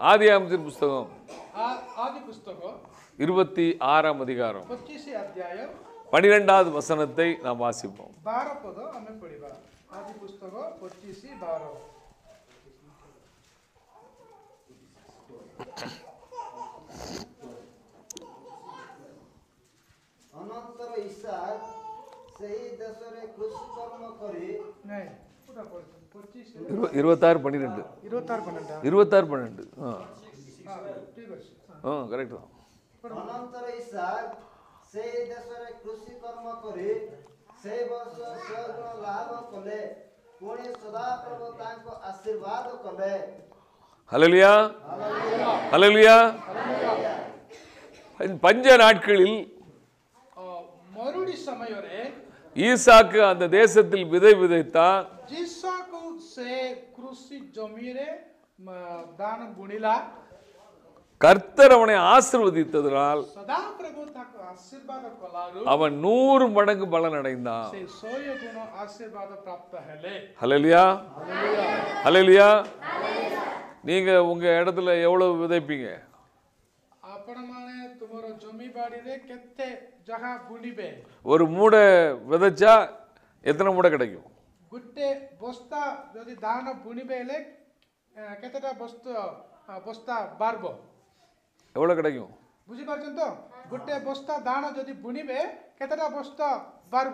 ஆதியாமத்தின் புஸ்தகம் ಆ- ಆದಿ ಪುಸ್ತಕ இருபத்தி ஆறாம் அதிகாரம் ಪಚ್ಚೀಸಿ ಅಧ್ಯಾಯ பனிரெண்டாவது வசனத்தை நாம் வாசிப்போம் ಬಾರ ಪದ ಆಮೇಲೆ ಪಡಿಬ ಆದಿ ಪುಸ್ತಕ ಪಚ್ಚೀಸಿ ಬಾರ ଅନନ୍ତର ଇସାକ ସେହି ଦେଶରେ କୃଷିକର୍ମ କରି ನೈ ಪುಟ ಕೊಡ್ತೀನಿ ಪಚ್ಚೀಸಿ இரு- இருபத்தாறு பன்னிரெண்டு ಇರುವತ್ತಾರು ಪನ್ನೆಂಡ இருபத்தாறு பன்னெண்டு ஆ ଠିକ ଅଛି ஆ கரெக்ட் தான் ଅନନ୍ତର ଇସାକ ସେହି ଦେଶରେ କୃଷିକର୍ମ କରି ସେହି ବର୍ଷ ସ୍ୱର୍ଗ ଲାଭ କଲେ ପୁଣି ସଦାପ୍ରଭୁ ତାଙ୍କୁ ଆଶୀର୍ବାଦ କଲେ ஹலலியா ஹலலியா பஞ்ச நாட்களில் ಆ, ಮರುಡಿ ಸಮୟରେ ஈசாக்கு அந்த தேசத்தில் விதை விதைத்தான் ଯିଶକୁ ସେ କୃଷି ଜମିରେ ମ, ଦାନ ବୁଣିଲା கர்த்தர் அவனை ஆசிர்வதித்ததனால் ସଦାପ୍ରଭୁ ତାକୁ ଆଶୀର୍ବାଦ କଲାରୁ அவன் நூறு மடங்கு பலன் அடைந்தான் ସେ ଶହେ ଗୁଣ ଆଶୀର୍ବାଦ ପ୍ରାପ୍ତ ହେଲେ ஹலலியா ஹலலியா நீங்க உங்க இடத்துல எவ்வளவு விதைப்பீங்க ଆପଣମାନେ ତୁମର ଜମି ବାଡ଼ିରେ କେତେ ଯାହା ବୁଣିବେ ஒரு மூடை விதைச்சா எத்தனை மூடை கிடைக்கும் ଗୋଟେ ବସ୍ତା ଯଦି ଧାନ ବୁଣିବେ ହେଲେ ଆ, କେତେଟା ବସ୍ତା ଆ, ବସ୍ତା ବାହାରିବ எவ்வளவு கிடைக்கும் ବୁଝିପାରୁଛନ୍ତି ତ ଗୋଟେ ବସ୍ତା ଧାନ ଯଦି ବୁଣିବେ କେତେଟା ବସ୍ତା ବାହାରିବ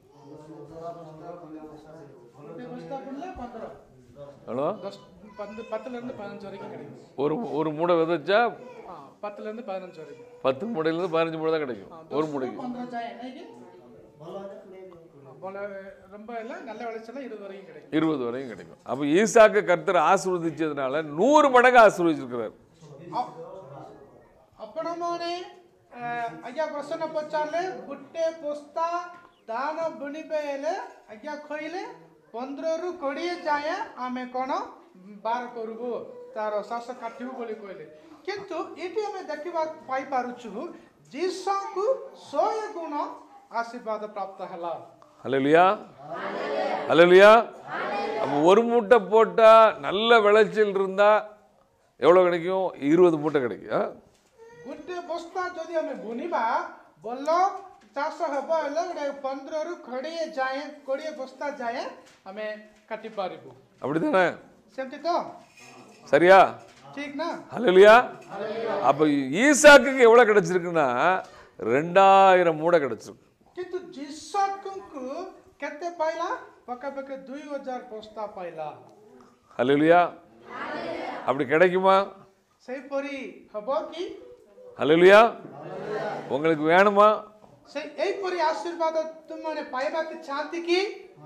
ଗୋଟେ ବସ୍ତା ବୁଣିଲେ ପନ୍ଦର ஹலோ ଦଶ பந்து- பத்துல இருந்து பதினஞ்சு வரைக்கும் கிடைக்கும் ஒரு ஒரு மூடை விதைச்சா ஆ, பத்துல இருந்து பதினஞ்சு வரைக்கும் பத்து மூடையிலிருந்து பதினஞ்சு மூடை தான் கிடைக்கும் ஒரு மூடைக்கு பந்தரம் ஜாய் என்னைக்கு போல ரொம்ப இல்லை நல்ல விளைச்சலாம் இருபது வரைக்கும் கிடைக்கும் இருபது வரையும் கிடைக்கும் அப்போ ஈசாக்கு கர்த்தர் ஆசீர்வதிச்சதுனால நூறு மடங்கு ஆசீர்வதிச்சிருக்கிறார் ଆପଣମାନେ ଏ, ଆଜ୍ଞା ପ୍ରଶ୍ନ ପଚାରିଲେ ଗୋଟେ ବସ୍ତା ଧାନ ବୁଣିବେ ହେଲେ ଆଜ୍ଞା କହିଲେ ପନ୍ଦରରୁ କୋଡ଼ିଏ ଯାଏଁ ଆମେ କ'ଣ ବାର କରିବୁ ତାର ଶ୍ୱାସ କାଟିବୁ ବୋଲି କହିଲେ କିନ୍ତୁ ଏଠି ଆମେ ଦେଖିବା ପାଇପାରୁଛୁ ଯୀଶୁଙ୍କୁ ଶହେ ଗୁଣ ଆଶୀର୍ବାଦ ପ୍ରାପ୍ତ ହେଲା ஹலலியா ஹலலியா அப்போ ஒரு மூட்டை போட்டால் நல்ல விளைச்சல் இருந்தால் எவ்வளோ கிடைக்கும் இருபது மூட்டை கிடைக்கும் ஆ? ଗୋଟେ ବସ୍ତା ଯଦି ଆମେ ବୁଣିବା ଭଲ ଚାଷ ହେବ ହେଲେ ଗୋଟେ ପନ୍ଦରରୁ କୋଡ଼ିଏ ଯାଏଁ କୋଡ଼ିଏ ବସ୍ତା ଯାଏଁ ଆମେ କାଟି ପାରିବୁ அப்படி தானே ସେମିତି ତ சரியா ଠିକ ନା ஹலலியா அப்போ ஈசாக்குக்கு எவ்வளோ கிடைச்சிருக்குன்னா ரெண்டாயிரம் மூடை கிடைச்சிருக்கு କିନ୍ତୁ ଯୀଶୁଙ୍କୁ କେତେ ପାଇଲା ପାଖାପାଖି ଦୁଇ ହଜାର ବସ୍ତା ପାଇଲା ஹலலியா அப்படி கிடைக்குமா ସେହିପରି ହେବ କି ஹலலியா உங்களுக்கு வேணுமா ସେ ଏହିପରି ଆଶୀର୍ବାଦ ତୁମମାନେ ପାଇବାକୁ ଚାହାନ୍ତି କି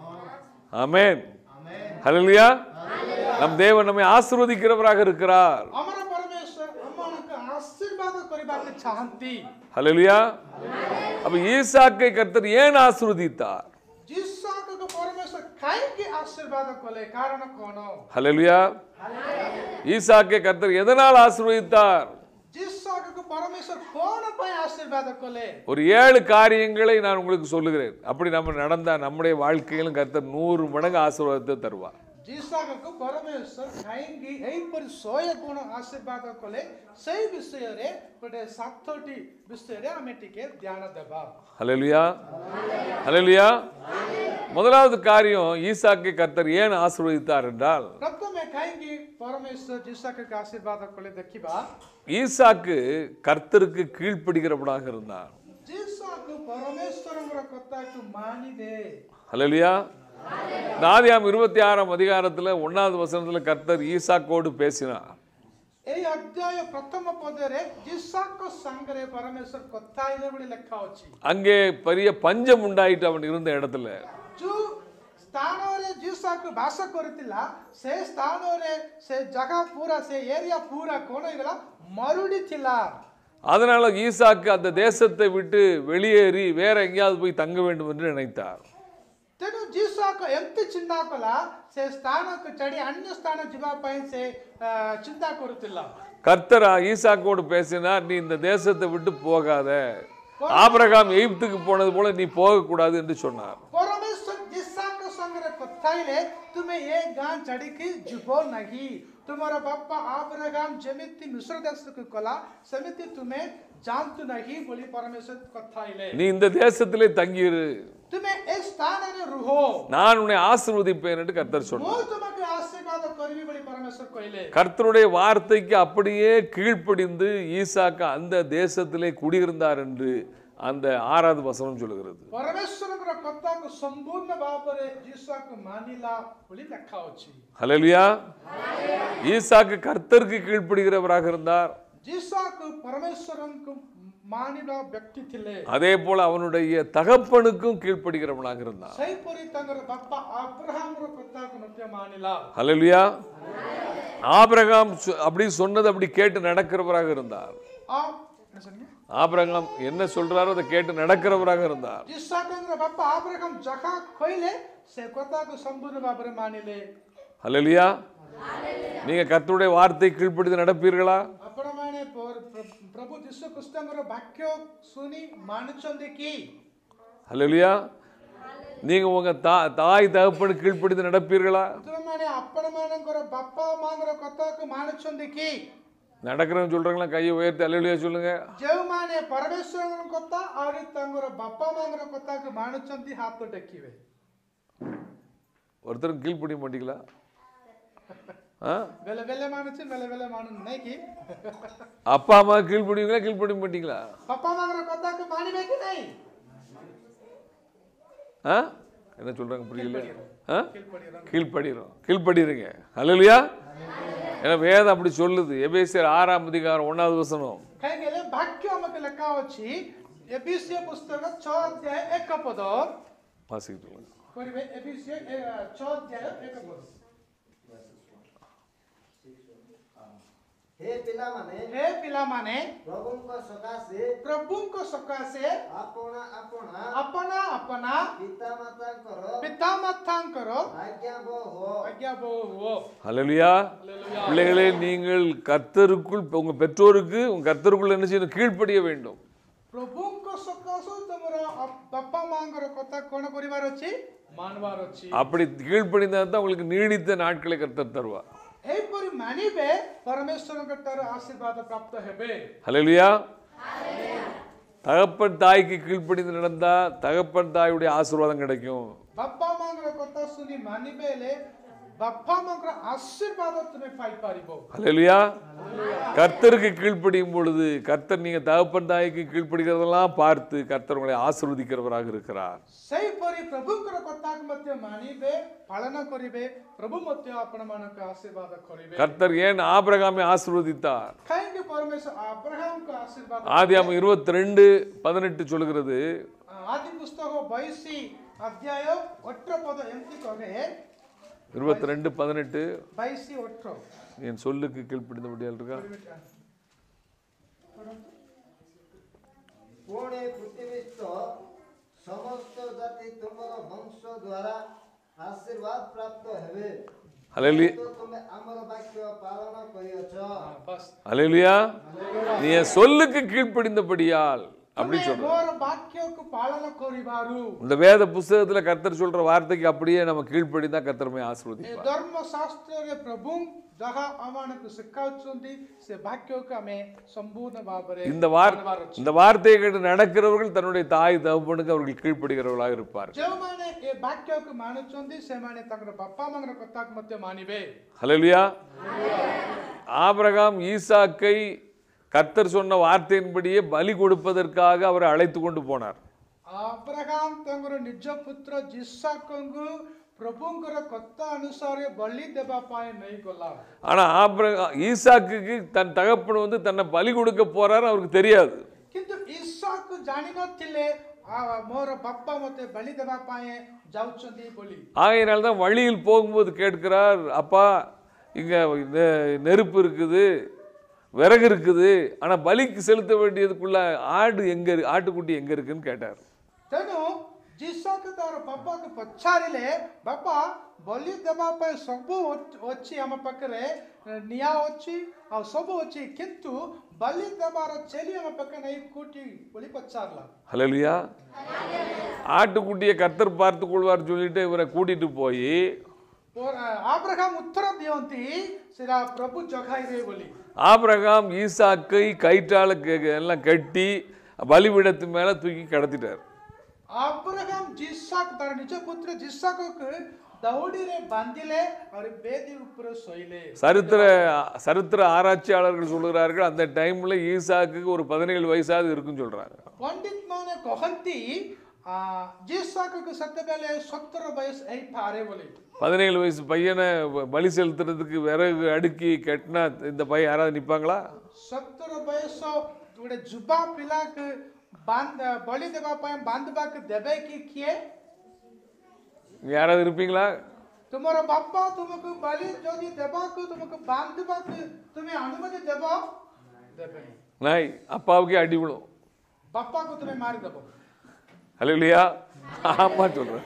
ஆமென் ஹalleluya நம் தேவன் நம்மை ஆசீர்வதிக்கிறவராக இருக்கிறார் ଆମର ପରମେଶ୍ୱର ଆମମାନଙ୍କୁ ଆଶୀର୍ବାଦ କରିବାକୁ ଚାହାନ୍ତି ஹalleluya அப்ப ஈசாக்கை கர்த்தர் ஏன் ஆசீர்வதித்தார் ଯୀଶୁଙ୍କୁ ପରମେଶ୍ୱର କାହିଁକି ଆଶୀର୍ବାଦ କଲେ କାରଣ କ'ଣ ஹalleluya ஈசாக்கை கர்த்தர் எதனால் ஆசீர்வதித்தார் ଯୀଶୁଙ୍କୁ ପରମେଶ୍ୱର କ'ଣ ପାଇଁ ଆଶୀର୍ବାଦ କଲେ ஒரு ஏழு காரியங்களை நான் உங்களுக்கு சொல்லுகிறேன் அப்படி நம்ம நடந்தா நம்முடைய வாழ்க்கையிலும் கர்த்தர் நூறு மடங்கு ஆசீர்வாதத்தை தருவார் ଯୀଶୁଙ୍କୁ ପରମେଶ୍ୱର କାହିଁକି ଏହିପରି ଶହେ ଗୁଣ ଆଶୀର୍ବାଦ କଲେ ସେଇ ବିଷୟରେ ଗୋଟେ ସାତଟି ବିଷୟରେ ଆମେ ଟିକେ ଧ୍ୟାନ ଦେବା ஹalleluya ஹalleluya முதலாவது காரியம் ஈசாக்கை கர்த்தர் ஏன் ஆசீர்வதித்தார் என்றால் ପ୍ରଥମେ କାହିଁକି ପରମେଶ୍ୱର ଯୀଶୁଙ୍କୁ ଆଶୀର୍ବାଦ କଲେ ଦେଖିବା ஈசாக்கு கர்த்தருக்கு கீழ்ப்படுகிறவனாக இருந்தான் ଯୀଶୁଙ୍କୁ ପରମେଶ୍ୱରଙ୍କର କଥାକୁ ମାନିଦେ ஹalleluya இந்த ஆதியாம் இருபத்தி ஆறாம் அதிகாரத்துல ஒன்னாவது வசனத்துல கர்த்தர் ஈசாக்கோடு பேசினார் ଏଇ ଅଧ୍ୟାୟ ପ୍ରଥମ ପଦରେ ଯୀଶୁଙ୍କ ସାଙ୍ଗରେ ପରମେଶ୍ୱର କଥା ହେଲେ ବୋଲି ଲେଖା ଅଛି அங்கே பெரிய பஞ்சம் உண்டாயிட்டு அவன் இருந்த இடத்துல ଯୋଉ ସ୍ଥାନରେ ଯୀଶୁକୁ ବାସ କରିଥିଲା ସେ ସ୍ଥାନରେ ସେ ଜାଗା ପୁରା ସେ ଏରିଆ ପୁରା କଣ ହେଇଗଲା ମରୁଡ଼ି ଥିଲା அதனால ஈசாக்கு அந்த தேசத்தை விட்டு வெளியேறி வேற எங்கேயாவது போய் தங்க வேண்டும் என்று நினைத்தார் ତେଣୁ ଯୀଶୁକୁ ଏମିତି ଚିନ୍ତା କଲା ସେ ସ୍ଥାନକୁ ଛାଡ଼ି ଅନ୍ୟ ସ୍ଥାନ ଯିବା ପାଇଁ ସେ ଆ, ଚିନ୍ତା କରୁଥିଲା கர்த்தர் ஈசாக்கோடு பேசினார் நீ இந்த தேசத்தை விட்டு போகாத ஆபிரகாம் எகிப்துக்கு போனது போல நீ போகக்கூடாது என்று சொன்னார் ପରମେଶ୍ୱର ଯୀଶୁଙ୍କ ସାଙ୍ଗରେ କଥା କଥାଇଲେ ତୁମେ ଏ ଗାଁ ଛାଡ଼ିକି ଯିବ ନାହିଁ ତୁମର ବାପା ଆବ୍ରାହାମ ଯେମିତି ମିଶ୍ର ଦେଶକୁ କଲା ସେମିତି ତୁମେ ଯାଆନ୍ତୁ ନାହିଁ ବୋଲି ପରମେଶ୍ୱର କଥାଇଲେ நீ இந்த தேசத்திலே தங்கியிரு ତୁମେ ଏ ସ୍ଥାନରେ ରୁହ நான் உன்னை ஆசீர்வதிப்பேன் என்று கர்த்தர் சொன்னார் ମୁଁ ତୁମକୁ ଆଶୀର୍ବାଦ କରିବି ବୋଲି ପରମେଶ୍ୱର କହିଲେ கர்த்தருடைய வார்த்தைக்கு அப்படியே கீழ்ப்படிந்து ஈசாக்கு அந்த தேசத்திலே குடியிருந்தார் என்று அந்த ஆறாவது வசனம் சொல்லுகிறது ପରମେଶ୍ୱରଙ୍କର କଥାକୁ ସମ୍ପୂର୍ଣ୍ଣ ଭାବରେ ଯୀଶୁକୁ ମାନିଲା ବୋଲି ଲେଖା ଅଛି ஹalleluya ஈசாக்கு கர்த்தருக்கு கீழ்ப்படுகிறவராக இருந்தார் ଯୀଶୁକୁ ପରମେଶ୍ୱରଙ୍କୁ ମାନିବା ବ୍ୟକ୍ତି ଥିଲେ அதே போல அவனுடைய தகப்பனுக்கும் கீழ்ப்படுகிறவனாக இருந்தான் ସେହିପରି ତାଙ୍କର ବାପା ଆବ୍ରାହାମର କଥାକୁ ମଧ୍ୟ ମାନିଲା ஹalleluya ஆபிரகாம் சொ- அப்படி சொன்னது அப்படி கேட்டு நடக்கிறவராக இருந்தார் ಆ என்ன சொன்னீங்க? ஆபிரகாம் என்ன சொல்றாரோ அதை கேட்டு நடக்கிறவராக இருந்தார் ଯୀଶୁଙ୍କର ବାପା ଆବ୍ରାହାମ ଯାହା କହିଲେ ସେ କଥାକୁ ସମ୍ପୂର୍ଣ୍ଣ ଭାବରେ ମାନିଲେ ஹalleluya நீங்க கர்த்தருடைய வார்த்தை கீழ்ப்படிந்து நடப்பீர்களா ଆପଣମାନେ ପ୍ର- ପ୍ର- ପ୍ରଭୁ ଯୀଶୁ ଖ୍ରୀଷ୍ଟଙ୍କର ବାକ୍ୟ ଶୁଣି ମାନୁଛନ୍ତି କି ஹalleluya நீங்க உங்க தா- தாய் தகப்பனுக்கு கீழ்ப்படிந்து நடப்பீர்களா ତୁମେମାନେ ଆପଣମାନଙ୍କର ବାପା ମାଙ୍କର କଥାକୁ ମାନୁଛନ୍ତି କି நடக்கிறவங்க சொல்றாங்களா கையை உயர்த்தி அல்லையா சொல்லுங்க ଯେଉଁମାନେ ପରମେଶ୍ୱରଙ୍କ କଥା ଆହୁରି ତାଙ୍କର ବାପା ମାଙ୍କର କଥାକୁ ମାନୁଛନ୍ତି ହାତ ଟେକିବେ ஒருத்தரும் கீழ்ப்படிய மாட்டீங்களா ஆ? ବେଳେ ବେଳେ ମାନୁଛି ବେଳେ ବେଳେ ମାନୁ ନାହିଁ କି அப்பா அம்மா கீழ்ப்படிவீங்களா கீழ்ப்படிய மாட்டீங்களா ବାପା ମାଙ୍କର କଥାକୁ ମାନିବେ କି ନାହିଁ ஆ? என்ன சொல்றாங்க புரியல ஆ? கீழ்ப்படிறோம் கீழ்ப்படிருங்க அல்லையா ஏன்னா வேதம் அப்படி சொல்லுது எபேசியர் ஆறாம் அதிகாரம் ஒன்னாவது வசனம் କାହିଁକି ହେଲେ ବାକ୍ୟ ଆମକୁ ଲେଖା ଅଛି ଏବିସିଏ ପୁସ୍ତକ ଛଅ ଅଧ୍ୟାୟ ଏକ ପଦ வாசிக்க சொல்லுங்க କରିବେ ଏବିସିଏ ଛଅ ଅଧ୍ୟାୟ ଏକ ପଦ ହେ ପିଲାମାନେ ହେ ପିଲାମାନେ ପ୍ରଭୁଙ୍କ ସକାଶେ ପ୍ରଭୁଙ୍କ ସକାଶେ ଆପଣା ଆପଣା ଆପନା ଆପନା ପିତାମାତାଙ୍କର ପିତାମାତାଙ୍କର ଆଜ୍ଞାବହ ହୁଅ ଆଜ୍ଞା ବୋଉ ହୁଅ அல்லையா பிள்ளைகளே நீங்கள் கர்த்தருக்குள் உங்க பெற்றோருக்கு உங்க கர்த்தருக்குள் என்ன செய்யணும் கீழ்ப்படிய வேண்டும் ପ୍ରଭୁଙ୍କ ସକାଶୁ ତମର ଅ- ବାପା ମାଙ୍କର କଥା କଣ କରିବାର ଅଛି ମାନବାର ଅଛି அப்படி கீழ்ப்படிந்தா தான் உங்களுக்கு நீடித்த நாட்களை கர்த்தர் தருவார் ଏହିପରି ମାନିବେ ପରମେଶ୍ୱରଙ୍କ ଠାରୁ ଆଶୀର୍ବାଦ ପ୍ରାପ୍ତ ହେବେ ஹalleluya தகப்பன் தாய்க்கு கீழ்ப்படிந்து நடந்தா தகப்பன் தாயுடைய ஆசீர்வாதம் கிடைக்கும் ବାପା ମାଙ୍କର କଥା ଶୁଣି ମାନିବେ ହେଲେ ବାପା ମାଙ୍କର ଆଶୀର୍ବାଦ ତୁମେ ପାଇପାରିବ ஹalleluya கர்த்தருக்கு கீழ்ப்படியும் பொழுது கர்த்தர் நீங்க தகப்பன் தாய்க்கு கீழ்ப்படுகிறதெல்லாம் பார்த்து கர்த்தர் உங்களை ஆசீர்வதிக்கிறவராக இருக்கிறார் ସେହିପରି ପ୍ରଭୁଙ୍କର କଥାକୁ ମଧ୍ୟ ମାନିବେ ପାଳନ କରିବେ ପ୍ରଭୁ ମଧ୍ୟ ଆପଣମାନଙ୍କୁ ଆଶୀର୍ବାଦ କରିବେ கர்த்தர் ஏன் ஆபிரகாமை ஆசீர்வதித்தார் କାହିଁକି ପରମେଶ୍ୱର ଆବ୍ରାହାମଙ୍କ ଆଶୀର୍ବାଦ ஆதியாமம் இருபத்தி ரெண்டு பதினெட்டு சொல்கிறது ଆଦି ପୁସ୍ତକ ବଇଶି ଅଧ୍ୟାୟ ଅଠର ପଦ ଏମିତି କହେ இருபத்தி ரெண்டு பதினெட்டு ବାଇଶି ଅଠର என் சொல்லுக்கு கீழ்ப்படிந்தபடியால் இருக்கா ପୁଣି ପୃଥିବୀସ୍ଥ ସମସ୍ତ ଜାତି ତୁମର ବଂଶ ଦ୍ୱାରା ଆଶୀର୍ବାଦ ପ୍ରାପ୍ତ ହେବେ ஹalleluya ତ ତୁମେ ଆମର ବାକ୍ୟ ପାଳନ କରିଅଛ ବାସ୍ ஹalleluya நீ என் சொல்லுக்கு கீழ்ப்படிந்தபடியால் அப்படி ତୁମେ சொல்ற ମୋର ବାକ୍ୟକୁ ପାଳନ କରିବାରୁ இந்த வேத புஸ்தகத்துல கர்த்தர் சொல்ற வார்த்தைக்கு அப்படியே நம்ம கீழ்ப்படிந்தா கர்த்தரமே ଏ ஆசீர்வதிப்பார் ଧର୍ମଶାସ୍ତ୍ରରେ ପ୍ରଭୁ ଯାହା ଆମମାନଙ୍କୁ ଶିଖାଉଛନ୍ତି ସେ ବାକ୍ୟକୁ ଆମେ ସମ୍ପୂର୍ଣ୍ଣ ଭାବରେ இந்த வார் ମାନିବାର ଅଛି। இந்த வார்த்தையை கேட்டு நடக்கிறவர்கள் தன்னுடைய தாய் தகப்பனுக்கு அவர்கள் கீழ்ப்படுகிறவர்களாக இருப்பார் ଯେଉଁମାନେ ଏ ବାକ୍ୟକୁ ମାନୁଛନ୍ତି ସେମାନେ ତାଙ୍କର ବାପା ମାଙ୍କର କଥାକୁ ମଧ୍ୟ ମାନିବେ ஹalleluya ஆபிரகாம் ஈசாக்கை கர்த்தர் சொன்ன வார்த்தையின்படியே பலி கொடுப்பதற்காக அவரை அழைத்து கொண்டு போனார் ଆବ୍ରାହାମ ତାଙ୍କର ନିଜ ପୁତ୍ର ଯିସାକଙ୍କୁ ପ୍ରଭୁଙ୍କର କଥା ଅନୁସାରେ ବଳି ଦେବା ପାଇଁ ନେଇଗଲା ஆனா ஆபிரகா ஈசாக்குக்கு தன் தகப்பன் வந்து தன்னை பலி கொடுக்க போறாரு அவருக்கு தெரியாது କିନ୍ତୁ ଇସାକୁ ଜାଣିନଥିଲେ "ଆ, ମୋର ବାପା ମୋତେ ବଳି ଦେବା ପାଇଁ ଯାଉଛନ୍ତି ବୋଲି ஆகையினால தான் வழியில் போகும்போது கேட்கிறார் அப்பா இங்க நெ- நெருப்பு இருக்குது விறகு இருக்குது ஆனா பலிக்கு செலுத்த வேண்டியதுக்குள்ள ஆடு எங்க இருக்கு ஆட்டுக்குட்டி எங்க இருக்குன்னு கேட்டார் ତେଣୁ ଯିସାକୁ ତାର ବାପାକୁ ପଚାରିଲେ ବାପା ବଳି ଦେବା ପାଇଁ ସବୁ ଅ- ଅଛି ଆମ ପାଖରେ ନିଆଁ ଅଛି ଆଉ ସବୁ ଅଛି କିନ୍ତୁ ବଳି ଦେବାର ଛେଳି ଆମ ପାଖରେ ନେଇ କୋଉଠି ବୋଲି ପଚାରିଲା ஹalleluya ஆட்டுக்குட்டியை கர்த்தர் பார்த்து கொள்வார் சொல்லிட்டு இவரை கூட்டிட்டு போய் ଆବ୍ରାହାମ ଉତ୍ତର ଦିଅନ୍ତି ସେଟା ପ୍ରଭୁ ଜଗାଇବେ ବୋଲି ஆபிரகாம் ஈசாக்கை கயிற்றால கெ- எல்லாம் கட்டி பலிபீடத்து மேல தூக்கி கடத்திட்டார் ଆବ୍ରାହାମ ଜିସାକ ତାର ନିଜ ପୁତ୍ର ଜିସାକକୁ ଦଉଡ଼ିରେ ବାନ୍ଧିଲେ ଆଉ ବେଦି ଉପରେ ଶୋଇଲେ சரித்திர சரித்திர ஆராய்ச்சியாளர்கள் சொல்லுகிறார்கள் அந்த டைம்ல ஈசாக்கு ஒரு பதினேழு வயசாவது இருக்குன்னு சொல்றாங்க ପଣ୍ଡିତ ମାନେ କହନ୍ତି ଆ, ଜିସାକକୁ ସେତେବେଳେ ସତର ବୟସ ହେଇପାରେ ବୋଲି பதினேழு வயசு பையனை ப- பலி செலுத்துறதுக்கு விறகு அடுக்கி கட்டினா இந்த பையன் யாராவது நிப்பாங்களா ସତର ବୟସ ଗୋଟେ ଯୁବା ପିଲାକୁ ବାନ୍ଧ ବଳି ଦେବା ପାଇଁ ବାନ୍ଧିବାକୁ ଦେବେ କି କିଏ இங்க யாராவது இருப்பீங்களா ତୁମର ବାପା ତୁମକୁ ବଳି ଯଦି ଦେବାକୁ ତୁମକୁ ବାନ୍ଧିବାକୁ ତୁମେ ଅନୁମତି ଦେବ ଦେବେନି நாய் அப்பாவுக்கே அடி விழும் ବାପାକୁ ତୁମେ ମାରିଦେବ ஹலோ இல்லையா ஆமா சொல்றேன்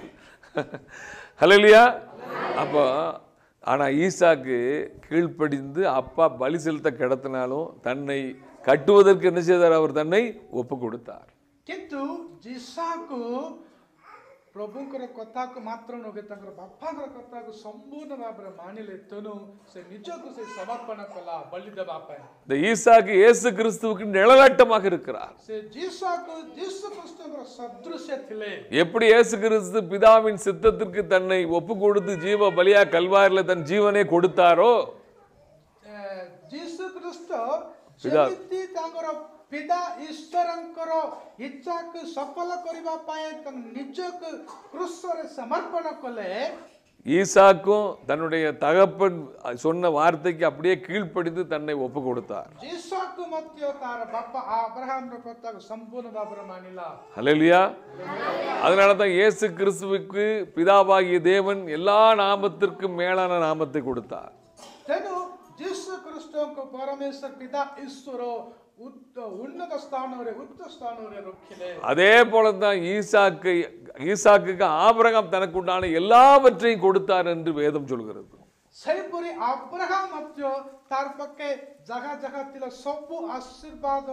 ஹலோ இல்லையா அப்போ ஆனா ஈசாக்கு கீழ்ப்படிந்து அப்பா பலி செலுத்த கிடத்தினாலும் தன்னை கட்டுவதற்கு என்ன செய்தார் அவர் தன்னை ஒப்பு கொடுத்தார் କିନ୍ତୁ ଯିଶାକୁ ପ୍ରଭୁଙ୍କର କଥାକୁ ମାତ୍ର ନୁହେଁ ତାଙ୍କର ବାପାଙ୍କର କଥାକୁ ସମ୍ପୂର୍ଣ୍ଣ ଭାବରେ ମାନିଲେ ତେଣୁ ସେ ନିଜକୁ ସେ ସମର୍ପଣ କଲା ବଳି ଦେବା ପାଇଁ இந்த ஈசாக்கு இயேசு கிறிஸ்துவுக்கு நிழலாட்டமாக இருக்கிறார் ସେ ଯିଶାକୁ ଯୀଶୁ ଖ୍ରୀଷ୍ଟଙ୍କର ସଦୃଶ୍ୟ ଥିଲେ எப்படி இயேசு கிறிஸ்து பிதாவின் சித்தத்திற்கு தன்னை ஒப்பு கொடுத்து ஜீவ பலியா கல்வாரில தன் ஜீவனை கொடுத்தாரோ ଏ, ଯୀଶୁ ଖ୍ରୀଷ୍ଟ ପିତା- ଯେମିତି ତାଙ୍କର ପିତା ଈଶ୍ୱରଙ୍କର ଇଚ୍ଛାକୁ ସଫଳ କରିବା ପାଇଁ ତାଙ୍କ ନିଜକୁ କୃଷରେ ସମର୍ପଣ କଲେ ஈசாக்கும் தன்னுடைய தகப்பன் சொன்ன வார்த்தைக்கு அப்படியே கீழ்ப்படிந்து தன்னை ஒப்பு கொடுத்தார் ଯୀଶୁକୁ ମଧ୍ୟ ତାର ବାପା ଆବ୍ରାହାମର କଥାକୁ ସମ୍ପୂର୍ଣ୍ଣ ଭାବରେ ମାନିଲା ஹalleluya அதனால தான் இயேசு கிறிஸ்துவுக்கு பிதாவாகிய தேவன் எல்லா நாமத்திற்கும் மேலான நாமத்தை கொடுத்தார் ତେଣୁ ଯୀଶୁ ଖ୍ରୀଷ୍ଟଙ୍କୁ ପରମେଶ୍ୱର ପିତା ଈଶ୍ୱର ଉଚ୍ଚ- ଉନ୍ନତ ସ୍ଥାନରେ ଉଚ୍ଚ ସ୍ଥାନରେ ରଖିଲେ அதே போல தான் ஈசாக்கு ஈசாக்குக்கு ஆபிரகாம் தனக்கு உண்டான எல்லாவற்றையும் கொடுத்தார் என்று வேதம் சொல்கிறது ସେହିପରି ଆବ୍ରାହାମ ମଧ୍ୟ ତାର ପାଖେ ଜାଗା ଜାଗା ଥିଲା ସବୁ ଆଶୀର୍ବାଦ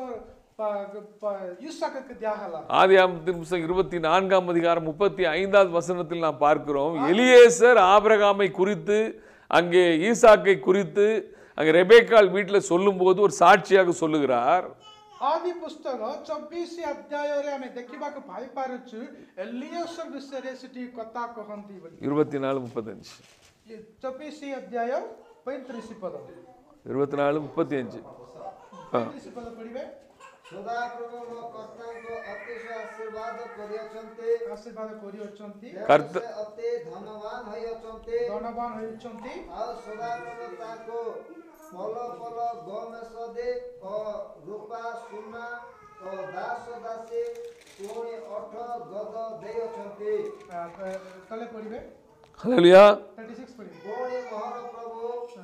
ଈଶାକକୁ ଦିଆହେଲା ஆதியாமத்தின் புஸ்தகம் இருபத்தி நான்காம் அதிகாரம் முப்பத்தி ஐந்தாவது வசனத்தில் நாம் பார்க்கிறோம் எலியேசர் ஆபிரகாமை குறித்து அங்கே ஈசாக்கை குறித்து அங்கே ரெபேக்கால் வீட்டில் சொல்லும்போது ஒரு சாட்சியாக சொல்லுகிறார் ଆଦି ପୁସ୍ତକ ଚବିଶ ଅଧ୍ୟାୟରେ ଆମେ ଦେଖିବାକୁ ପାଇପାରୁଛୁ ଏଲିୟସର ବିଷୟରେ ସେଠି କଥା କହନ୍ତି ବୋଲି இருபத்தி நாலு முப்பத்தஞ்சு ଚବିଶ ଅଧ୍ୟାୟ ପଇଁତିରିଶ ପଦ இருபத்தி நாலு முப்பத்தி அஞ்சு ஆ ପଇଁତିରିଶ ପଦ ପଢିବେ ସଦାପ୍ରଭୁ ମୋ କର୍ତ୍ତାଙ୍କ ଅତିଶୟ ଆଶୀର୍ବାଦ କରିଅଛନ୍ତି ଆଶୀର୍ବାଦ କରିଅଛନ୍ତି ଏବଂ କର୍ତ୍ତା- ସେ ଅତି ଧନବାନ ହୋଇଅଛନ୍ତି ଧନବାନ ହେଉଛନ୍ତି ଆଉ ସଦାପ୍ରଭୁ ତାଙ୍କୁ ପଲ ପଲ ଗୋମେଷଦୀ ଓ ରୂପା ସୁନା ଓ ଦାସ ଦାସୀ ପୁଣି ଅଠ ଗଦ ଦେଇଅଛନ୍ତି ଆ, ଆ, ତଳେ ପଢିବେ ஹalleluya ଥାର୍ଟି ସିକ୍ସ ପଢିବେ ପୁଣି ମୋହର ପ୍ରଭୁ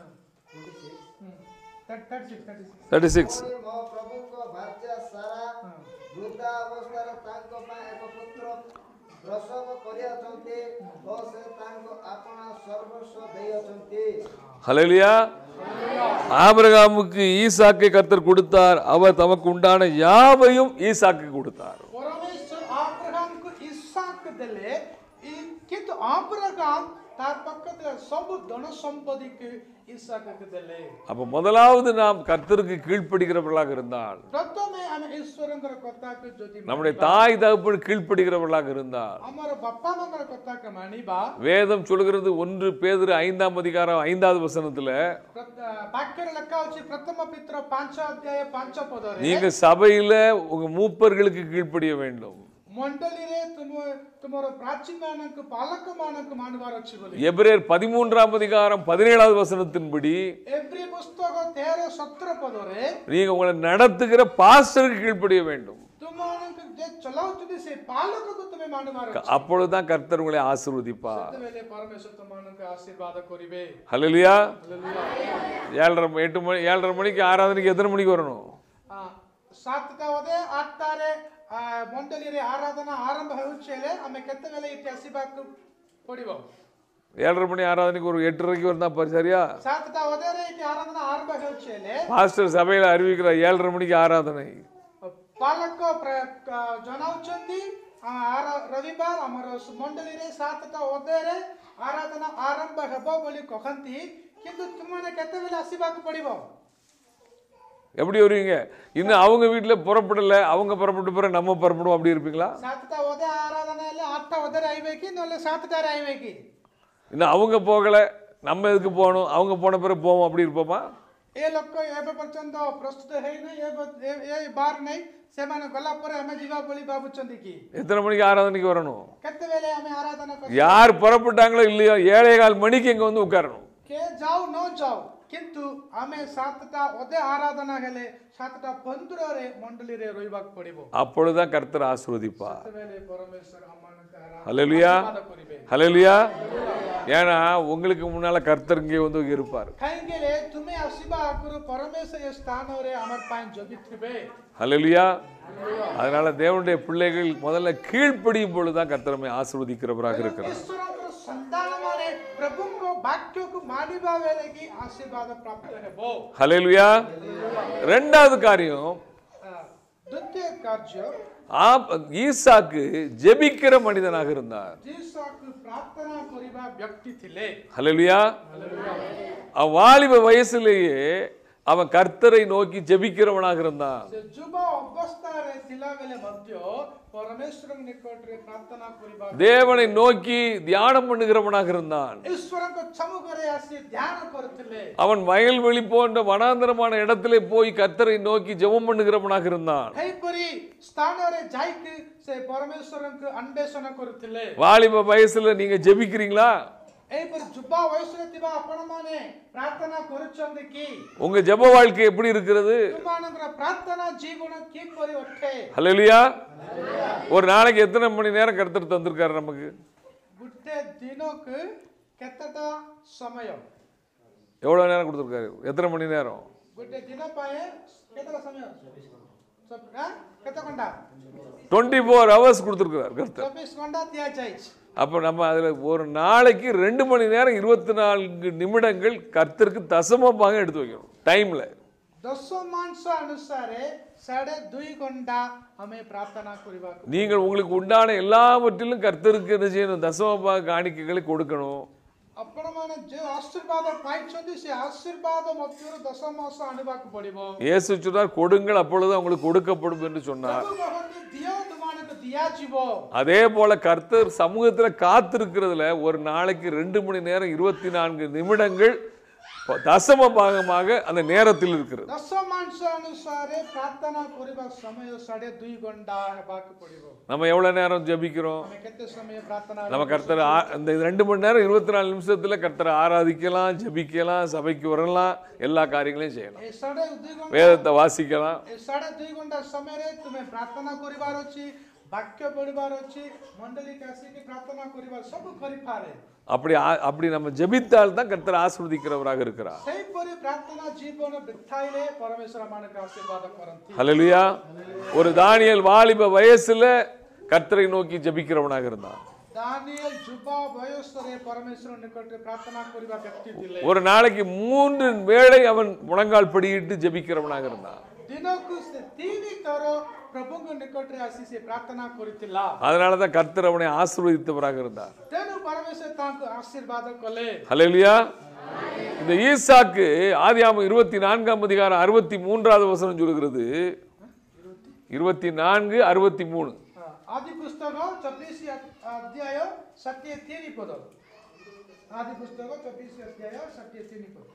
thirty six thirty six thirty six ପୁଣି ମୋ ପ୍ରଭୁଙ୍କ ଭାର୍ଯ୍ୟା ସାରା ବୃଦ୍ଧା ଅବସ୍ଥାରେ ତାଙ୍କ ପାଇଁ ଏକ ପୁତ୍ର ପ୍ରସବ କରିଅଛନ୍ତି ଓ ସେ ତାଙ୍କୁ ଆପଣା ସର୍ବସ୍ୱ ଦେଇଅଛନ୍ତି ஹalleluya ஆபிரகாமுக்கு ஈசாக்கை கர்த்தர் கொடுத்தார் அவர் தமக்கு உண்டான யாவையும் ஈசாக்கு கொடுத்தார் ପରମେଶ୍ୱର ଆବ୍ରାହାମକୁ ଇସାକ ଦେଲେ ଇ- କିନ୍ତୁ ଆବ୍ରାହାମ ତାର ପାଖରେ ସବୁ ଧନ ସମ୍ପତ୍ତିକୁ ଇସାକକୁ ଦେଲେ அப்ப முதலாவது நாம் கர்த்தருக்கு கீழ்ப்படுகிறவர்களாக இருந்தால் ପ୍ରଥମେ ଆମେ ଈଶ୍ୱରଙ୍କର କଥାକୁ ଯଦି நம்முடைய ମାନିବା, தாய் தகப்பன் கீழ்ப்படுகிறவர்களாக இருந்தால் ଆମର ବାପା ମାଙ୍କର କଥାକୁ ମାନିବା வேதம் சொல்கிறது ஒன்று பேதுரு ஐந்தாம் அதிகாரம் ஐந்தாவது வசனத்துல ପ୍ର- ବାକ୍ୟରେ ଲେଖା ଅଛି ପ୍ରଥମ ପିତ୍ର ପାଞ୍ଚ ଅଧ୍ୟାୟ ପାଞ୍ଚ ପଦରେ நீங்க சபையில உங்க மூப்பர்களுக்கு கீழ்ப்படிய வேண்டும் ମଣ୍ଡଳୀରେ ତୁମ ତୁମର ପ୍ରାଚୀନ ମାନଙ୍କୁ ପାଲକ ମାନଙ୍କୁ ମାନିବାର ଅଛି ବୋଲି எபிரேர் பதிமூன்றாம் அதிகாரம் பதினேழாவது வசனத்தின்படி ଏଭ୍ରି ପୁସ୍ତକ ତେର ସତର ପଦରେ நீங்க உங்களை நடத்துகிற பாஸ்டருக்கு கீழ்ப்படிய வேண்டும் ତୁମମାନଙ୍କୁ ଯେ ଚଲାଉଛନ୍ତି ସେ ପାଲକକୁ ତୁମେ ମାନିବାର ଅଛି அப்பொழுதுதான் கர்த்தர் உங்களை ஆசீர்வதிப்பார் ସେତେବେଳେ ପରମେଶ୍ୱର ତୁମମାନଙ୍କୁ ଆଶୀର୍ବାଦ କରିବେ ஹalleluya Hallelujah. ஏழரை ம- எட்டு மணி ஏழரை மணிக்கு ஆராதனைக்கு எத்தனை மணிக்கு வரணும் ಆ, ସାତଟା ବୋଧେ ଆଠଟାରେ ଆ, ମଣ୍ଡଳୀରେ ଆରାଧନା ଆରମ୍ଭ ହେଉଛି ହେଲେ ଆମେ କେତେବେଳେ ଏଠି ଆସିବାକୁ ପଡିବ ஏழரை மணி ஆராதனைக்கு ஒரு எட்டரைக்கு வந்தா பாரு சரியா ସାତଟା ବୋଧେରେ ଏଠି ଆରାଧନା ଆରମ୍ଭ ହେଉଛି ହେଲେ பாஸ்டர் சபையில அறிவிக்கிற ஏழரை மணிக்கு ஆராதனை ପାଲକ ପ୍ର- କ- ଜଣାଉଛନ୍ତି ଆ- ଆର- ରବିବାର ଆମର ମଣ୍ଡଳୀରେ ସାତଟା ଅଧ୍ୟାୟରେ ଆରାଧନା ଆରମ୍ଭ ହେବ ବୋଲି କହନ୍ତି କିନ୍ତୁ ତୁମମାନେ କେତେବେଳେ ଆସିବାକୁ ପଡ଼ିବ எப்படி வருவீங்க இன்னும் அவங்க வீட்டில் புறப்படலை அவங்க புறப்பட்டு பிறகு நம்ம புறப்படுவோம் அப்படி இருப்பீங்களா ସାତଟା ଅଧ୍ୟାୟ ଆରାଧନା ହେଲେ ଆଠଟା ଅଧ୍ୟାୟରେ ଆଇବେ କି ନହେଲେ ସାତଟାରେ ଆଇବେ କି இன்னும் அவங்க போகலை நம்ம எதுக்கு போகணும் அவங்க போன பிறகு போவோம் அப்படி இருப்போமா ଏ ଲୋକ ଏବେ ପର୍ଯ୍ୟନ୍ତ ପ୍ରସ୍ତୁତ ହେଇନାହିଁ ଏ ବ- ଏ- ଏ ବାର ନାହିଁ ସେମାନେ ଗଲା ପରେ ଆମେ ଯିବା ବୋଲି ଭାବୁଛନ୍ତି କି எத்தனை மணிக்கு ஆராதனைக்கு வரணும் କେତେବେଳେ ଆମେ ଆରାଧନା କରୁ யார் புறப்பட்டாங்களோ இல்லையோ ஏழே கால் மணிக்கு இங்கே வந்து உட்காரணும் କେ ଯାଉ ନ ଯାଉ କିନ୍ତୁ ଆମେ ସାତଟା ଅଧେ ଆରାଧନା ହେଲେ ସାତଟା ପନ୍ଦରରେ ମଣ୍ଡଳୀରେ ରହିବାକୁ ପଡ଼ିବ அப்பொழுதுதான் கர்த்தர் ஆசீர்வதிப்பார் ସେତେବେଳେ ପରମେଶ୍ୱର ଆମମାନଙ୍କ ଆରାଧନା ஹalleluya ଆଶୀର୍ବାଦ କରିବେ ஹalleluya ஏன்னா உங்களுக்கு முன்னால கர்த்தர் இங்கே வந்து இருப்பார் କାହିଁକି ନା ତୁମେ ଆସିବା ଆଗରୁ ପରମେଶ୍ୱର ଏ ସ୍ଥାନରେ ଆମର ପାଇଁ ଜଗିଥିବେ ஹalleluya அதனால தேவனுடைய பிள்ளைகள் முதல்ல கீழ்ப்படியும் பொழுதுதான் கர்த்தர் நம்மை ஆசீர்வதிக்கிறவராக இருக்கிறார் ଈଶ୍ୱରଙ୍କର ସନ୍ତାନମାନେ ପ୍ରଭୁଙ୍କ ବାକ୍ୟକୁ ମାନିବା ବେଳେ କି ଆଶୀର୍ବାଦ ପ୍ରାପ୍ତ ହେବ ஹalleluya ரெண்டாவது காரியம் ଆ, ଦ୍ୱିତୀୟ କାର୍ଯ୍ୟ ஆப்- ஈசாக்கு ஜெபிக்கிற மனிதனாக இருந்தார் ଯିଶୁକୁ ପ୍ରାର୍ଥନା କରିବା ବ୍ୟକ୍ତି ଥିଲେ ஹalleluya அவன் வாலிப வயசுலேயே அவன் கர்த்தரை நோக்கி ஜெபிக்கிறவனாக இருந்தான் ସେ ଯୁବ ଅବସ୍ଥାରେ ଥିଲାବେଳେ ମଧ୍ୟ ପରମେଶ୍ୱରଙ୍କ ନିକଟରେ ପ୍ରାର୍ଥନା କରିବା தேவனை நோக்கி தியானம் பண்ணுகிறவனாக இருந்தான் ଈଶ୍ୱରଙ୍କ ସମ୍ମୁଖରେ ଆସି ଧ୍ୟାନ କରୁଥିଲେ அவன் வயல்வெளி போன்ற வனாந்தரமான இடத்திலே போய் கர்த்தரை நோக்கி ஜெபம் பண்ணுகிறவனாக இருந்தான் ଏହିପରି ସ୍ଥାନରେ ଯାଇକି ସେ ପରମେଶ୍ୱରଙ୍କୁ ଅନ୍ୱେଷଣ କରୁଥିଲେ வாலிப வயசுல நீங்க ஜெபிக்கிறீங்களா ଏହିପରି ଯୁବ ବୟସରେ ଥିବା ଆପଣମାନେ ପ୍ରାର୍ଥନା କରୁଛନ୍ତି କି உங்க ஜெப வாழ்க்கை எப்படி இருக்கிறது ତୁମମାନଙ୍କର ପ୍ରାର୍ଥନା ଜୀବନ କିପରି ଅଟେ ஹalleluya ஒரு நாளைக்கு எத்தனை மணி நேரம் கர்த்தர் தந்திருக்காரு நமக்கு ଗୋଟେ ଦିନକୁ କେତେଟା ସମୟ எவ்வளவு நேரம் கொடுத்துருக்காரு எத்தனை மணி நேரம் ଗୋଟେ ଦିନ ପାଇଁ କେତେଟା ସମୟ ସବ- ଆଁ? କେତେ ଘଣ୍ଟା டுவெண்ட்டி ஃபோர் ஹவர்ஸ் கொடுத்துருக்காரு கர்த்தர் ଚବିଶ ଘଣ୍ଟା ଦିଆଯାଇଛି அப்போ நம்ம அதில் ஒரு நாளைக்கு ரெண்டு மணி நேரம் இருபத்தி நான்கு நிமிடங்கள் கர்த்தருக்கு தசமமாக எடுத்து வைக்கணும் டைமில் ଦଶ ମାଂସ ଅନୁସାରେ ସାଢ଼େ ଦୁଇ ଘଣ୍ଟା ଆମେ ପ୍ରାର୍ଥନା କରିବାକୁ நீங்கள் உங்களுக்கு உண்டான எல்லாவற்றிலும் கர்த்தருக்கு என்ன செய்யணும் தசமபாக காணிக்கைகளை கொடுக்கணும் ଆପଣମାନେ ଯେଉଁ ଆଶୀର୍ବାଦ ପାଇଛନ୍ତି ସେ ଆଶୀର୍ବାଦ ମଧ୍ୟରୁ ଦଶ ମାସ ଆଣିବାକୁ ପଡ଼ିବ இயேசு சொன்னார் கொடுங்கள் அப்பொழுது உங்களுக்கு கொடுக்கப்படும் என்று சொன்னார் ପ୍ରଭୁ କହନ୍ତି ଦିଅ ତୁମମାନଙ୍କୁ ଦିଆଯିବ அதே போல கர்த்தர் சமூகத்துல காத்திருக்கிறதுல ஒரு நாளைக்கு ரெண்டு மணி நேரம் இருபத்தி நான்கு நிமிடங்கள் தசம பாகமாக அந்த நேரத்தில் இருக்கிறது ଦଶ ମାଂସ ଅନୁସାରେ ପ୍ରାର୍ଥନା କରିବା ସମୟ ସାଢ଼େ ଦୁଇ ଘଣ୍ଟା ହେବାକୁ ପଡ଼ିବ நம்ம எவ்வளவு நேரம் ஜெபிக்கிறோம் ଆମେ କେତେ ସମୟ ପ୍ରାର୍ଥନା நம்ம கர்த்தர் ஆ- இந்த ரெண்டு மணி நேரம் இருபத்தி நாலு நிமிஷத்துல கர்த்தரை ஆராதிக்கலாம் ஜெபிக்கலாம் சபைக்கு வரலாம் எல்லா காரியங்களையும் செய்யலாம் ଏ ସାଢ଼େ ଦୁଇ ଘଣ୍ଟା வேதத்தை வாசிக்கலாம் ଏ ସାଢ଼େ ଦୁଇ ଘଣ୍ଟା ସମୟରେ ତୁମେ ପ୍ରାର୍ଥନା କରିବାର ଅଛି ବାକ୍ୟ ପଢ଼ିବାର ଅଛି ମଣ୍ଡଳୀକି ଆସିକି ପ୍ରାର୍ଥନା କରିବାର ସବୁ କରିପାରେ அப்படி ஆ- அப்படி நம்ம ஜெபித்தால் தான் கர்த்தர் ஆசிர்வதிக்கிறவராக இருக்கிறார் ସେହିପରି ପ୍ରାର୍ଥନା ଜୀବନ ବିତାଇଲେ ପରମେଶ୍ୱର ମାନଙ୍କୁ ଆଶୀର୍ବାଦ କରନ୍ତି ஹalleluya ஒரு தானியல் வாலிப வயசுல கர்த்தரை நோக்கி ஜெபிக்கிறவனாக இருந்தான் ଦାନିଏଲ ଯୁବ ବୟସରେ ପରମେଶ୍ୱର ନିକଟରେ ପ୍ରାର୍ଥନା କରିବା ବ୍ୟକ୍ତି ଥିଲେ ஒரு நாளைக்கு மூன்று வேளை அவன் முழங்கால் படியிட்டு ஜெபிக்கிறவனாக இருந்தான் ଦିନକୁ ସେ ତିନି ଥର ପ୍ରଭୁଙ୍କ ନିକଟରେ ଆସି ସେ ପ୍ରାର୍ଥନା କରିଥିଲା அதனால தான் கர்த்தர் அவனை ஆசீர்வதித்தவராக இருந்தார் ତେଣୁ ପରମେଶ୍ୱର ତାଙ୍କୁ ଆଶୀର୍ବାଦ କଲେ ஹalleluya இந்த ஈசாக்கு ஆதியாமம் இருபத்தி நான்காம் அதிகாரம் அறுபத்தி மூன்றாவது வசனம் சொல்கிறது இருபத்தி நான்கு அறுபத்தி மூணு ଆଦି ପୁସ୍ତକ ଚବିଶ ଅଧ୍ୟାୟ ଷାଠିଏ ତିନି ପଦ ଆଦି ପୁସ୍ତକ ଚବିଶ ଅଧ୍ୟାୟ ଷାଠିଏ ତିନି ପଦ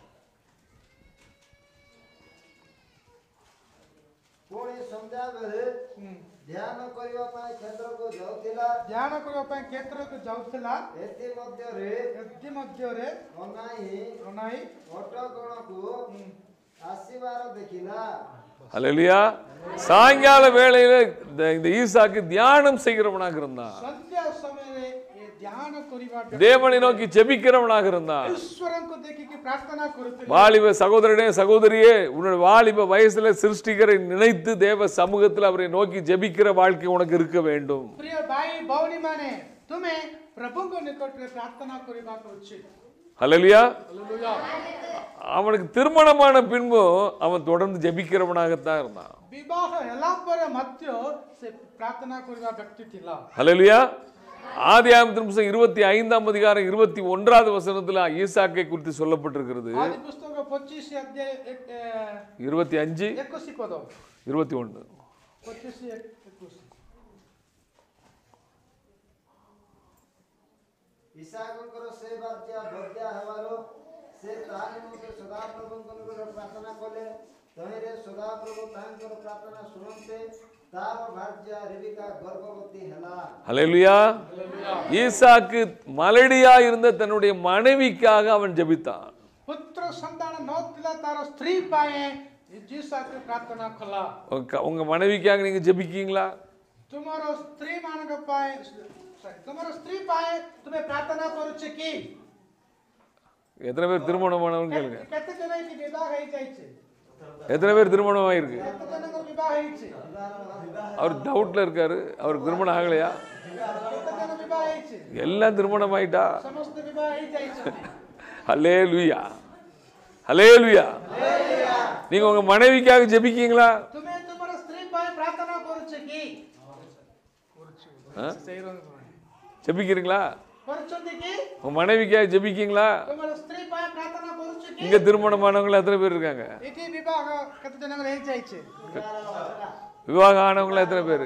ପୁଣି ସନ୍ଧ୍ୟାବେଳେ ଧ୍ୟାନ କରିବା ପାଇଁ କ୍ଷେତ୍ରକୁ ଯାଉଥିଲା ଧ୍ୟାନ କରିବା ପାଇଁ କ୍ଷେତ୍ରକୁ ଯାଉଥିଲା ଏଥି ମଧ୍ୟରେ ଏଥି ମଧ୍ୟରେ ଅନାଇ ଅନାଇ ଅଟକଣକୁ ଆସିବାର ଦେଖିଲା ஹalleluya சாயங்கால வேளையில இந்த இந்த ஈசாக்கு தியானம் செய்கிறவனாக இருந்தான் ସନ୍ଧ୍ୟା ସମୟରେ ଏ ଧ୍ୟାନ କରିବା ବ୍ୟକ୍ତି தேவனை நோக்கி ஜெபிக்கிறவனாக இருந்தான் ଈଶ୍ୱରଙ୍କୁ ଦେଖିକି ପ୍ରାର୍ଥନା କରୁଥିଲେ வாலிப சகோதரனே சகோதரியே உன்னோட வாலிப வயசுல சிருஷ்டிகரை நினைத்து தேவ சமூகத்தில் அவரை நோக்கி ஜெபிக்கிற வாழ்க்கை உனக்கு இருக்க வேண்டும் ପ୍ରିୟ ଭାଇ ଭଉଣୀ ମାନେ ତୁମେ ପ୍ରଭୁଙ୍କ ନିକଟରେ ପ୍ରାର୍ଥନା କରିବାକୁ ଉଚିତ ஹalleluya Hallelujah. அவனுக்கு திருமணமான பின்பும் அவன் தொடர்ந்து ஜெபிக்கிறவனாகத்தான் இருந்தான் ବିବାହ ହେଲା ପରେ ମଧ୍ୟ ସେ ପ୍ରାର୍ଥନା କରିବା ବ୍ୟକ୍ତି ଥିଲା ஹalleluya ஆதியாகமத்தின் புஸ்தகம் இருபத்தி ஐந்தாம் அதிகாரம் இருபத்தி ஒன்றாவது வசனத்துல ஈசாக்கை குறித்து சொல்லப்பட்டிருக்கிறது ଆଦି ପୁସ୍ତକ ପଚିଶ ଅଧ୍ୟାୟ ଏକ- ଏ, இருபத்தி அஞ்சு ଏକୋଇଶ ପଦ இருபத்தி ஒன்று ପଚିଶ ଏକ- ଏକୋଇଶ ଇସାକଙ୍କର ସେ ବାର୍ଯ୍ୟ ବଦ୍ୟା ହେବାରୁ ସେ ତା ନିମନ୍ତେ ସଦାପ୍ରଭୁଙ୍କ ନିକଟରେ ପ୍ରାର୍ଥନା କଲେ ତହିଁରେ ସଦାପ୍ରଭୁ ତାଙ୍କର ପ୍ରାର୍ଥନା ଶୁଣନ୍ତେ ତାର ଭାର୍ଯ୍ୟା ରେବିକା ଗର୍ଭବତୀ ହେଲା ஹalleluya ஈசாக்கு மலடியா இருந்த தன்னுடைய மனைவிக்காக அவன் ஜெபித்தான் ପୁତ୍ର ସନ୍ତାନ ନଥିଲା ତାର ସ୍ତ୍ରୀ ପାଇଁ ଯୀଶୁକୁ ପ୍ରାର୍ଥନା କଲା உங்க- உங்க மனைவிக்காக நீங்க ஜெபிக்கீங்களா ତୁମର ସ୍ତ୍ରୀ ମାନଙ୍କ ପାଇଁ sorry, ତୁମର ସ୍ତ୍ରୀ ପାଇଁ ତୁମେ ପ୍ରାର୍ଥନା କରୁଛ କି எத்தனை பேர் திருமணமானவங்க கேளுங்க କେତେ ଜଣ ଏଠି ବିବାହ ହେଇଯାଇଛି எத்தனை பேர் திருமணம் ஆயிருக்கு କେତେ ଜଣଙ୍କର ବିବାହ ହେଇଛି அவர் டவுட்ல இருக்காரு அவருக்கு திருமணம் ஆகலையா କେତେ ଜଣ ବିବାହ ହେଇଛି எல்லாம் திருமணம் ஆயிட்டா ସମସ୍ତେ ବିବାହ ହେଇଯାଇଛନ୍ତି ஹலே லுயா ஹலே லுயா நீங்க உங்க மனைவிக்காக ஜெபிக்கீங்களா ତୁମେ ତୁମର ସ୍ତ୍ରୀ ପାଇଁ ପ୍ରାର୍ଥନା କରୁଛ କି ஆ? ସେଇ ରଙ୍ଗ ஜெபிக்கிறீங்களா କରୁଛନ୍ତି କି உங்க மனைவிக்காக ஜெபிக்கீங்களா ତୁମର ସ୍ତ୍ରୀ ପାଇଁ ପ୍ରାର୍ଥନା କରୁଛ କି இங்க திருமணமானவங்க எத்தனை பேர் இருக்காங்க ଏଠି ବିବାହ କେତେ ଜଣଙ୍କର ହେଇଯାଇଛି விவாகம் ஆனவங்கள எத்தனை பேர்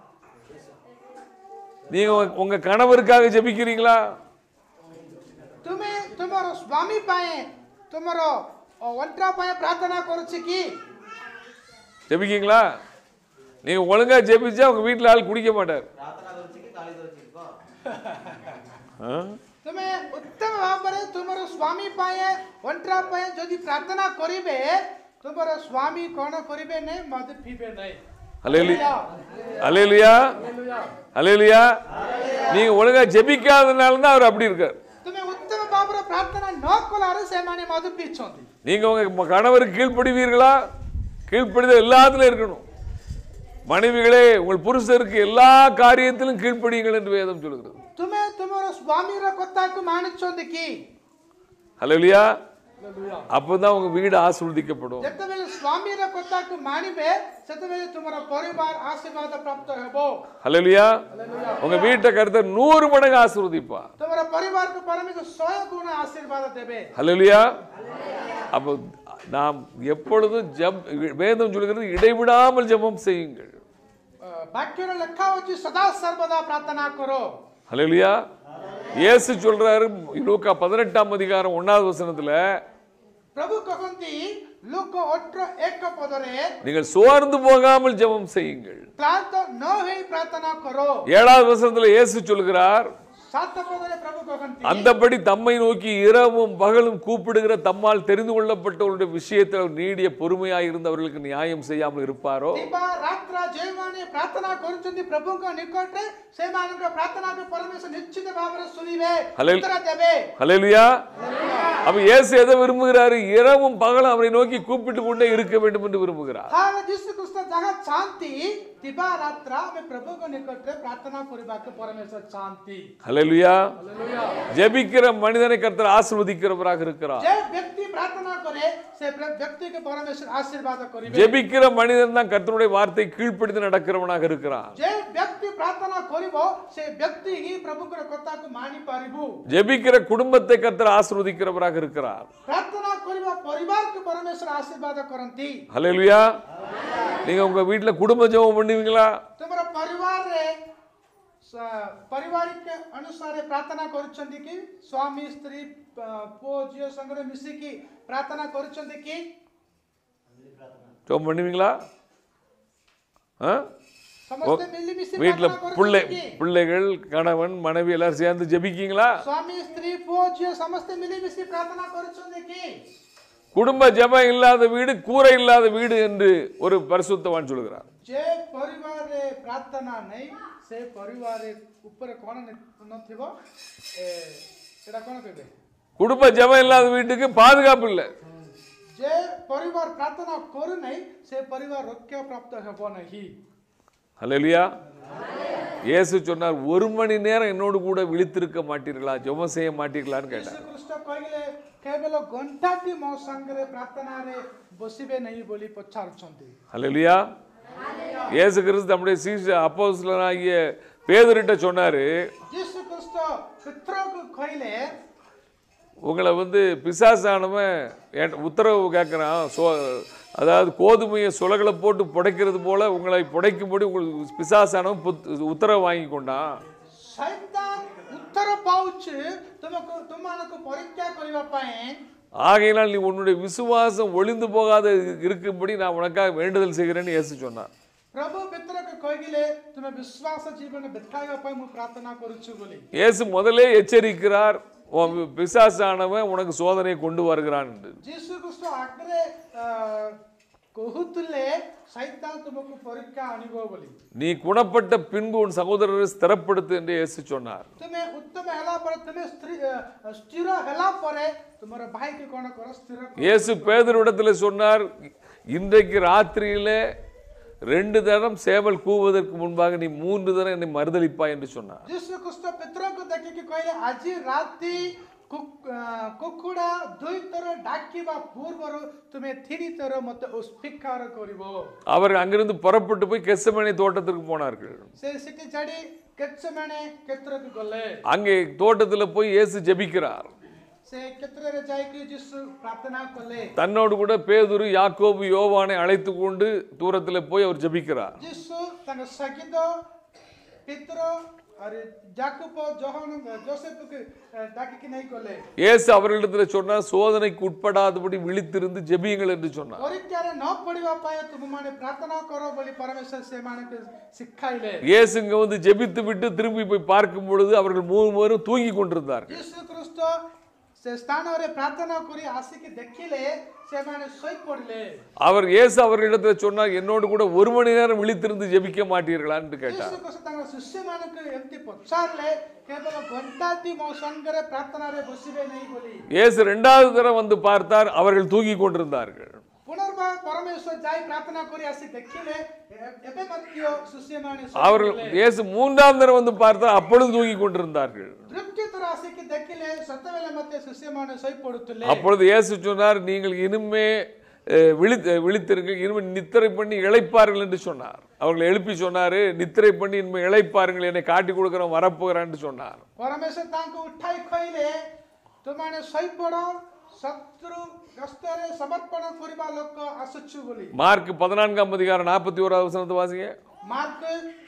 நீங்க உங்க- உங்க கணவருக்காக ஜெபிக்கிறீங்களா ତୁମେ ତୁମର ସ୍ୱାମୀ ପାଇଁ ତୁମର ଅଣ୍ଟା ପାଇଁ ପ୍ରାର୍ଥନା କରୁଛ କି ஜெபிக்கீங்களா நீங்க ஒழுங்கா ஜெபிச்சா உங்க வீட்டுல ஆள் குடிக்க மாட்டார் ஆ? ତୁମେ ଉତ୍ତମ ଭାବରେ ତୁମର ସ୍ୱାମୀ ପାଇଁ ଅଣ୍ଟା ପାଇଁ ଯଦି ପ୍ରାର୍ଥନା କରିବେ ତୁମର ସ୍ୱାମୀ କ'ଣ କରିବେ ନାହିଁ ମଦ ପିଇବେ ନାହିଁ ஹல்லேலூயா ஹல்லேலூயா ஹல்லேலூயா நீங்க ஒழுங்கா ஜெபிக்காதனால தான் அவர் அப்படி இருக்கார் ତୁମେ ଉତ୍ତମ ଭାବରେ ପ୍ରାର୍ଥନା ନ କଲାରୁ ସେମାନେ ମଦ ପିଇଛନ୍ତି நீங்க உங்க கணவருக்கு கீழ்ப்படிவீர்களா கீழ்ப்படிதல் எல்லாத்துலயும் இருக்கணும் மனைவிகளே உங்கள் புருஷருக்கு எல்லா காரியத்திலும் கீழ்ப்படியுங்கள் என்று வேதம் சொல்கிறது ତୁମେ ତୁମର ସ୍ୱାମୀର କଥାକୁ ମାନିଛନ୍ତି କି ஹalleluya அப்பதான் உங்க வீடு ஆசீர்வதிக்கப்படும் ଯେତେବେଳେ ସ୍ୱାମୀର କଥାକୁ ମାନିବେ ସେତେବେଳେ ତୁମର ପରିବାର ଆଶୀର୍ବାଦ ପ୍ରାପ୍ତ ହେବ ஹalleluya உங்க வீட்டை கருத்தர் நூறு மடங்கு ஆசீர்வதிப்பா ତୁମର ପରିବାରକୁ ପରମେଶ୍ୱର ଶହେ ଗୁଣ ଆଶୀର୍ବାଦ ଦେବେ ஹalleluya அப்போ நாம் எப்பொழுதும் ஜெப் வேதம் சொல்கிறது இடைவிடாமல் ஜெபம் செய்யுங்கள் ଅ, ବାକ୍ୟରେ ଲେଖା ହେଉଛି ସଦା ସର୍ବଦା ପ୍ରାର୍ଥନା କର ஹalleluya இயேசு சொல்றாரு லூக்கா பதினெட்டாம் அதிகாரம் ஒன்னாவது வசனத்துல ପ୍ରଭୁ କହନ୍ତି ଲୋକ ଅଠର ଏକ ପଦରେ நீங்கள் சோர்ந்து போகாமல் ஜெபம் செய்யுங்கள் କ୍ଳାନ୍ତ ନ ହେଇ ପ୍ରାର୍ଥନା କର ஏழாவது வசனத்துல இயேசு சொல்கிறார் ସାତ ପଦରେ ପ୍ରଭୁ କହନ୍ତି அந்தபடி தம்மை நோக்கி இரவும் பகலும் கூப்பிடுகிற தம்மால் தெரிந்து கொள்ளப்பட்டவருடைய விஷயத்தில் அவர் நீடிய பொறுமையாய் இருந்து அவர்களுக்கு நியாயம் செய்யாமல் இருப்பாரோ ଦିବା ରାତ୍ର ଯେଉଁମାନେ ପ୍ରାର୍ଥନା କରୁଛନ୍ତି ପ୍ରଭୁଙ୍କ ନିକଟରେ ସେମାନଙ୍କ ପ୍ରାର୍ଥନାକୁ ପରମେଶ୍ୱର ନିଶ୍ଚିତ ଭାବରେ ଶୁଣିବେ Hallel- ଉତ୍ତର ଦେବେ ஹalleluya அப்ப இயேசு எதை விரும்புகிறாரு இரவும் பகலும் அவரை நோக்கி கூப்பிட்டு கொண்டே இருக்க வேண்டும் என்று விரும்புகிறார் ତାହେଲେ ଯୀଶୁ ଖ୍ରୀଷ୍ଟ ଯାହା ଚାହାନ୍ତି ଦିବା ରାତ୍ର ଆମେ ପ୍ରଭୁଙ୍କ ନିକଟରେ ପ୍ରାର୍ଥନା କରିବାକୁ ପରମେଶ୍ୱର ଚାହାନ୍ତି ஹalleluya ஜெபிக்கிற மனிதனை கர்த்தர் ஆசீர்வதிக்கிறவராக இருக்கிறார் ଯେ ବ୍ୟକ୍ତି ପ୍ରାର୍ଥନା କରେ ସେ ପ୍ର- ବ୍ୟକ୍ତିକୁ ପରମେଶ୍ୱର ଆଶୀର୍ବାଦ କରିବେ ஜெபிக்கிற மனிதன் தான் கர்த்தருடைய வார்த்தை கீழ்ப்படுத்தி நடக்கிறவனாக இருக்கிறான் ଯେ ବ୍ୟକ୍ତି ପ୍ରାର୍ଥନା କରିବ ସେ ବ୍ୟକ୍ତି ହିଁ ପ୍ରଭୁଙ୍କର କଥାକୁ ମାନି ପାରିବୁ ஜெபிக்கிற குடும்பத்தை கர்த்தர் ஆசீர்வதிக்கிறவராக இருக்கிறார் ପ୍ରାର୍ଥନା କରିବା ପରିବାରକୁ ପରମେଶ୍ୱର ଆଶୀର୍ବାଦ କରନ୍ତି ஹalleluya நீங்க உங்க வீட்டுல குடும்ப ஜெபம் பண்ணுவீங்களா ତୁମର ପରିବାରରେ ସ- ପାରିବାରିକ ଅନୁସାରେ ପ୍ରାର୍ଥନା କରୁଛନ୍ତି କି ସ୍ୱାମୀ ସ୍ତ୍ରୀ ଅ, ପୁଅ ଝିଅ ସାଙ୍ଗରେ ମିଶିକି ପ୍ରାର୍ଥନା କରୁଛନ୍ତି କି ஜெபம் பண்ணுவீங்களா ஆ? ସମସ୍ତେ ମିଳିମିଶି வீட்டுல ପ୍ରାର୍ଥନା பிள்ளை କରୁଛନ୍ତି କି பிள்ளைகள் கணவன் மனைவி எல்லாரும் சேர்ந்து ஜெபிக்கீங்களா ସ୍ୱାମୀ ସ୍ତ୍ରୀ ପୁଅ ଝିଅ ସମସ୍ତେ ମିଳିମିଶି ପ୍ରାର୍ଥନା କରୁଛନ୍ତି କି குடும்ப ஜெபம் இல்லாத வீடு கூரை இல்லாத வீடு என்று ஒரு பரிசுத்தவான் சொல்கிறார் ଯେ ପରିବାରରେ ପ୍ରାର୍ଥନା ନାହିଁ ସେ ପରିବାରରେ ଉପରେ କ'ଣ ନ- ନଥିବ ଏ, ସେଟା କ'ଣ କହିବେ குடும்ப ஜெபம் இல்லாத வீட்டுக்கு பாதுகாப்பு இல்லை ଯେ ପରିବାର ପ୍ରାର୍ଥନା କରୁନାହିଁ ସେ ପରିବାର ରକ୍ଷା ପ୍ରାପ୍ତ ହେବ ନାହିଁ ஹalleluya இயேசு சொன்னார் ஒரு மணி நேரம் என்னோடு கூட விழித்திருக்க மாட்டீர்களா ஜெபம் செய்ய மாட்டீர்களான்னு கேட்டார் ଯୀଶୁଖ୍ରୀଷ୍ଟ କହିଲେ କେବଳ ଘଣ୍ଟାଟି ମୋ ସାଙ୍ଗରେ ପ୍ରାର୍ଥନାରେ ବସିବେ ନାହିଁ ବୋଲି ପଚାରୁଛନ୍ତି ஹalleluya இயேசு கிறிஸ்து நம்முடைய சீச அப்போஸ்தலனாகிய பேதுருட்ட சொன்னாரு जीशु ख्रिस्ट पितरों कहले உங்களை வந்து பிசாசானவன் என் உத்தரவு கேட்குறான் சோ அதாவது கோதுமையை சுலகளை போட்டு புடைக்கிறது போல உங்களை புடைக்கும்படி உங்களுக்கு பிசாசானவன் புத்- உத்தரவு வாங்கி கொண்டான் शैतान उत्तर पाउछ तुमको तुमମାନଙ୍କୁ ପରୀକ୍ଷା କରିବା ପାଇଁ ஆகையினால் நீ உன்னுடைய விசுவாசம் ஒளிந்து போகாத இருக்கும்படி நான் உனக்காக வேண்டுதல் செய்கிறேன்னு இயேசு சொன்னான் ପ୍ରଭୁ ପିତରକୁ କହିଲେ ତୁମେ ବିଶ୍ୱାସ ଜୀବନ ଦେଖାଇବା ପାଇଁ ମୁଁ ପ୍ରାର୍ଥନା କରୁଛୁ ବୋଲି இயேசு முதலே எச்சரிக்கிறார் உன் பிசாசானவன் உனக்கு சோதனையை கொண்டு வருகிறான் என்று ଯୀଶୁ ଖ୍ରୀଷ୍ଟ ଆଗରେ ଅ, କହୁଥିଲେ ସୈତାନ ତୁମକୁ ପରୀକ୍ଷା ଆଣିବ ବୋଲି நீ குணப்பட்ட பின்பு உன் சகோதரரை ஸ்திரப்படுத்து என்று இயேசு சொன்னார் ତୁମେ ଉତ୍ତମ ହେଲା ପରେ ତୁମେ ସ୍ତ୍ରୀ ଅ, ସ୍ଥିର ହେଲା ପରେ ତୁମର ଭାଇକି କଣ କର ସ୍ଥିର କର। இயேசு பேதரிடத்துல சொன்னார் இன்றைக்கு ராத்திரியிலே ரெண்டு தரம் சேவல் கூவுவதற்கு முன்பாக நீ மூன்று தரம் என்னை மறுதளிப்பாய் என்று சொன்னார் ଯୀଶୁ ଖ୍ରୀଷ୍ଟ ପିତରଙ୍କୁ ଦେଖିକି କହିଲେ ଆଜି ରାତି କୁକ୍- ଅ, କୁକୁଡ଼ା ଦୁଇ ଥର ଡାକିବା ପୂର୍ବରୁ ତୁମେ ତିନି ଥର ମତେ ଉସ୍ଫିକାର କରିବ அவர் அங்கிருந்து புறப்பட்டு போய் கெசமனை தோட்டத்திற்கு போனார்கள் ସେ ସେଠି ଛାଡି କେତେମାନେ କ୍ଷେତ୍ରକୁ ଗଲେ அங்கே தோட்டத்தில் போய் இயேசு ஜெபிக்கிறார் ସେ କ୍ଷେତ୍ରରେ ଯାଇକି ଯୀଶୁ ପ୍ରାର୍ଥନା କଲେ தன்னோடு கூட பேதுரு யாக்கோபு யோவானை அழைத்து கொண்டு தூரத்தில் போய் அவர் ஜெபிக்கிறார் ଯୀଶୁ ତାଙ୍କ ସଙ୍ଗୀତ ପିତର ଆରେ ଜାକୁବ ଜହନ ଜୋସେଫକୁ ଅ, ଡାକିକି ନେଇ ଗଲେ இயேசு அவர்களிடத்தில் சொன்னார் சோதனைக்கு உட்படாதபடி விழித்திருந்து ஜெபியுங்கள் என்று சொன்னார் ପରୀକ୍ଷାରେ ନ ପଡିବା ପାଇଁ ତୁମମାନେ ପ୍ରାର୍ଥନା କର ବୋଲି ପରମେଶ୍ୱର ସେମାନଙ୍କୁ ଶିଖାଇଲେ இயேசு இங்க வந்து ஜெபித்து விட்டு திரும்பி போய் பார்க்கும் பொழுது அவர்கள் மூணு பேரும் தூங்கி கொண்டிருந்தார்கள் ଯୀଶୁ ଖ୍ରୀଷ୍ଟ ସେ ସ୍ଥାନରେ ପ୍ରାର୍ଥନା କରି ଆସିକି ଦେଖିଲେ ସେମାନେ ଶୋଇପଡ଼ିଲେ அவர் இயேசு அவர்களிடத்தில் சொன்னார் என்னோடு கூட ஒரு மணி நேரம் விழித்திருந்து ஜெபிக்க மாட்டீர்களான்னு கேட்டார் ଯୀଶୁ ଖ୍ରୀଷ୍ଟ ତାଙ୍କ ଶିଷ୍ୟମାନଙ୍କୁ ଏମିତି ପଚାରିଲେ କେବଳ ଘଣ୍ଟାଟି ମୋ ସଙ୍ଗରେ ପ୍ରାର୍ଥନାରେ ବସିବେ ନାହିଁ ବୋଲି இயேசு ரெண்டாவது தரம் வந்து பார்த்தார் அவர்கள் தூங்கி கொண்டிருந்தார்கள் ପୁନର୍ବାର ପରମେଶ୍ୱର ଯାଇ ପ୍ରାର୍ଥନା କରି ଆସି ଦେଖିଲେ ଏ- ଏବେ ମଧ୍ୟ ଶିଷ୍ୟମାନେ அவர்கள் ଶୋଇପଡ଼ିଲେ। இயேசு மூன்றாம் தரம் வந்து பார்த்தார் அப்பொழுது தூங்கி கொண்டிருந்தார்கள் ତୃତୀୟ ଥର ଆସିକି ଦେଖିଲେ ସେତେବେଳେ ମଧ୍ୟ ଶିଷ୍ୟମାନେ ଶୋଇପଡୁଥିଲେ அப்பொழுது இயேசு சொன்னார் நீங்கள் இனிமே அஹ், விழி விழித்திருங்கள் இனிமே நித்திரை பண்ணி இளைப்பார்கள் என்று சொன்னார் அவர்களை எழுப்பி சொன்னாரு நித்திரை பண்ணி இனிமே இளைப்பாருங்கள் என்னை காட்டி கொடுக்கிறவன் வரப்போகிறான்னு சொன்னார் ପରମେଶ୍ୱର ତାଙ୍କୁ ଉଠାଇ କହିଲେ ତୁମମାନେ ଶୋଇପଡ଼ ଶତ୍ରୁ ଗସ୍ତରେ ସମର୍ପଣ କରିବା ଲୋକ ଆସୁଛୁ ବୋଲି மார்க் பதினான்காம் அதிகாரம் நாற்பத்தி ஓராவது வசனத்தை வாசிங்க ମାର୍କ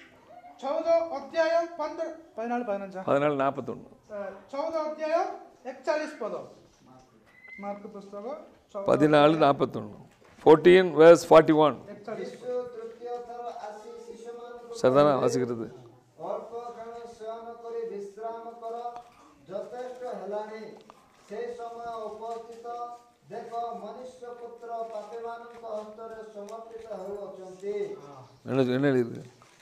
ଚଉଦ ଅଧ୍ୟାୟ ପନ୍ଦର ପതിനാല് പതിനഞ്ച பதினாலு நாற்பத்தொன்று ଚଉଦ ଅଧ୍ୟାୟ ଏକଚାଳିଶ ପଦ ମାର୍କ ପୁସ୍ତକ ଚଉଦ பதினாலு நாற்பத்தொன்று ஃபோர்டீன் வேர்ஸ் ஃபார்ட்டி ஒன் ଏକଚାଳିଶ ଯୀଶୁ ତୃତୀୟ ଥର ଆସି ଶିଶୁମାନଙ୍କୁ சரிதானா வாசிக்கிறது ଅଳ୍ପ କ୍ଷଣ ଶୟନ କରି ବିଶ୍ରାମ କର ଯଥେଷ୍ଟ ହେଲାଣି ସେ ସମୟ ଉପସ୍ଥିତ ଦେଖ ମନୁଷ୍ୟ ପୁତ୍ର ପାପୀମାନଙ୍କ ହସ୍ତରେ ସମର୍ପିତ ହେଉଅଛନ୍ତି என்ன என்ன எழுதியிருக்கு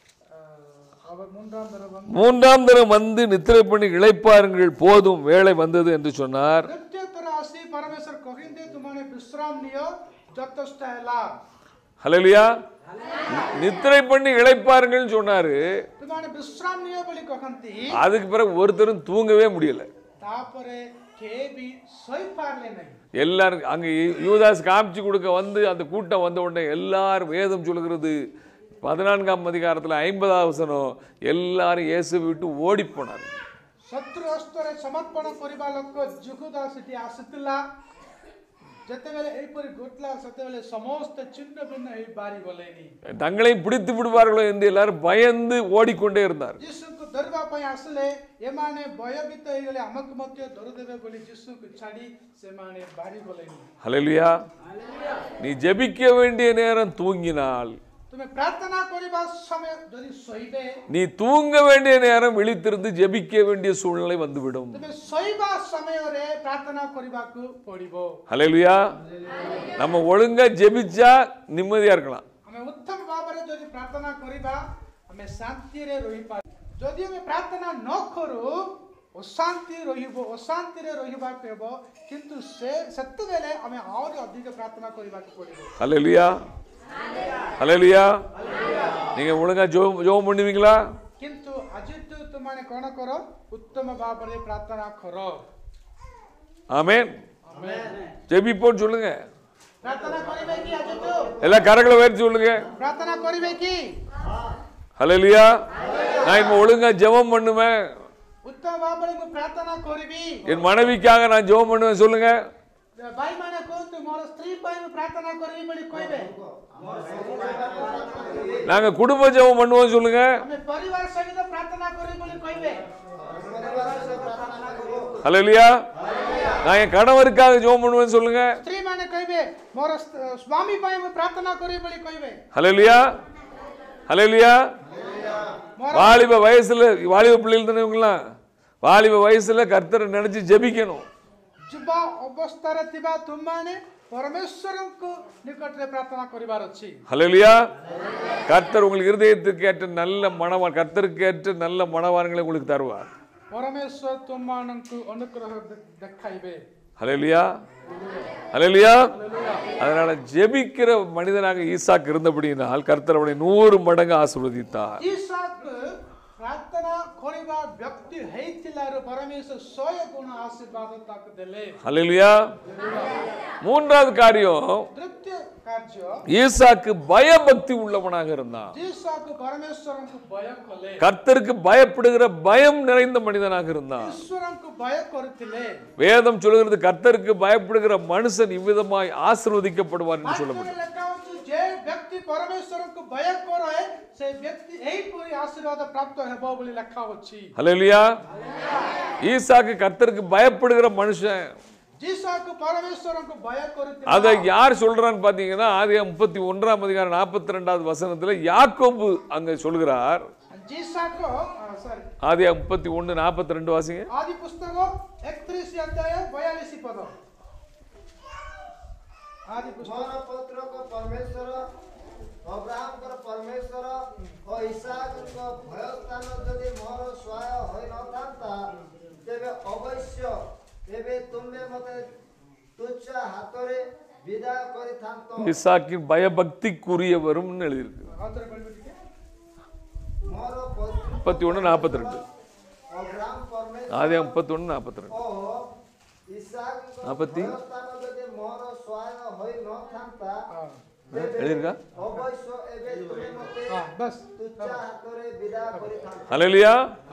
அவர் மூன்றாம் தரம் மூன்றாம் தரம் வந்து நித்திரை பண்ணி இளைப்பாருங்கள் போதும் வேலை வந்தது என்று சொன்னார் ତୃତୀୟ ଥର ଆସି ପରମେଶ୍ୱର କହିଲେ ତୁମମାନେ ବିଶ୍ରାମ ନିଅ ଯଥେଷ୍ଟ ହେଲା ஹalleluya நித்திரை பண்ணி இளைப்பாருங்கள்னு சொன்னாரு ତୁମମାନେ ବିଶ୍ରାମ ନିଅ ବୋଲି କହନ୍ତି அதுக்கு பிறகு ஒருத்தரும் தூங்கவே முடியல ତାପରେ କେହି ବି ଶୋଇପାରିଲେ ନାହିଁ எல்லாரும் அங்க யூதாஸ் காமிச்சு கொடுக்க வந்து அந்த கூட்டம் வந்த உடனே எல்லாரும் வேதம் சொல்லுகிறது பதினான்காம் அதிகாரத்துல ஐம்பதாவது வசனம் எல்லாரும் இயேசு விட்டு ஓடி போனார் ଶତ୍ରୁ ହସ୍ତରେ ସମର୍ପଣ କରିବା ଲୋକ ଯୁଗୁଦା ସେଠି ଆସିଥିଲା ଯେତେବେଳେ ଏହିପରି ଘଟିଲା ସେତେବେଳେ ସମସ୍ତେ ଛିନ୍ନ ଭିନ୍ନ ହେଇ ବାହାରି ଗଲେନି தங்களையும் பிடித்து விடுவார்களோ என்று எல்லாரும் பயந்து ஓடிக்கொண்டே இருந்தார் ଯୀଶୁଙ୍କୁ ଧରିବା ପାଇଁ ଆସିଲେ ଏମାନେ ଭୟଭୀତ ହେଇଗଲେ ଆମକୁ ମଧ୍ୟ ଧରିଦେବେ ବୋଲି ଯୀଶୁଙ୍କୁ ଛାଡି ସେମାନେ ବାହାରି ଗଲେନି ஹalleluya நீ ஜெபிக்க வேண்டிய நேரம் தூங்கினால் ତୁମେ ପ୍ରାର୍ଥନା କରିବା ସମୟ ଯଦି ଶୋଇବେ நீ தூங்க வேண்டிய நேரம் விழித்திருந்து ஜெபிக்க வேண்டிய சூழ்நிலை வந்துவிடும் ତୁମେ ଶୋଇବା ସମୟରେ ପ୍ରାର୍ଥନା କରିବାକୁ ପଡିବ ஹalleluya நம்ம ஒழுங்கா ஜெபிச்சா நிம்மதியா இருக்கலாம் ଆମେ ଉତ୍ତମ ଭାବରେ ଯଦି ପ୍ରାର୍ଥନା କରିବା ଆମେ ଶାନ୍ତିରେ ରହିପାରିବା ଯଦି ଆମେ ପ୍ରାର୍ଥନା ନ କରୁ ଅଶାନ୍ତି ରହିବ ଅଶାନ୍ତିରେ ରହିବାକୁ ହେବ କିନ୍ତୁ ସେ ସେତେବେଳେ ଆମେ ଆହୁରି ଅଧିକ ପ୍ରାର୍ଥନା କରିବାକୁ ପଡିବ ஹalleluya ஹalleluya நீங்க ஒழுங்கா ஜெபம் ஜெபம் பண்ணுவீங்களா କିନ୍ତୁ ଆଜିଠୁ ତୁମମାନେ କ'ଣ କର ଉତ୍ତମ ଭାବରେ ପ୍ରାର୍ଥନା କର ஆமென் ஜெபிப்போன்னு சொல்லுங்க ପ୍ରାର୍ଥନା କରିବେ କି ଆଜିଠୁ எல்லாம் கரங்களை உயர்த்தி சொல்லுங்க ପ୍ରାର୍ଥନା କରିବେ କି ஹalleluya நான் இப்போ ஒழுங்கா ஜெபம் பண்ணுவேன் ଉତ୍ତମ ଭାବରେ ମୁଁ ପ୍ରାର୍ଥନା କରିବି என் மனைவிக்காக நான் ஜெபம் பண்ணுவேன் சொல்லுங்க ଭାଇମାନେ କୁହନ୍ତୁ ମୋର ସ୍ତ୍ରୀ ପାଇଁ ମୁଁ ପ୍ରାର୍ଥନା କରିବି ବୋଲି କହିବେ நாங்க குடும்ப ஜெபம் பண்ணுவோம் சொல்லுங்க ଆମେ ପରିବାର ସହିତ ପ୍ରାର୍ଥନା କରିବି ବୋଲି କହିବେ ஹalleluya நான் என் கணவருக்காக ஜெபம் பண்ணுவேன் சொல்லுங்க ସ୍ତ୍ରୀ ମାନେ କହିବେ ମୋର ସ- ସ୍ୱାମୀ ପାଇଁ ମୁଁ ପ୍ରାର୍ଥନା କରିବି ବୋଲି କହିବେ ஹalleluya ஹalleluya ମୋର வாலிப வயசுல வாலிப பிள்ளைகள் தானே இவங்கலாம் வாலிப வயசுல கர்த்தரை நினைச்சு ஜெபிக்கணும் ଯୁବ ଅବସ୍ଥାରେ ଥିବା ତୁମମାନେ ପରମେଶ୍ୱରଙ୍କୁ ନିକଟରେ ପ୍ରାର୍ଥନା କରିବାର ଅଛି ஹalleluya கர்த்தர் உங்களுக்கு இருதயத்துக்கு ஏற்ற நல்ல மனவான் கர்த்தருக்கு ஏற்ற நல்ல மனவான்களை உங்களுக்கு தருவார் ପରମେଶ୍ୱର ତୁମମାନଙ୍କୁ ଅନୁଗ୍ରହ ଦେ- ଦେଖାଇବେ ஹalleluya ஹalleluya அதனால ஜெபிக்கிற மனிதனாக ஈசாக்கு இருந்தபடியினால் கர்த்தர் அவனை நூறு மடங்கு ஆசீர்வதித்தார் ଇସାକ ପ୍ରାର୍ଥନା କରିବା ବ୍ୟକ୍ତି ହେଇଥିଲାରୁ ପରମେଶ୍ୱର ଶହେ ଗୁଣ ଆଶୀର୍ବାଦ ତାକୁ ଦେଲେ ஹalleluya மூன்றாவது காரியம் ତୃତୀୟ କାର୍ଯ୍ୟ ஈசாக்கு பயபக்தி உள்ளவனாக இருந்தான் ଇସାକ ପରମେଶ୍ୱରଙ୍କୁ ଭୟ କଲେ கர்த்தருக்கு பயப்படுகிற பயம் நிறைந்த மனிதனாக இருந்தான் ଈଶ୍ୱରଙ୍କୁ ଭୟ କରୁଥିଲେ வேதம் சொல்லுகிறது கர்த்தருக்கு பயப்படுகிற மனுஷன் இவ்விதமாய் ஆசீர்வதிக்கப்படுவார் என்று சொல்லப்படும் ବାକ୍ୟରେ ଲେଖା ଅଛି ଯେ ବ୍ୟକ୍ତି ପରମେଶ୍ୱରଙ୍କୁ ଭୟ କରେ ସେ ବ୍ୟକ୍ତି ଏହିପରି ଆଶୀର୍ବାଦ ପ୍ରାପ୍ତ ହେବ ବୋଲି ଲେଖା ଅଛି ஹalleluya ஈசாக்கு கர்த்தருக்கு பயப்படுகிற மனுஷன் ଯିଶାକୁ ପରମେଶ୍ୱରଙ୍କୁ ଭୟ କରୁଥିଲେ அதை யார் சொல்றான்னு பாத்தீங்கன்னா ஆதியா முப்பத்தி ஒன்றாம் அதிகாரம் நாற்பத்தி ரெண்டாவது வசனத்துல யாக்கோபு அங்க சொல்கிறார் ଯିଶାକ ସରି ஆதியா முப்பத்தி ஒன்று நாற்பத்தி ரெண்டு வாசிங்க ଆଦି ପୁସ୍ତକ ଏକତିରିଶ ଅଧ୍ୟାୟ ବୟାଳିଶ ପଦ ଆଦି ପୁସ୍ତକ ମୋର ପୁତ୍ରକ ପରମେଶ୍ୱର ଅବ୍ରାହମଙ୍କର ପରମେଶ୍ୱର ଓ ଇସାକଙ୍କ ଭୟ ସ୍ଥାନ ଯଦି ମୋର ସହାୟ ହୋଇନଥାନ୍ତା ତେବେ ଅବଶ୍ୟ ଏବେ ତୁମେ ମତେ ତୁଚ୍ଛ ହାତରେ ବିଦାୟ କରିଥାନ୍ତ ஈசாக்கின் பயபக்திக்குரியவரும் எழுதியிருக்கு ଆଉଥରେ କହିବେ ଟିକେ ମୋର ପୁତ୍ର முப்பத்தி ஒன்று நாற்பத்தி ரெண்டு ଅବ୍ରାହମ ପରମେଶ୍ୱର ஆதியா முப்பத்தி ஒன்று நாற்பத்தி ரெண்டு ଓ ଇସାକଙ୍କ ନାପତି? ଭୟ ସ୍ଥାନ ଯଦି ମୋର ସହାୟ ହୋଇନଥାନ୍ତା ହଁ எழுதியிருக்கா ଅବଶ୍ୟ ଏବେ ତୁମେ ମତେ ହଁ ବସ୍ ତୁଚ୍ଛ ହାତରେ ବିଦାୟ କରିଥାନ୍ତ ஹalleluya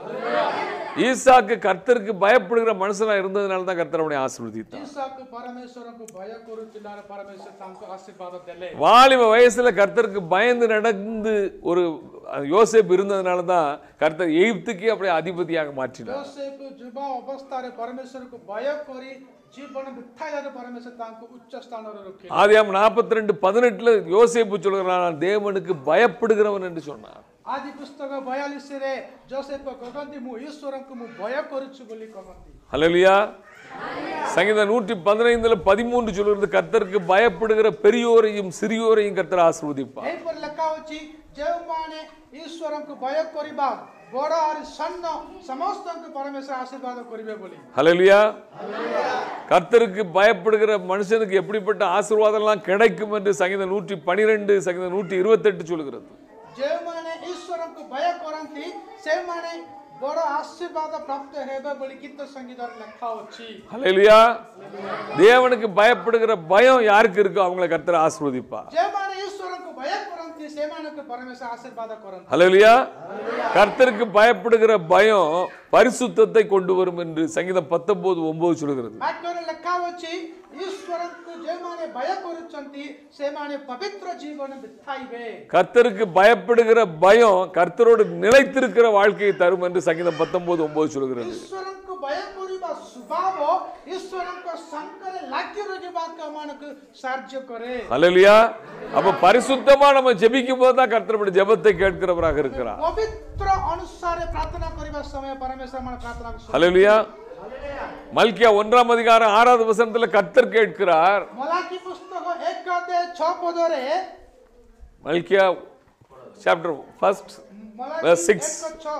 ஈசாக்கு கர்த்தருக்கு பயப்படுகிற மனுஷனா இருந்ததுனால தான் கர்த்தர் அவனை ஆசீர்வதித்தார் ଯିଶାକୁ ପରମେଶ୍ୱରଙ୍କୁ ଭୟ କରୁଥିଲାରୁ ପରମେଶ୍ୱର ତାଙ୍କୁ ଆଶୀର୍ବାଦ ଦେଲେ வாலிப வயசுல கர்த்தருக்கு பயந்து நடந்து ஒரு யோசேப்பு இருந்ததுனால தான் கர்த்தர் எகிப்துக்கே அப்படியே அதிபதியாக மாற்றினார் ଯୋସେଫ ଯୁବ ଅବସ୍ଥାରେ ପରମେଶ୍ୱରକୁ ଭୟ କରି ଜୀବନ ବିଥାଇବାରେ ପରମେଶ୍ୱର ତାଙ୍କୁ ଉଚ୍ଚ ସ୍ଥାନରେ ରଖିଲେ ஆதியாம் நாற்பத்தி ரெண்டு பதினெட்டுல யோசேப்பு சொல்கிறான் நான் தேவனுக்கு பயப்படுகிறவன் என்று சொன்னார் ଆଦି ପୁସ୍ତକ ବୟାଳିଶରେ ଯୋସେଫ କହନ୍ତି ମୁଁ ଈଶ୍ୱରଙ୍କୁ ମୁଁ ଭୟ କରୁଛୁ ବୋଲି କହନ୍ତି ஹalleluya சங்கீதம் நூற்றி பதினைந்துல பதிமூன்று சொல்கிறது கர்த்தருக்கு பயப்படுகிற பெரியோரையும் சிறியோரையும் கர்த்தர் ஆசீர்வதிப்பார் ଏହିପରି ଲେଖା ଅଛି ଯେଉଁମାନେ ଈଶ୍ୱରଙ୍କୁ ଭୟ କରିବା ବଡ଼ ଆରି ସାନ ସମସ୍ତଙ୍କୁ ପରମେଶ୍ୱର ଆଶୀର୍ବାଦ କରିବେ ବୋଲି ஹalleluya கர்த்தருக்கு பயப்படுகிற மனுஷனுக்கு எப்படிப்பட்ட ஆசீர்வாதம்லாம் கிடைக்கும் என்று சங்கீதம் நூற்றி பனிரெண்டு சங்கீதம் நூற்றி இருபத்தெட்டு சொல்கிறது ଯେଉଁମାନେ ଈଶ୍ୱରଙ୍କୁ ଭୟ କରନ୍ତି ସେମାନେ ବଡ଼ ଆଶୀର୍ବାଦ ପ୍ରାପ୍ତ ହେବେ ବୋଲି ଗୀତ ସଙ୍ଗୀତରେ ଲେଖା ଅଛି ஹalleluya தேவனுக்கு பயப்படுகிற பயம் யாருக்கு இருக்கோ அவங்கள கர்த்தர் ஆசீர்வதிப்பார் ଯେଉଁମାନେ ଈଶ୍ୱରଙ୍କୁ ଭୟ କରନ୍ତି ସେମାନଙ୍କୁ ପରମେଶ୍ୱର ଆଶୀର୍ବାଦ କରନ୍ତି ஹalleluya கர்த்தருக்கு பயப்படுகிற பயம் பரிசுத்தத்தை கொண்டு வரும் என்று சங்கீதம் பத்தொன்பது ஒன்பது சொல்கிறது ବାକ୍ୟରେ ଲେଖା ଅଛି ଈଶ୍ୱରଙ୍କୁ ଯେଉଁମାନେ ଭୟ କରୁଛନ୍ତି ସେମାନେ ପବିତ୍ର ଜୀବନ ବିତାଇବେ கர்த்தருக்கு பயப்படுகிற பயம் கர்த்தரோடு நிலைத்திருக்கிற வாழ்க்கையை தரும் என்று சங்கீதம் பத்தொன்பது ஒன்பது சொல்கிறது ଈଶ୍ୱରଙ୍କୁ ଭୟ କରିବା ସ୍ୱଭାବ ଈଶ୍ୱରଙ୍କ ସଙ୍ଗରେ ଲାଗି ରହିବାକୁ ଆମମାନଙ୍କୁ ସାହାଯ୍ୟ କରେ ஹalleluya அப்ப பரிசுத்தமா நம்ம ஜெபிக்கும் போது தான் கர்த்தருடைய ஜெபத்தை கேட்கிறவராக இருக்கிறார் ପବିତ୍ର ଅନୁସାରେ ପ୍ରାର୍ଥନା କରିବା ସମୟ ପରମେଶ୍ୱର ଆମର ପ୍ରାର୍ଥନା ஹalleluya மல்கியா ஒன்றாம் அதிகாரம் ஆறாவது வசனத்துல கர்த்தர் கேட்கிறார் ମଲାକି ପୁସ୍ତକ ଏକ ଅଧ୍ୟାୟ ଛଅ ପଦରେ மல்கியா chapter first Malachi Verse six. ଏକ ଛଅ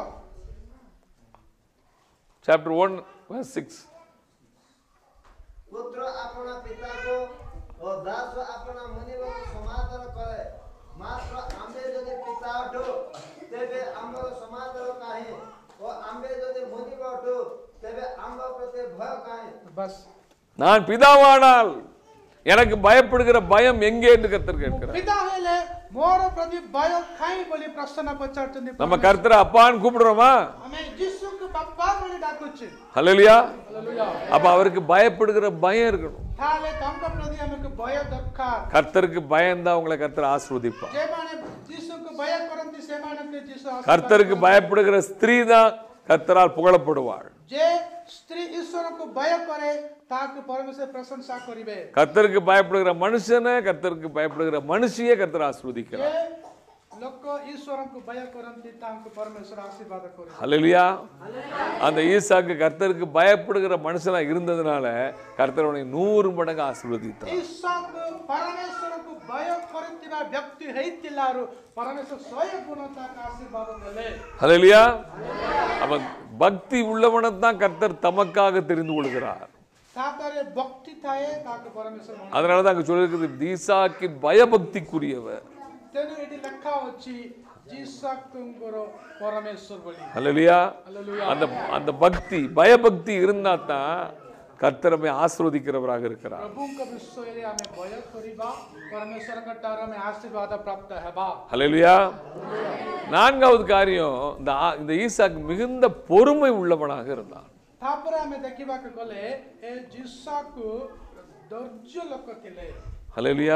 சாப்டர் ஒன் சிக்ஸ் ପୁତ୍ର ଆପଣା ପିତାକୁ ଓ ଦାସ ଆପଣା ମୁନିବକୁ ସମାଦର କରେ ମାତ୍ର ଆମ୍ଭେ ଯଦି ପିତା ଅଟୁ ତେବେ ଆମର ସମାଦର କାହିଁ ଓ ଆମ୍ଭେ ଯଦି ମୁନିବ ଅଟୁ ତେବେ ଆମ୍ଭ ପ୍ରତି ଭୟ କାହିଁ ବାସ୍ நான் பிதாவானால் எனக்கு பயப்படுகிற பயம் எங்கே என்று கர்த்தர் கேட்கிறார் ପିତା ହେଲେ ମୋର ପ୍ରତି ଭୟ କାହିଁ ବୋଲି ପ୍ରଶ୍ନ ପଚାରୁଛନ୍ତି நம்ம கர்த்தரை அப்பான்னு கூப்பிடுறோமா ଆମେ ଯୀଶୁକୁ ବାପା ବୋଲି ଡାକୁଛୁ ஹalleluya அப்ப அவருக்கு பயப்படுகிற பயம் இருக்கணும் ତାହେଲେ ତାଙ୍କ ପ୍ରତି ଆମକୁ ଭୟ ଦରକାର கர்த்தருக்கு பயந்தா உங்களை கர்த்தர் ஆசீர்வதிப்பார் ଯେଉଁମାନେ ଯୀଶୁକୁ ଭୟ କରନ୍ତି ସେମାନଙ୍କୁ ଯୀଶୁ ଆଶୀର୍ବାଦ கர்த்தருக்கு பயப்படுகிற ஸ்திரீ தான் கர்த்தரால் புகழப்படுவாள் ଯେ ସ୍ତ୍ରୀ ଈଶ୍ୱରକୁ ଭୟ କରେ ତାହାକୁ ପରମେଶ୍ୱର ପ୍ରଶଂସା କରିବେ கர்த்தருக்கு பயப்படுகிற மனுஷனை கர்த்தருக்கு பயப்படுகிற மனுஷியே கர்த்தர் ஆசீர்வதிக்கிறார் ଯେ ଲୋକ ଈଶ୍ୱରଙ୍କୁ ଭୟ କରନ୍ତି ତାଙ୍କୁ ପରମେଶ୍ୱର ଆଶୀର୍ବାଦ କରିବେ ஹalleluya அந்த ஈசாக்கு கர்த்தருக்கு பயப்படுகிற மனுஷனா இருந்ததுனால கர்த்தர் அவனை நூறு மடங்கு ஆசீர்வதித்தார் ଈଶ୍ୱରକୁ ପରମେଶ୍ୱରକୁ ଭୟ କରୁଥିବା ବ୍ୟକ୍ତି ହେଇଥିଲାରୁ ପରମେଶ୍ୱର ଶହେ ଗୁଣ ତାକୁ ଆଶୀର୍ବାଦ ଦେଲେ ஹalleluya அவன் பக்தி உள்ளவனை தான் கர்த்தர் தமக்காக தெரிந்து கொள்கிறார் ତାପରେ ଭକ୍ତି ଥାଏ ତାକୁ ପରମେଶ୍ୱର ମନେ அதனால தான் அங்க சொல்லியிருக்கிறது ஈசாக்கின் பயபக்திக்குரியவர் ତେଣୁ ଏଠି ଲେଖା ଅଛି ଯୀଶୁଙ୍କର ପରମେଶ୍ୱର ବୋଲି ஹalleluya Hallelujah. அந்த அந்த பக்தி பயபக்தி இருந்தா தான் கர்த்தரமை ஆசீர்வதிக்கிறவராக இருக்கிறார் ପ୍ରଭୁଙ୍କ ବିଷୟରେ ଆମେ ଭୟ କରିବା ପରମେଶ୍ୱରଙ୍କ ଠାରୁ ଆମେ ଆଶୀର୍ବାଦ ପ୍ରାପ୍ତ ହେବା ஹalleluya நான்காவது காரியம் இந்த ஆ- இந்த ஈசாக்கு மிகுந்த பொறுமை உள்ளவனாக இருந்தான் ତାପରେ ଆମେ ଦେଖିବାକୁ ଗଲେ ଏ ଯୀଶୁକୁ ଧୈର୍ଯ୍ୟ ଲୋକ ଥିଲେ ஹalleluya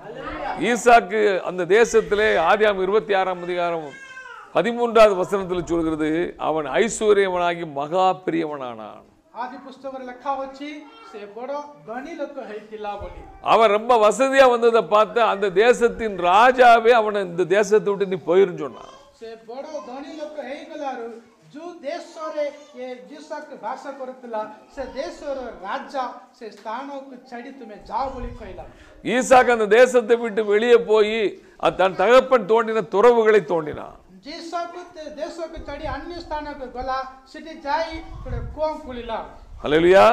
ஈசாக்கு அந்த தேசத்திலே ஆதியாம் இருபத்தி ஆறாம் அதிகாரம் பதிமூன்றாவது வசனத்தில் சொல்கிறது அவன் ஐஸ்வர்யவனாகி மகா பிரியவனானான் ଆଦି ପୁସ୍ତକରେ ଲେଖା ଅଛି ସେ ବଡ ଧନୀ ଲୋକ ହେଇଥିଲା ବୋଲି அவன் ரொம்ப வசதியா வந்ததை பார்த்து அந்த தேசத்தின் ராஜாவே அவனை இந்த தேசத்தை விட்டு நீ போயிருன்னு சொன்னான் ସେ ବଡ ଧନୀ ଲୋକ ହେଇଗଲାରୁ ଯୋଉ ଦେଶରେ ଏ ଯୀଶୁକୁ ବାସ କରୁଥିଲା ସେ ଦେଶର ରାଜା ସେ ସ୍ଥାନକୁ ଛାଡି ତୁମେ ଯାଅ ବୋଲି କହିଲା ஈசாக்கு அந்த தேசத்தை விட்டு வெளியே போய் அது தன் தகப்பன் தோண்டின துறவுகளை தோண்டினான் ଯୀଶୁକୁ તે ଦେଶକୁ ଛାଡି ଅନ୍ୟ ସ୍ଥାନକୁ ଗଲା ସେଠି ଯାଇ ଗୋଟେ କୂଅ ଖୋଳିଲା ஹalleluya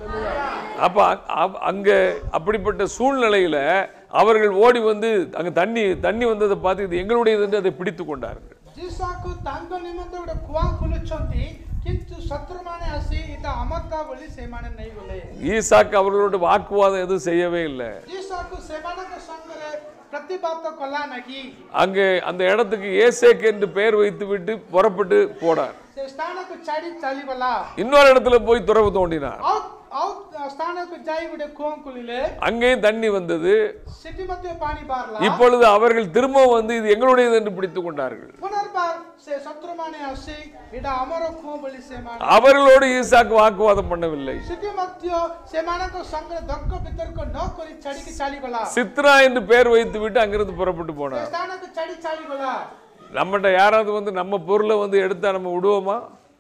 அப்ப அ- அ- அங்க அப்படிப்பட்ட சூழ்நிலையில அவர்கள் ஓடி வந்து அங்க தண்ணி தண்ணி வந்ததை பார்த்து இது எங்களுடையது என்று அதை பிடித்து கொண்டார்கள் ଯୀଶୁକୁ ତାଙ୍କ ନିମନ୍ତେ ଗୋଟେ କୂଅ ଖୋଲୁଛନ୍ତି କିନ୍ତୁ ଶତ୍ରୁମାନେ ଆସି ଏଇଟା ଆମରଟା ବୋଲି ସେମାନେ ନେଇଗଲେ ஈசாக்கு அவர்களோட வாக்குவாதம் எதுவும் செய்யவே இல்லை ଯୀଶୁକୁ ସେମାନଙ୍କ ସଙ୍ଗରେ ପ୍ରତିବାଦ କଲା ନାହିଁ அங்கே அந்த இடத்துக்கு ஏசேக் என்று பெயர் வைத்து விட்டு புறப்பட்டு போனார் ସେ ସ୍ଥାନକୁ ଛାଡି ଚାଲିଗଲା இன்னொரு இடத்துல போய் துறவு தோண்டினார் ଆଉ ଆଉ ସ୍ଥାନକୁ ଯାଇ ଗୋଟେ କୂଅ ଖୋଲିଲେ அங்கேயும் தண்ணி வந்தது ସେଠି ମଧ୍ୟ ପାଣି ବାହାରିଲା இப்பொழுது அவர்கள் திரும்ப வந்து இது எங்களுடையது என்று பிடித்துக் கொண்டார்கள் ପୁନର୍ବାର ସେ ଶତ୍ରୁମାନେ ଆସି ଏଇଟା ଆମର କୂଅ ବୋଲି ସେମାନେ அவர்களோடு ஈசாக்கு வாக்குவாதம் பண்ணவில்லை ସେଠି ମଧ୍ୟ ସେମାନଙ୍କ ସଙ୍ଗରେ ଦର୍କ ବିତର୍କ ନ କରି ଛାଡିକି ଚାଲିଗଲା சித்ரா என்று பெயர் வைத்து விட்டு அங்கிருந்து புறப்பட்டு ସେ போனார் ସ୍ଥାନକୁ ଛାଡି ଚାଲିଗଲା நம்மகிட்ட யாராவது வந்து நம்ம பொருளை வந்து எடுத்தா நம்ம விடுவோமா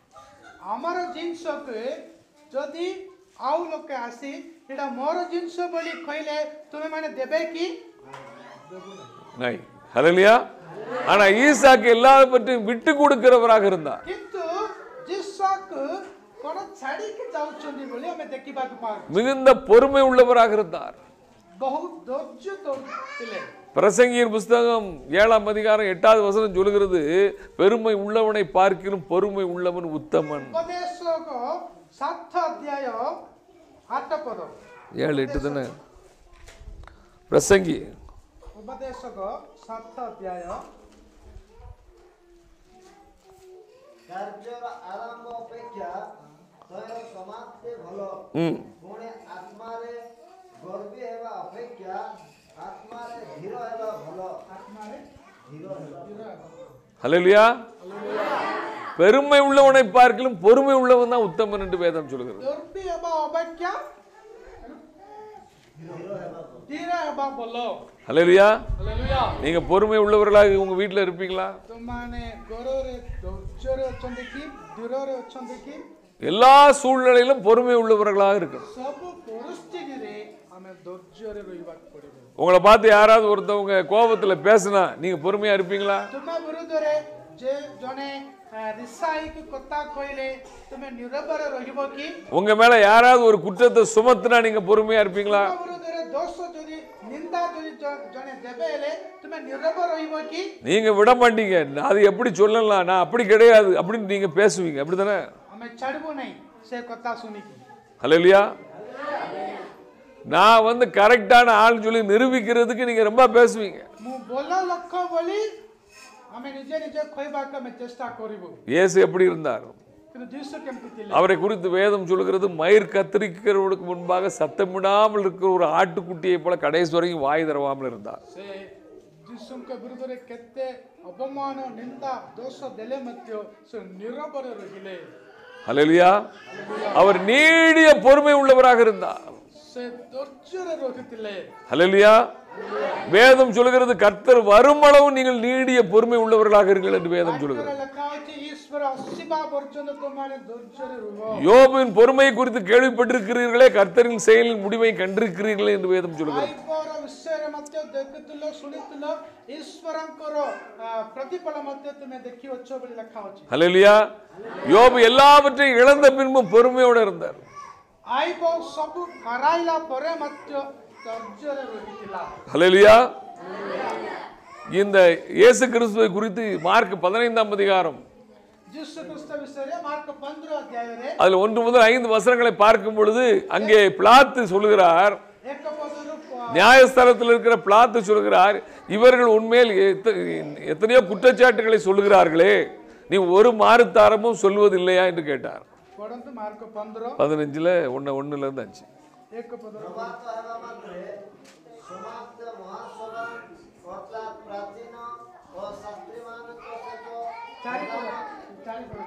ଆମର ଜିନିଷକୁ ଯଦି ଆଉ ଲୋକ ଆସି ଏଇଟା ମୋର ଜିନିଷ ବୋଲି କହିଲେ ତୁମେ ମାନେ ଦେବେ କି நை ஹalleluya ஆனா ஈசாக்கு எல்லாவற்றையும் விட்டு கொடுக்கிறவராக இருந்தார் କିନ୍ତୁ ଯୀଶୁକୁ କଣ ଛାଡିକି ଯାଉଛନ୍ତି ବୋଲି ଆମେ ଦେଖିବାକୁ ପାଉ மிகுந்த பொறுமை உள்ளவராக இருந்தார் ବହୁତ ଧୈର୍ଯ୍ୟ ଧରୁଥିଲେ பிரசங்கியின் புஸ்தகம் ஏழாம் அதிகாரம் எட்டாவது வசனம் சொல்லுகிறது பெருமை உள்ளவனை பார்க்கிலும் பொறுமை உள்ளவன் உத்தமன் ଉପଦେଶକ ସାତ ଅଧ୍ୟାୟ ଆଠ ପଦ ஏழு எட்டு தானே பிரசங்கி ଉପଦେଶକ ସାତ ଅଧ୍ୟାୟ କାର୍ଯ୍ୟର ଆରମ୍ଭ ଅପେକ୍ଷା ତୈର ସମାପ୍ତି ଭଲ ம் ପୁଣି ଆତ୍ମାରେ ଗର୍ବୀ ହେବା ଅପେକ୍ଷା ଆତ୍ମାରେ ଧୀର ହେବା ଭଲ ଆତ୍ମାରେ ଧୀର ହେବା ஹalleluya பெருமை உள்ளவனை பார்க்கிலும் பொறுமை உள்ளவன் தான் உத்தமன் என்று வேதம் சொல்கிறது ଦୁର୍ବି ହେବା ଅପେକ୍ଷା ଧୀର ହେବା ଭଲ ஹalleluya Hallelujah. நீங்க பொறுமை உள்ளவர்களாக உங்க வீட்டில் இருப்பீங்களா ତୁମମାନେ ଗୌରବରେ ଧୈର୍ଯ୍ୟରେ ଅଛନ୍ତି କି ଦୂରରେ ଅଛନ୍ତି କି எல்லா சூழ்நிலையிலும் பொறுமை உள்ளவர்களாக இருக்கணும் ସବୁ ପରିସ୍ଥିତିରେ ଆମେ ଧୈର୍ଯ୍ୟରେ ରହିବାକୁ ପଡ଼ିବ உங்களை பார்த்து யாராவது ஒருத்தவங்க கோபத்துல பேசினா நீங்க பொறுமையா இருப்பீங்களா ତୁମ ବିରୁଦ୍ଧରେ ଯେ ଜଣେ ଆ, ରିସାଇକି କଥା କହିଲେ ତୁମେ ନିରବରେ ରହିବ କି உங்க மேல யாராவது ஒரு குற்றத்தை சுமத்துனா நீங்க பொறுமையா இருப்பீங்களா ତୁମ ବିରୁଦ୍ଧରେ ଦୋଷ ଯଦି ନିନ୍ଦା ଯଦି ଜ- ଜଣେ ଦେବେ ହେଲେ ତୁମେ ନିରବ ରହିବ କି நீங்க விட மாட்டீங்க நான் அது எப்படி சொல்லலாம் நான் அப்படி கிடையாது அப்படின்னு நீங்க பேசுவீங்க அப்படிதானே ଆମେ ଛାଡ଼ିବୁ ନାହିଁ ସେ କଥା ଶୁଣିକି ஹalleluya நான் வந்து கரெக்டான ஆள் சொல்லி நிரூபிக்கிறதுக்கு நீங்க ரொம்ப பேசுவீங்க ମୁଁ ଭଲ ଲୋକ ବୋଲି ଆମେ ନିଜେ ନିଜେ କହିବାକୁ ଆମେ ଚେଷ୍ଟା କରିବୁ இயேசு எப்படி இருந்தார் କିନ୍ତୁ ଯୀଶୁ କେମିତି ଥିଲେ அவரை குறித்து வேதம் சொல்லுகிறது மயிர் கத்திரிக்கிறவனுக்கு முன்பாக சத்தமிடாமல் இருக்கிற ஒரு ஆட்டுக்குட்டியை போல கடைசி வரைக்கும் வாய் தரவாமல் இருந்தார் ସେ ଯୀଶୁଙ୍କ ବିରୁଦ୍ଧରେ କେତେ ଅପମାନ ନିନ୍ଦା ଦୋଷ ଦେଲେ ମଧ୍ୟ ସେ ନିରବରେ ରହିଲେ ஹalleluya அவர் நீடிய பொறுமை உள்ளவராக இருந்தார் ସେ ଧୈର୍ଯ୍ୟରେ ରହୁଥିଲେ ஹalleluya வேதம் சொல்லுகிறது கர்த்தர் வரும் அளவு நீங்கள் நீடிய பொறுமை உள்ளவர்களாக இருங்கள் என்று வேதம் சொல்லுகிறது ବାକ୍ୟରେ ଲେଖା ଅଛି ଈଶ୍ୱର ଆସିବା ପର୍ଯ୍ୟନ୍ତ ତୁମମାନେ ଧୈର୍ଯ୍ୟରେ ରୁହ யோபின் பொறுமை குறித்து கேள்விப்பட்டிருக்கிறீர்களே கர்த்தரின் செயலின் முடிவை கண்டிருக்கிறீர்களே என்று வேதம் சொல்லுகிறது ଆଇବର ବିଷୟରେ ମଧ୍ୟ ଦେଖୁଥିଲ ଶୁଣିଥିଲ ଈଶ୍ୱରଙ୍କର ଆ, ପ୍ରତିଫଳ ମଧ୍ୟ ତୁମେ ଦେଖିଅଛ ବୋଲି ଲେଖା ଅଛି ஹalleluya யோபு எல்லாவற்றையும் இழந்த பின்பும் பொறுமையோடு இருந்தார் ଆଇବ ସବୁ ହରାଇଲା ପରେ ମଧ୍ୟ ଧୈର୍ଯ୍ୟରେ ରହିଥିଲା ஹalleluya இந்த இயேசு கிறிஸ்துவை குறித்து மார்க் பதினைந்தாம் அதிகாரம் ଯୀଶୁ ଖ୍ରୀଷ୍ଟ ବିଷୟରେ ମାର୍କ ପନ୍ଦର ଅଧ୍ୟାୟରେ அதுல ஒன்று முதல் ஐந்து வசனங்களை பார்க்கும் பொழுது அங்கே பிளாத்து சொல்கிறார் ଏକ ପଦରୁ ପ- நியாயஸ்தலத்தில் இருக்கிற பிளாத்து சொல்கிறார் இவர்கள் உண்மையில் எத்த- எத்தனையோ குற்றச்சாட்டுகளை சொல்லுகிறார்களே நீ ஒரு மாறுத்தாரமும் சொல்வதில்லையா என்று கேட்டார் ପଢନ୍ତୁ ମାର୍କ ପନ୍ଦର பதினஞ்சுல ஒன்னு ஒண்ணுல இருந்து அஞ்சு ଏକ ପଦରୁ ପ୍ରଭାତ ହେବା ମାତ୍ରେ ସମାପ୍ତ ମହାସଭା ଅର୍ଥାତ୍ ପ୍ରାଚୀନ ଓ ଶାସ୍ତ୍ରୀମାନଙ୍କ ସହିତ ଚାରି ପଦ ଚାରି ପଦ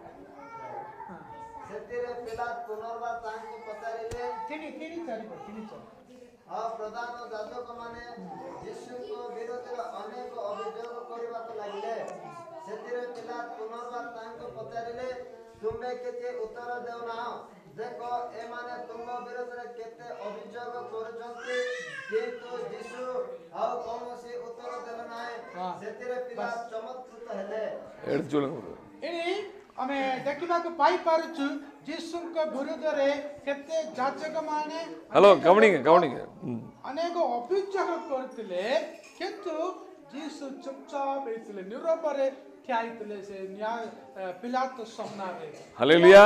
ସେଥିରେ ପିଲା ପୁନର୍ବାର ତାହାଙ୍କୁ ପଚାରିଲେ ତିନି ତିନି ଚାରି ପଦ ତିନି ଚାରି ଆଉ ପ୍ରଧାନ ଯାଜକମାନେ ଯୀଶୁଙ୍କ ବିରୋଧରେ ଅନେକ ଅଭିଯୋଗ କରିବାକୁ ଲାଗିଲେ ସେଥିରେ ପିଲା ପୁନର୍ବାର ତାହାଙ୍କୁ ପଚାରିଲେ ତୁମେ କିଛି ଉତ୍ତର ଦେଉନାହ ଦେଖ ଏମାନେ ତୁମ ବିରୋଧରେ କେତେ ଅଭିଯୋଗ କରୁଛନ୍ତି କିନ୍ତୁ ଯୀଶୁ ଆଉ କୌଣସି ଉତ୍ତର ଦେଲେ ନାହିଁ ହଁ। ସେଥିରେ ପିଲା ଚମତ୍କୃତ ହେଲେ எடுத்து சொல்லுங்க ଏଠି ଆମେ ଦେଖିବାକୁ ପାଇପାରୁଛୁ ଯୀଶୁଙ୍କ ବିରୁଦ୍ଧରେ କେତେ ଯାଜକମାନେ ஹலோ ଅନେକ கவனிங்க ଲୋକ கவனிங்க ம். ଅନେକ ଅଭିଯୋଗ କରୁଥିଲେ କିନ୍ତୁ ଯୀଶୁ ଚୁପଚାପ ହେଇଥିଲେ ନିରବରେ ଠିଆ ହେଇଥିଲେ ସେ ନ୍ୟାୟ ପିଲାତ ସାମ୍ନାରେ ஹalleluya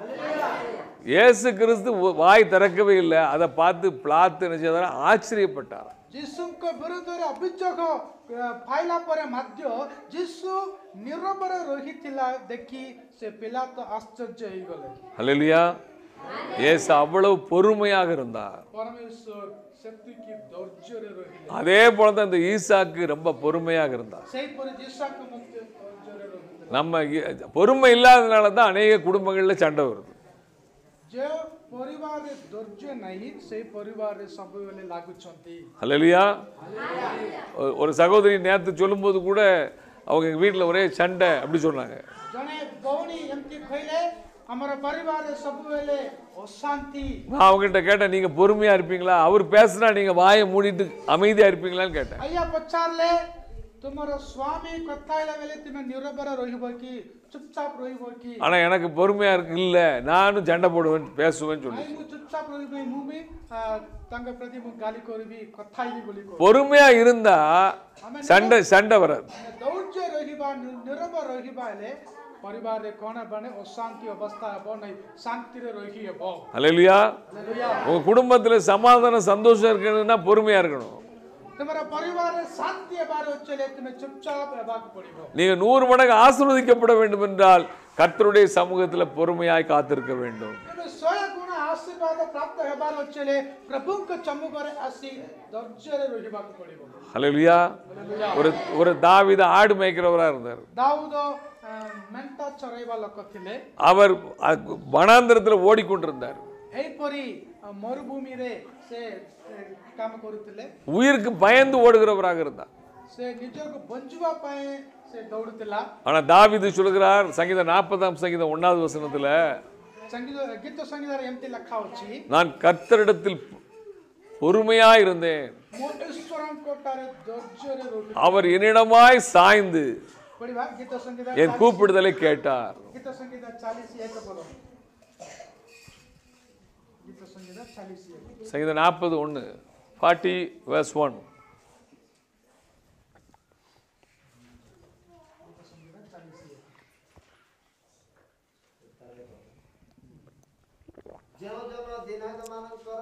இயேசு கிறிஸ்து வாய் திறக்கவே இல்லை அதை பார்த்து பிளாத்து என்ன செய்தார் ஆச்சரியப்பட்டார் ଯୀଶୁଙ୍କ ବିରୁଦ୍ଧରେ ଅଭିଯୋଗ ଅ, ପାଇଲା ପରେ ମଧ୍ୟ ଯୀଶୁ ନିରବରେ ରହିଥିଲା ଦେଖି ସେ ପିଲା ତ ଆଶ୍ଚର୍ଯ୍ୟ ହେଇଗଲେ ஹalleluya இயேசு அவ்வளவு பொறுமையாக இருந்தார் ପରମେଶ୍ୱର ସେତିକି ଧୈର୍ଯ୍ୟରେ ରହିଲେ அதே போல தான் இந்த ஈசாக்கு ரொம்ப பொறுமையாக இருந்தார் ସେହିପରି ଯୀଶାକୁ ମଧ୍ୟ ଧୈର୍ଯ୍ୟରେ ରହିଥିଲେ நம்ம இ- பொறுமை இல்லாதனால தான் அநேக குடும்பங்களில் சண்டை வருது ଯେଉଁ ପରିବାରରେ ଧୈର୍ଯ୍ୟ ନାହିଁ ସେଇ ପରିବାରରେ ସବୁବେଳେ ଲାଗୁଛନ୍ତି ஹalleluya ஒரு- ஒரு சகோதரி நேற்று சொல்லும்போது கூட அவங்க எங்கள் வீட்டில் ஒரே சண்டை அப்படி சொன்னாங்க ଜଣେ ଭଉଣୀ ଏମିତି କହିଲେ ଆମର ପରିବାରରେ ସବୁବେଳେ ଅଶାନ୍ତି நான் அவங்ககிட்ட கேட்டேன் நீங்கள் பொறுமையாக இருப்பீங்களா அவர் பேசுனா நீங்கள் வாயை மூடிட்டு அமைதியாக இருப்பீங்களான்னு கேட்டேன் ଆଜ୍ଞା ପଚାରିଲେ ତୁମର ସ୍ୱାମୀ କଥା ହେଲା ବେଳେ ତୁମେ ନିରବରେ ରହିବ କି ଚୁପଚାପ ରହିବ କି ஆனால் எனக்கு பொறுமையாக இருக்கு இல்லை நானும் சண்டை போடுவேன் பேசுவேன்னு சொல்லி ନାଇଁ ମୁଁ ଚୁପଚାପ ରହିବି ମୁଁ ବି ଆ, ତାଙ୍କ ପ୍ରତି ମୁଁ ଗାଲି କରିବି କଥା ହେବି ବୋଲି କହୁ பொறுமையாக இருந்தால் சண்டை சண்டை வராது ଧୈର୍ଯ୍ୟ ରହିବା ନି- ନିରବ ରହିବା ହେଲେ ପରିବାରରେ କ'ଣ ହେବ ନା ଅଶାନ୍ତି ଅବସ୍ଥା ହେବ ନାହିଁ ଶାନ୍ତିରେ ରହି ହେବ ஹalleluya Hallelujah. உங்கள் குடும்பத்தில் சமாதானம் சந்தோஷம் இருக்கணும்னா பொறுமையாக இருக்கணும் ତୁମର ପରିବାରରେ ଶାନ୍ତି ହେବାର ଅଛି ହେଲେ ତୁମେ ଚୁପଚାପ ହେବାକୁ ପଡ଼ିବ நீங்கள் நூறு மடங்கு ஆசீர்வதிக்கப்பட வேண்டும் என்றால் கர்த்தருடைய சமூகத்தில் பொறுமையாய் காத்திருக்க வேண்டும் ତୁମେ ଶହେ ଗୁଣ ଆଶୀର୍ବାଦ ପ୍ରାପ୍ତ ହେବାର ଅଛି ହେଲେ ପ୍ରଭୁଙ୍କ ଚମୁକରେ ଆସି ଧୈର୍ଯ୍ୟରେ ରହିବାକୁ ପଡ଼ିବ ஹalleluya ஒரு ஒரு தாவீது ஆடு மேய்க்கிறவராக இருந்தார் ଦାଉଦ ଆ, ମେଣ୍ଟ ଚରାଇବା ଲୋକ ଥିଲେ அவர் அ- வனாந்திரத்தில் ஓடிக்கொண்டிருந்தார் ଏହିପରି ଆ, ମରୁଭୂମିରେ ସେ ଏ, କାମ କରୁଥିଲେ உயிருக்கு பயந்து ஓடுகிறவராக இருந்தார் ସେ ନିଜକୁ ବଞ୍ଚିବା ପାଇଁ ସେ ଦୌଡୁଥିଲା ஆனா தாவீது சொல்கிறார் சங்கீதம் நாற்பதாம் சங்கீதம் ஒன்னாவது வசனத்துல ସଙ୍ଗୀତ ଗୀତ ସଙ୍ଗୀତରେ ଏମିତି ଲେଖା ଅଛି நான் கர்த்தரிடத்தில் பொறுமையா இருந்தேன் ମୁଁ ଈଶ୍ୱରଙ୍କ ଠାରେ ଧୈର୍ଯ୍ୟରେ ରହୁଥିଲି அவர் என்னிடமாய் சாய்ந்து ପଢିବା ଗୀତ ସଙ୍ଗୀତ என் கூப்பிடுதலை கேட்டார் ଗୀତ ସଙ୍ଗୀତ ଚାଳିଶ ଏକ ପଦ ଗୀତ ସଙ୍ଗୀତ ଚାଳିଶ ଏକ சங்கீதம் நாற்பது ஒன்று ஃபார்ட்டி வேர்ஸ் ஒன் ଯେଉଁ ଜନ ଦିନମାନଙ୍କର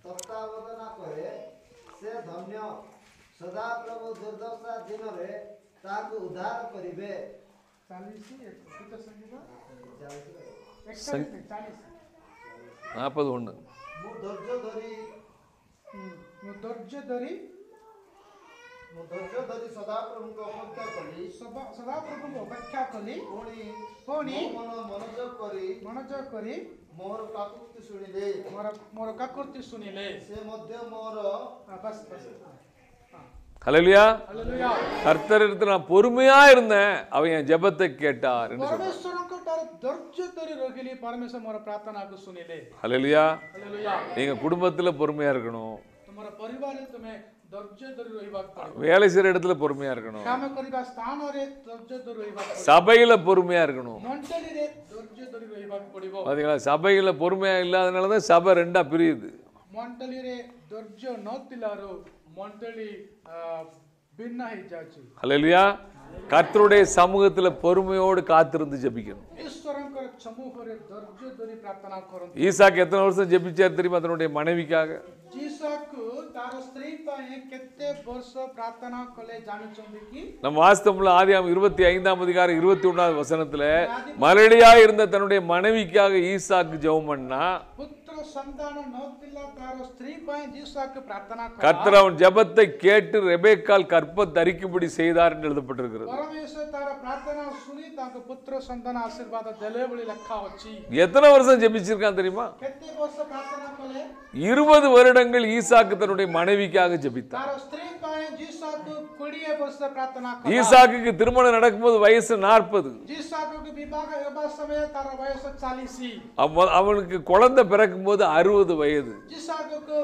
ତତ୍ତ୍ୱାବଧାନ କରେ ସେ ଧନ୍ୟ ସଦାପ୍ରଭୁ ଦୁର୍ଦଶା ଦିନରେ ତାହାକୁ ଉଦ୍ଧାର କରିବେ ଚାଳିଶ ଗୀତ ସଙ୍ଗୀତ ଯାଉଛି। ଏକଚାଳିଶ ଚାଳିଶ நாற்பது ஒன்று ମୁଁ ଧୈର୍ଯ୍ୟ ଧରି ହୁଁ, ମୁଁ ଧୈର୍ଯ୍ୟ ଧରି ମୁଁ ଧୈର୍ଯ୍ୟ ଧରି ସଦାପ୍ରଭୁଙ୍କ ଅପେକ୍ଷା କଲି ସଦା- ସଦାପ୍ରଭୁଙ୍କୁ ଅପେକ୍ଷା କଲି ପୁଣି ପୁଣି ମୋ ମନ ମନୋଯୋଗ କରି ମନୋଯୋଗ କରି ମୋର କାକୁତି ଶୁଣିଲେ ମୋର ମୋର କାକୁର୍ତ୍ତି ଶୁଣିଲେ ସେ ମଧ୍ୟ ମୋର ஆ, பஸ் பஸ் ஹalleluya ହାଲେଲୁୟା கர்த்தரிடத்தில் நான் பொறுமையா இருந்தேன் அவன் என் ஜெபத்தை கேட்டார் என்று சொல்றார். ପରମେଶ୍ୱରଙ୍କ ଠାରୁ ଧୈର୍ଯ୍ୟ ଧରି ରହିଲି ପରମେଶ୍ୱର ମୋର ପ୍ରାର୍ଥନାକୁ ଶୁଣିଲେ ஹalleluya ହାଲେଲୁୟା நீங்க குடும்பத்துல பொறுமையா இருக்கணும் ତୁମର ପରିବାରରେ ତୁମେ ଧୈର୍ଯ୍ୟ ଧରି ରହିବାକୁ ପଡ଼ିବ வேலை செய்யற இடத்துல பொறுமையா இருக்கணும் କାମ କରିବା ସ୍ଥାନରେ ଧୈର୍ଯ୍ୟ ଧରି ରହିବାକୁ ପଡ଼ିବ சபையில பொறுமையா இருக்கணும் ମଣ୍ଡଳୀରେ ଧୈର୍ଯ୍ୟ ଧରି ରହିବାକୁ ପଡ଼ିବ பாத்தீங்களா சபையில பொறுமையா இல்லாதனால தான் சபை ரெண்டா பிரியுது ମଣ୍ଡଳୀରେ ଧୈର୍ଯ୍ୟ ନଥିଲାରୁ ମଣ୍ଡଳୀ ଆ, ଭିନ୍ନ ହେଇଯାଉଛି ஹalleluya கர்த்தருடைய சமூகத்துல பொறுமையோடு காத்திருந்து ஜெபிக்கணும் ଈଶ୍ୱରଙ୍କର ସମ୍ମୁଖରେ ଧୈର୍ଯ୍ୟ ଧରି ପ୍ରାର୍ଥନା କରନ୍ତୁ ஈசாக்கு எத்தனை வருஷம் ஜெபிச்சார் தெரியுமா தன்னுடைய மனைவிக்காக ଯୀଶୁକୁ ତାର ସ୍ତ୍ରୀ ପାଇଁ କେତେ ବର୍ଷ ପ୍ରାର୍ଥନା କଲେ ଜାଣୁଛନ୍ତି କି நம்ம வாஸ்தவம்ல ஆதியாம் இருபத்தி ஐந்தாம் அதிகாரம் இருபத்தி ஒன்றாவது வசனத்துல மலடியா இருந்த தன்னுடைய மனைவிக்காக ஈசாக்கு ஜெபம் பண்ணா ପୁତ୍ର ସନ୍ତାନ ନଥିଲା ତାର ସ୍ତ୍ରୀ ପାଇଁ ଯୀଶୁକୁ ପ୍ରାର୍ଥନା କଲା கர்த்தர் அவன் ஜெபத்தை கேட்டு ரெபேக்கால் கற்ப தரிக்கும்படி செய்தார் என்று எழுதப்பட்டிருக்கிறது ପରମେଶ୍ୱର ତାର ପ୍ରାର୍ଥନା ଶୁଣି ତାଙ୍କ ପୁତ୍ର ସନ୍ତାନ ଆଶୀର୍ବାଦ ଦେଲେ ବୋଲି ଲେଖା ଅଛି எத்தனை வருஷம் ஜெபிச்சிருக்கான் தெரியுமா କେତେ ବର୍ଷ ପ୍ରାର୍ଥନା କଲେ இருபது வருடங்கள் ஈசாக்கு தன்னுடைய மனைவிக்காக ஜெபித்தார் ତାର ସ୍ତ୍ରୀ ପାଇଁ ଯୀଶୁକୁ କୋଡ଼ିଏ ବର୍ଷ ପ୍ରାର୍ଥନା କଲା ஈசாக்குக்கு திருமணம் நடக்கும்போது வயசு நாற்பது ଯୀଶୁକୁ ବିବାହ ହେବା ସମୟ ତାର ବୟସ ଚାଳିଶ அவனுக்கு குழந்தை பிறக்கும்போது அறுபது வயது ଯୀଶୁକୁ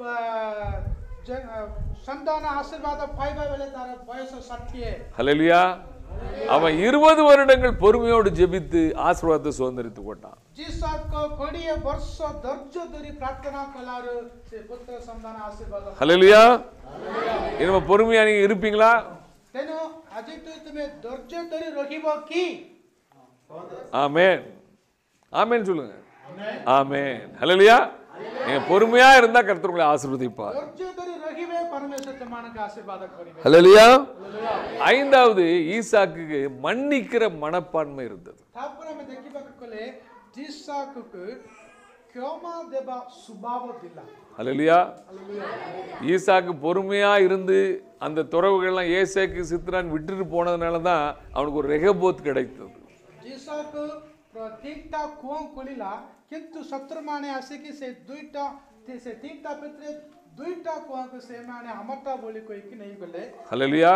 ସନ୍ତାନ ଆଶୀର୍ବାଦ ପାଇବା ବେଳେ ତାର ବୟସ ଷାଠିଏ ஹalleluya அவன் இருபது வருடங்கள் பொறுமையோடு ஜெபித்து ஆசீர்வாதத்தை சுதந்திரித்து கொண்டான் ଯୀଶୁକୁ କୋଡ଼ିଏ ବର୍ଷ ଧୈର୍ଯ୍ୟ ଧରି ପ୍ରାର୍ଥନା କଲାରୁ ସେ ପୁତ୍ର ସନ୍ତାନ ଆଶୀର୍ବାଦ ஹalleluya இனிமே பொறுமையா நீங்க இருப்பீங்களா ତେଣୁ ଆଜିଠୁ ତୁମେ ଧୈର୍ଯ୍ୟ ଧରି ରହିବ କି ஆமென் ஆமென் சொல்லுங்க ஆமென் ஹalleluya நீங்க பொறுமையா இருந்தா கர்த்தர் உங்களை ஆசீர்வதிப்பார் ଧୈର୍ଯ୍ୟ ଧରି ରହିବେ ପରମେଶ୍ୱର ତୁମମାନଙ୍କୁ ଆଶୀର୍ବାଦ କରିବେ ஹalleluya ஐந்தாவது ஈசாக்குக்கு மன்னிக்கிற மனப்பான்மை இருந்தது ତାପରେ ଆମେ ଦେଖିବାକୁ ଗଲେ ଯୀଶୁକୁ କ୍ଷମା ଦେବା ସ୍ୱଭାବ ଥିଲା ஹalleluya ஈசாக்கு பொறுமையா இருந்து அந்த துறவுகள்லாம் ஏசேக்கு சித்ரான் விட்டுட்டு போனதுனால தான் அவனுக்கு ஒரு ரெகபோத் கிடைத்தது ଯୀଶୁକୁ ତିନିଟା କୁଅ ଖୋଲିଲା କିନ୍ତୁ ଶତ୍ରୁମାନେ ଆସିକି ସେ ଦୁଇଟା ସେ ତିନିଟା ଭିତରେ ଦୁଇଟା କୁଅକୁ ସେମାନେ ଆମଟା ବୋଲି କହିକି ନେଇଗଲେ ஹalleluya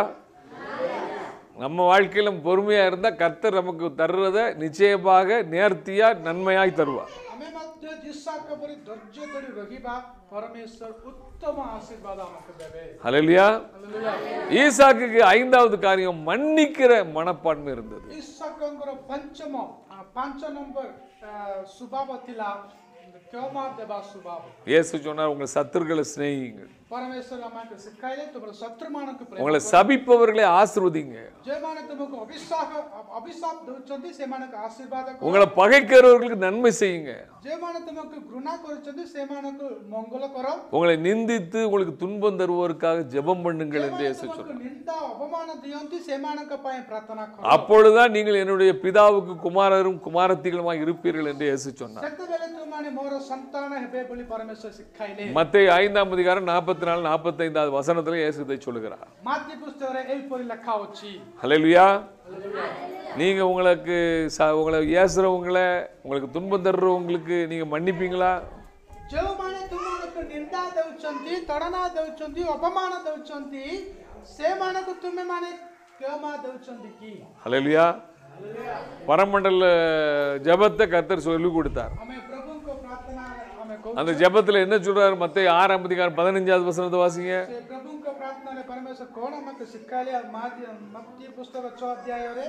நம்ம வாழ்க்கையில பொறுமையா இருந்தா கர்த்தர் நமக்கு தர்றதை நிச்சயமாக நேர்த்தியா நன்மையாய் தருவார் ଆମେ ମଧ୍ୟ ଯୀଶୁଙ୍କ ପରି ଧୈର୍ଯ୍ୟ ଧରି ରହିବା ପରମେଶ୍ୱର ଉତ୍ତମ ଆଶୀର୍ବାଦ ଆମକୁ ଦେବେ ஹalleluya ହାଲେଲୁୟା। ஈசாக்குக்கு ஐந்தாவது காரியம் மன்னிக்கிற மனப்பான்மை இருந்தது ଈଶ୍ୱରଙ୍କର ପଞ୍ଚମ ଆ, ପାଞ୍ଚ ନମ୍ବର ଆ, ସ୍ୱଭାବ ଥିଲା କ୍ଷମା ଦେବା ସ୍ୱଭାବ இயேசு சொன்னார் உங்கள் சத்துருக்களை சிநேகிங்கள் ପରମେଶ୍ୱର ଆମକୁ ଶିଖାଇଲେ ତୁମର ଶତ୍ରୁମାନଙ୍କୁ ପ୍ରେମ உங்களை କର। சபிப்பவர்களை ஆசிர்வதிங்க ଯେଉଁମାନେ ତୁମକୁ ଅଭିଶାପ ଅଭିଶାପ ଦେଉଛନ୍ତି ସେମାନଙ୍କୁ ଆଶୀର୍ବାଦ କର உங்களை பகைக்கிறவர்களுக்கு நன்மை செய்யுங்க ଯେଉଁମାନେ ତୁମକୁ ଘୃଣା କରୁଛନ୍ତି ସେମାନଙ୍କୁ ମଙ୍ଗଳ କର உங்களை நிந்தித்து உங்களுக்கு துன்பம் தருவோருக்காக ஜெபம் பண்ணுங்கள் என்று ଯେଉଁମାନେ இயேசு ତୁମକୁ சொன்னார் ନିନ୍ଦା ଅପମାନ ଦିଅନ୍ତି ସେମାନଙ୍କ ପାଇଁ ପ୍ରାର୍ଥନା କର அப்பொழுதுதான் நீங்கள் என்னுடைய பிதாவுக்கு குமாரரும் குமாரத்திகளுமாய் இருப்பீர்கள் என்று இயேசு சொன்னார் ସେତେବେଳେ ତୁମମାନେ ମୋର ସନ୍ତାନ ହେବେ ବୋଲି ପରମେଶ୍ୱର ଶିଖାଇଲେ மத்தேயு ஐந்தாம் அதிகாரம் நாற்பத்தி நாலு நாற்பத்தி ஐந்தாவது வசனத்துல இயேசு இதை சொல்லுகிறார் ମାତୃ ପୁସ୍ତକରେ ଏହିପରି ଲେଖା ଅଛି ஹalleluya நீங்க உங்களுக்கு ச- உங்களை ஏசுறவங்களை உங்களுக்கு துன்பம் தர்றவங்களுக்கு நீங்க மன்னிப்பீங்களா ଯେଉଁମାନେ ତୁମମାନଙ୍କୁ ନିନ୍ଦା ଦେଉଛନ୍ତି ତଡ଼ନା ଦେଉଛନ୍ତି ଅପମାନ ଦେଉଛନ୍ତି ସେମାନଙ୍କୁ ତୁମେମାନେ କ୍ଷମା ଦେଉଛନ୍ତି କି ஹalleluya பரமண்டல ஜெபத்தை கர்த்தர் சொல்லி கொடுத்தார் ଆମେ ପ୍ରଭୁଙ୍କ ପ୍ରାର୍ଥନା ଆମେ କହୁ அந்த ஜெபத்துல என்ன சொல்றாரு மத்தேயு ஆறாம் அதிகாரம் பதினஞ்சாவது வசனத்தை வாசிங்க ସେ ପ୍ରଭୁଙ୍କ ପ୍ରାର୍ଥନାରେ ପରମେଶ୍ୱର କ'ଣ ଆମକୁ ଶିଖାଇଲେ ମାତୃ ପୁସ୍ତକ ଛଅ ଅଧ୍ୟାୟରେ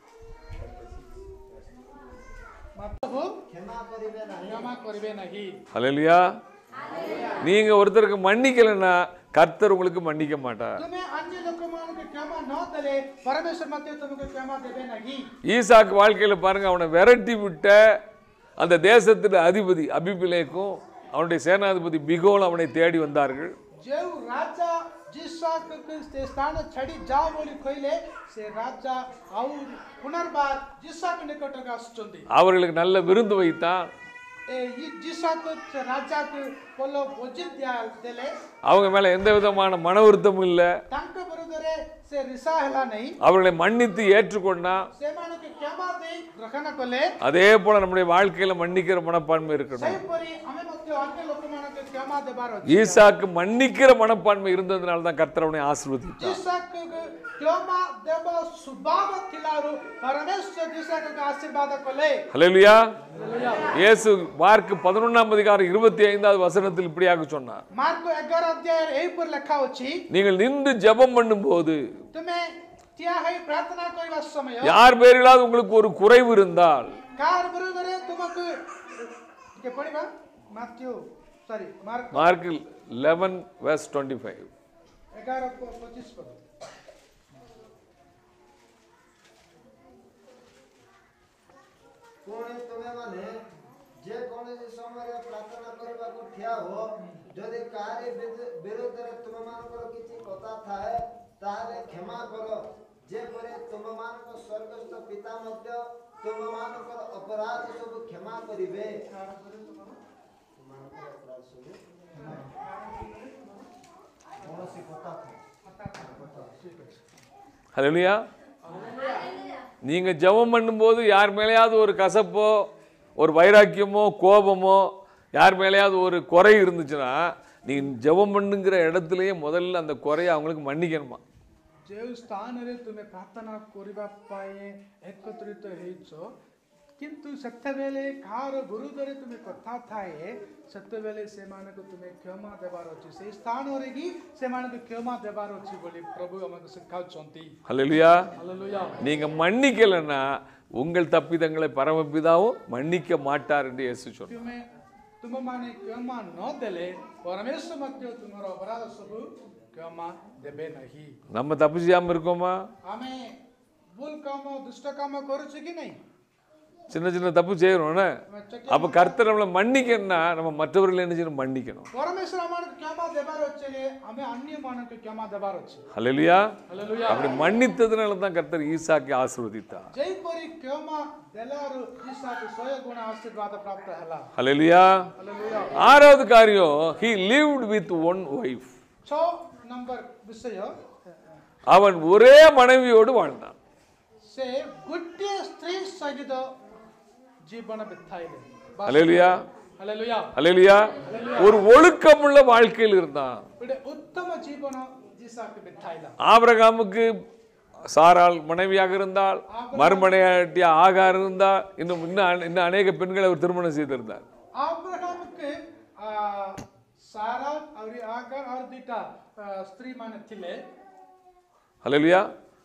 ପ୍ରଭୁ କ୍ଷମା କରିବେ ନାହିଁ କ୍ଷମା କରିବେ ନାହିଁ ஹalleluya நீங்க ஒருத்தருக்கு மன்னிக்கலைன்னா கர்த்தர் உங்களுக்கு மன்னிக்க மாட்டார் ତୁମେ ଅନ୍ୟ ଲୋକମାନଙ୍କୁ କ୍ଷମା ନ ଦେଲେ ପରମେଶ୍ୱର ମଧ୍ୟ ତୁମକୁ କ୍ଷମା ଦେବେ ନାହିଁ ஈசாக்கு வாழ்க்கையில பாருங்க அவனை விரட்டி விட்ட அந்த தேசத்தின் அதிபதி அபிபிலேக்கும் அவனுடைய சேனாதிபதி பிகோல் அவனை தேடி வந்தார்கள் ଯେଉଁ ରାଜା ଯିଶାକୁ ସେ ସ୍ଥାନ ଛାଡ଼ି ଯାଅ ବୋଲି କହିଲେ ସେ ରାଜା ଆଉ ପୁନର୍ବାର ଯିଶାକୁ ନିକଟକୁ ଆସୁଛନ୍ତି அவர்களுக்கு நல்ல விருந்து வைத்தான் ଏ ଇ ଯିଶାକୁ ସେ ରାଜାକୁ ପୋଲ ଭୋଜି ଦିଆ ଦେଲେ அவங்க மேல எந்த விதமான மன வருத்தமும் இல்லை ତାଙ୍କ ବିରୁଦ୍ଧରେ ସେ ରିସା ହେଲା ନାହିଁ அவர்களை மன்னித்து ஏற்றுக்கொண்டான் ସେମାନଙ୍କୁ କ୍ଷମା ଦେଇ ଗ୍ରହଣ କଲେ அதே போல நம்முடைய வாழ்க்கையில மன்னிக்கிற மனப்பான்மை இருக்கணும் ସେହିପରି ଆମେ ମଧ୍ୟ ଅନ୍ୟ ଲୋକମାନଙ୍କୁ କ୍ଷମା ଦେବାର ଅଛି ஈசாக்கு மன்னிக்கிற மனப்பான்மை இருந்ததுனால தான் கர்த்தர் அவனை ஆசீர்வதித்தார் ଯିଶାକୁ କ୍ଷମା ଦେବ ସ୍ୱଭାବ ଥିଲାରୁ ପରମେଶ୍ୱର ଯିଶାକୁ ଆଶୀର୍ବାଦ କଲେ ஹalleluya இயேசு மார்க் பதினொன்னாம் அதிகாரம் இருபத்தி ஐந்தாவது வசனத்தில் இப்படியாக சொன்னார் ମାର୍କ ଏଗାର ଅଧ୍ୟାୟରେ ଏହିପରି ଲେଖା ଅଛି நீங்கள் நின்று ஜெபம் பண்ணும்போது ତୁମେ ଠିଆ ହୋଇ ପ୍ରାର୍ଥନା କରିବା ସମୟ யார் பேரிலாவது உங்களுக்கு ஒரு குறைவு இருந்தால் କାହାର ବିରୁଦ୍ଧରେ ତୁମକୁ ଟିକେ ପଢିବା Matthew sorry Mark Mark eleven verse twenty five ଏଗାର ପ- ପଚିଶ ପଦ ପୁଣି ତୁମେମାନେ ଯେକୌଣସି ସମୟରେ ପ୍ରାର୍ଥନା କରିବାକୁ ଠିଆ ହୁଅ ଯଦି କାହାରି ବିରୁ- ବିରୁଦ୍ଧରେ ତୁମମାନଙ୍କର କିଛି କଥା ଥାଏ ତାହେଲେ କ୍ଷମା କର ଯେପରି ତୁମମାନଙ୍କ ସ୍ୱର୍ଗସ୍ଥ ପିତା ମଧ୍ୟ ତୁମମାନଙ୍କର ଅପରାଧ ସବୁ କ୍ଷମା କରିବେ ତୁମମାନଙ୍କର ଅପରାଧ ସବୁ କୌଣସି କଥା ଥାଏ ஹalleluya நீங்க ஜெபம் பண்ணும்போது யார் மேலேயாவது ஒரு கசப்போ ஒரு வைராக்கியமோ கோபமோ யார் மேலேயாவது ஒரு குறை இருந்துச்சுன்னா நீ ஜெபம் பண்ணுங்கிற இடத்துலயே முதல்ல அந்த குறையை அவங்களுக்கு மன்னிக்கணுமா ଯେଉଁ ସ୍ଥାନରେ ତୁମେ ପ୍ରାର୍ଥନା କରିବା ପାଇଁ ଏକତ୍ରିତ ହେଇଛ କିନ୍ତୁ ସେତେବେଳେ କାହାର ବିରୁଦ୍ଧରେ ତୁମେ କଥା ଥାଏ ସେତେବେଳେ ସେମାନଙ୍କୁ ତୁମେ କ୍ଷମା ଦେବାର ଅଛି ସେଇ ସ୍ଥାନରେ ହିଁ ସେମାନଙ୍କୁ କ୍ଷମା ଦେବାର ଅଛି ବୋଲି ପ୍ରଭୁ ଆମକୁ ଶିଖାଉଛନ୍ତି ஹalleluya ହାଲେଲୁୟା நீங்க மன்னிக்கலைன்னா உங்கள் தப்பிதங்களை பரமபிதாவும் மன்னிக்க மாட்டார் என்று இயேசு சொன்னார் ତୁମେ ତୁମମାନେ କ୍ଷମା ନ ଦେଲେ ପରମେଶ୍ୱର ମଧ୍ୟ ତୁମର ଅପରାଧ ସବୁ କ୍ଷମା ଦେବେ ନାହିଁ நம்ம தப்பு செய்யாம இருக்கோமா ଆମେ ଭୁଲ କାମ ଦୁଷ୍ଟ କାମ କରୁଛୁ କି ନାହିଁ சின்ன சின்ன தப்பு செய்யறோம்னா ଆମେ ଚୋଟି- அப்ப கர்த்தர் நம்மளை மன்னிக்கணும்னா நம்ம மற்றவர்களை என்ன செய்யணும் மன்னிக்கணும் ପରମେଶ୍ୱର ଆମମାନଙ୍କୁ କ୍ଷମା ଦେବାର ଅଛି ହେଲେ ଆମେ ଅନ୍ୟମାନଙ୍କୁ କ୍ଷମା ଦେବାର ଅଛି ஹalleluya ହାଲେଲୁୟା அப்படி மன்னித்ததுனால தான் கர்த்தர் ஈசாக்கை ஆசீர்வதித்தார் ଯେପରି କ୍ଷମା ଦେଲାରୁ ଈଶାକୁ ଶହେ ଗୁଣ ଆଶୀର୍ବାଦ ପ୍ରାପ୍ତ ହେଲା ஹalleluya ହାଲେଲୁୟା ஆறாவது காரியம் he lived with one wife ଛଅ ନମ୍ବର ବିଷୟ அவன் ஒரே மனைவியோடு வாழ்ந்தான் ସେ ଗୋଟିଏ ସ୍ତ୍ରୀ ସହିତ ଜୀବନ ବିତାଇଲେ ஹalleluya ହାଲେଲୁୟା ஹalleluya ஒரு ஒழுக்கமுள்ள வாழ்க்கையில் இருந்தான் ଗୋଟେ ଉତ୍ତମ ଜୀବନ ଈଶାକୁ ବିତାଇଲା ஆபிரகாமுக்கு சாராள் மனைவியாக இருந்தால் மறுமனையாட்டிய ஆகார் இருந்தால் இன்னும் இன்னும் அநே- இன்னும் அநேக பெண்களை அவர் திருமணம் செய்திருந்தார் ଆବ୍ରାହମକୁ ଆ, ସାରା ଆହୁରି ଆଗାର ଆହୁରି ଦୁଇଟା ଆ, ସ୍ତ୍ରୀ ମାନେ ଥିଲେ ஹalleluya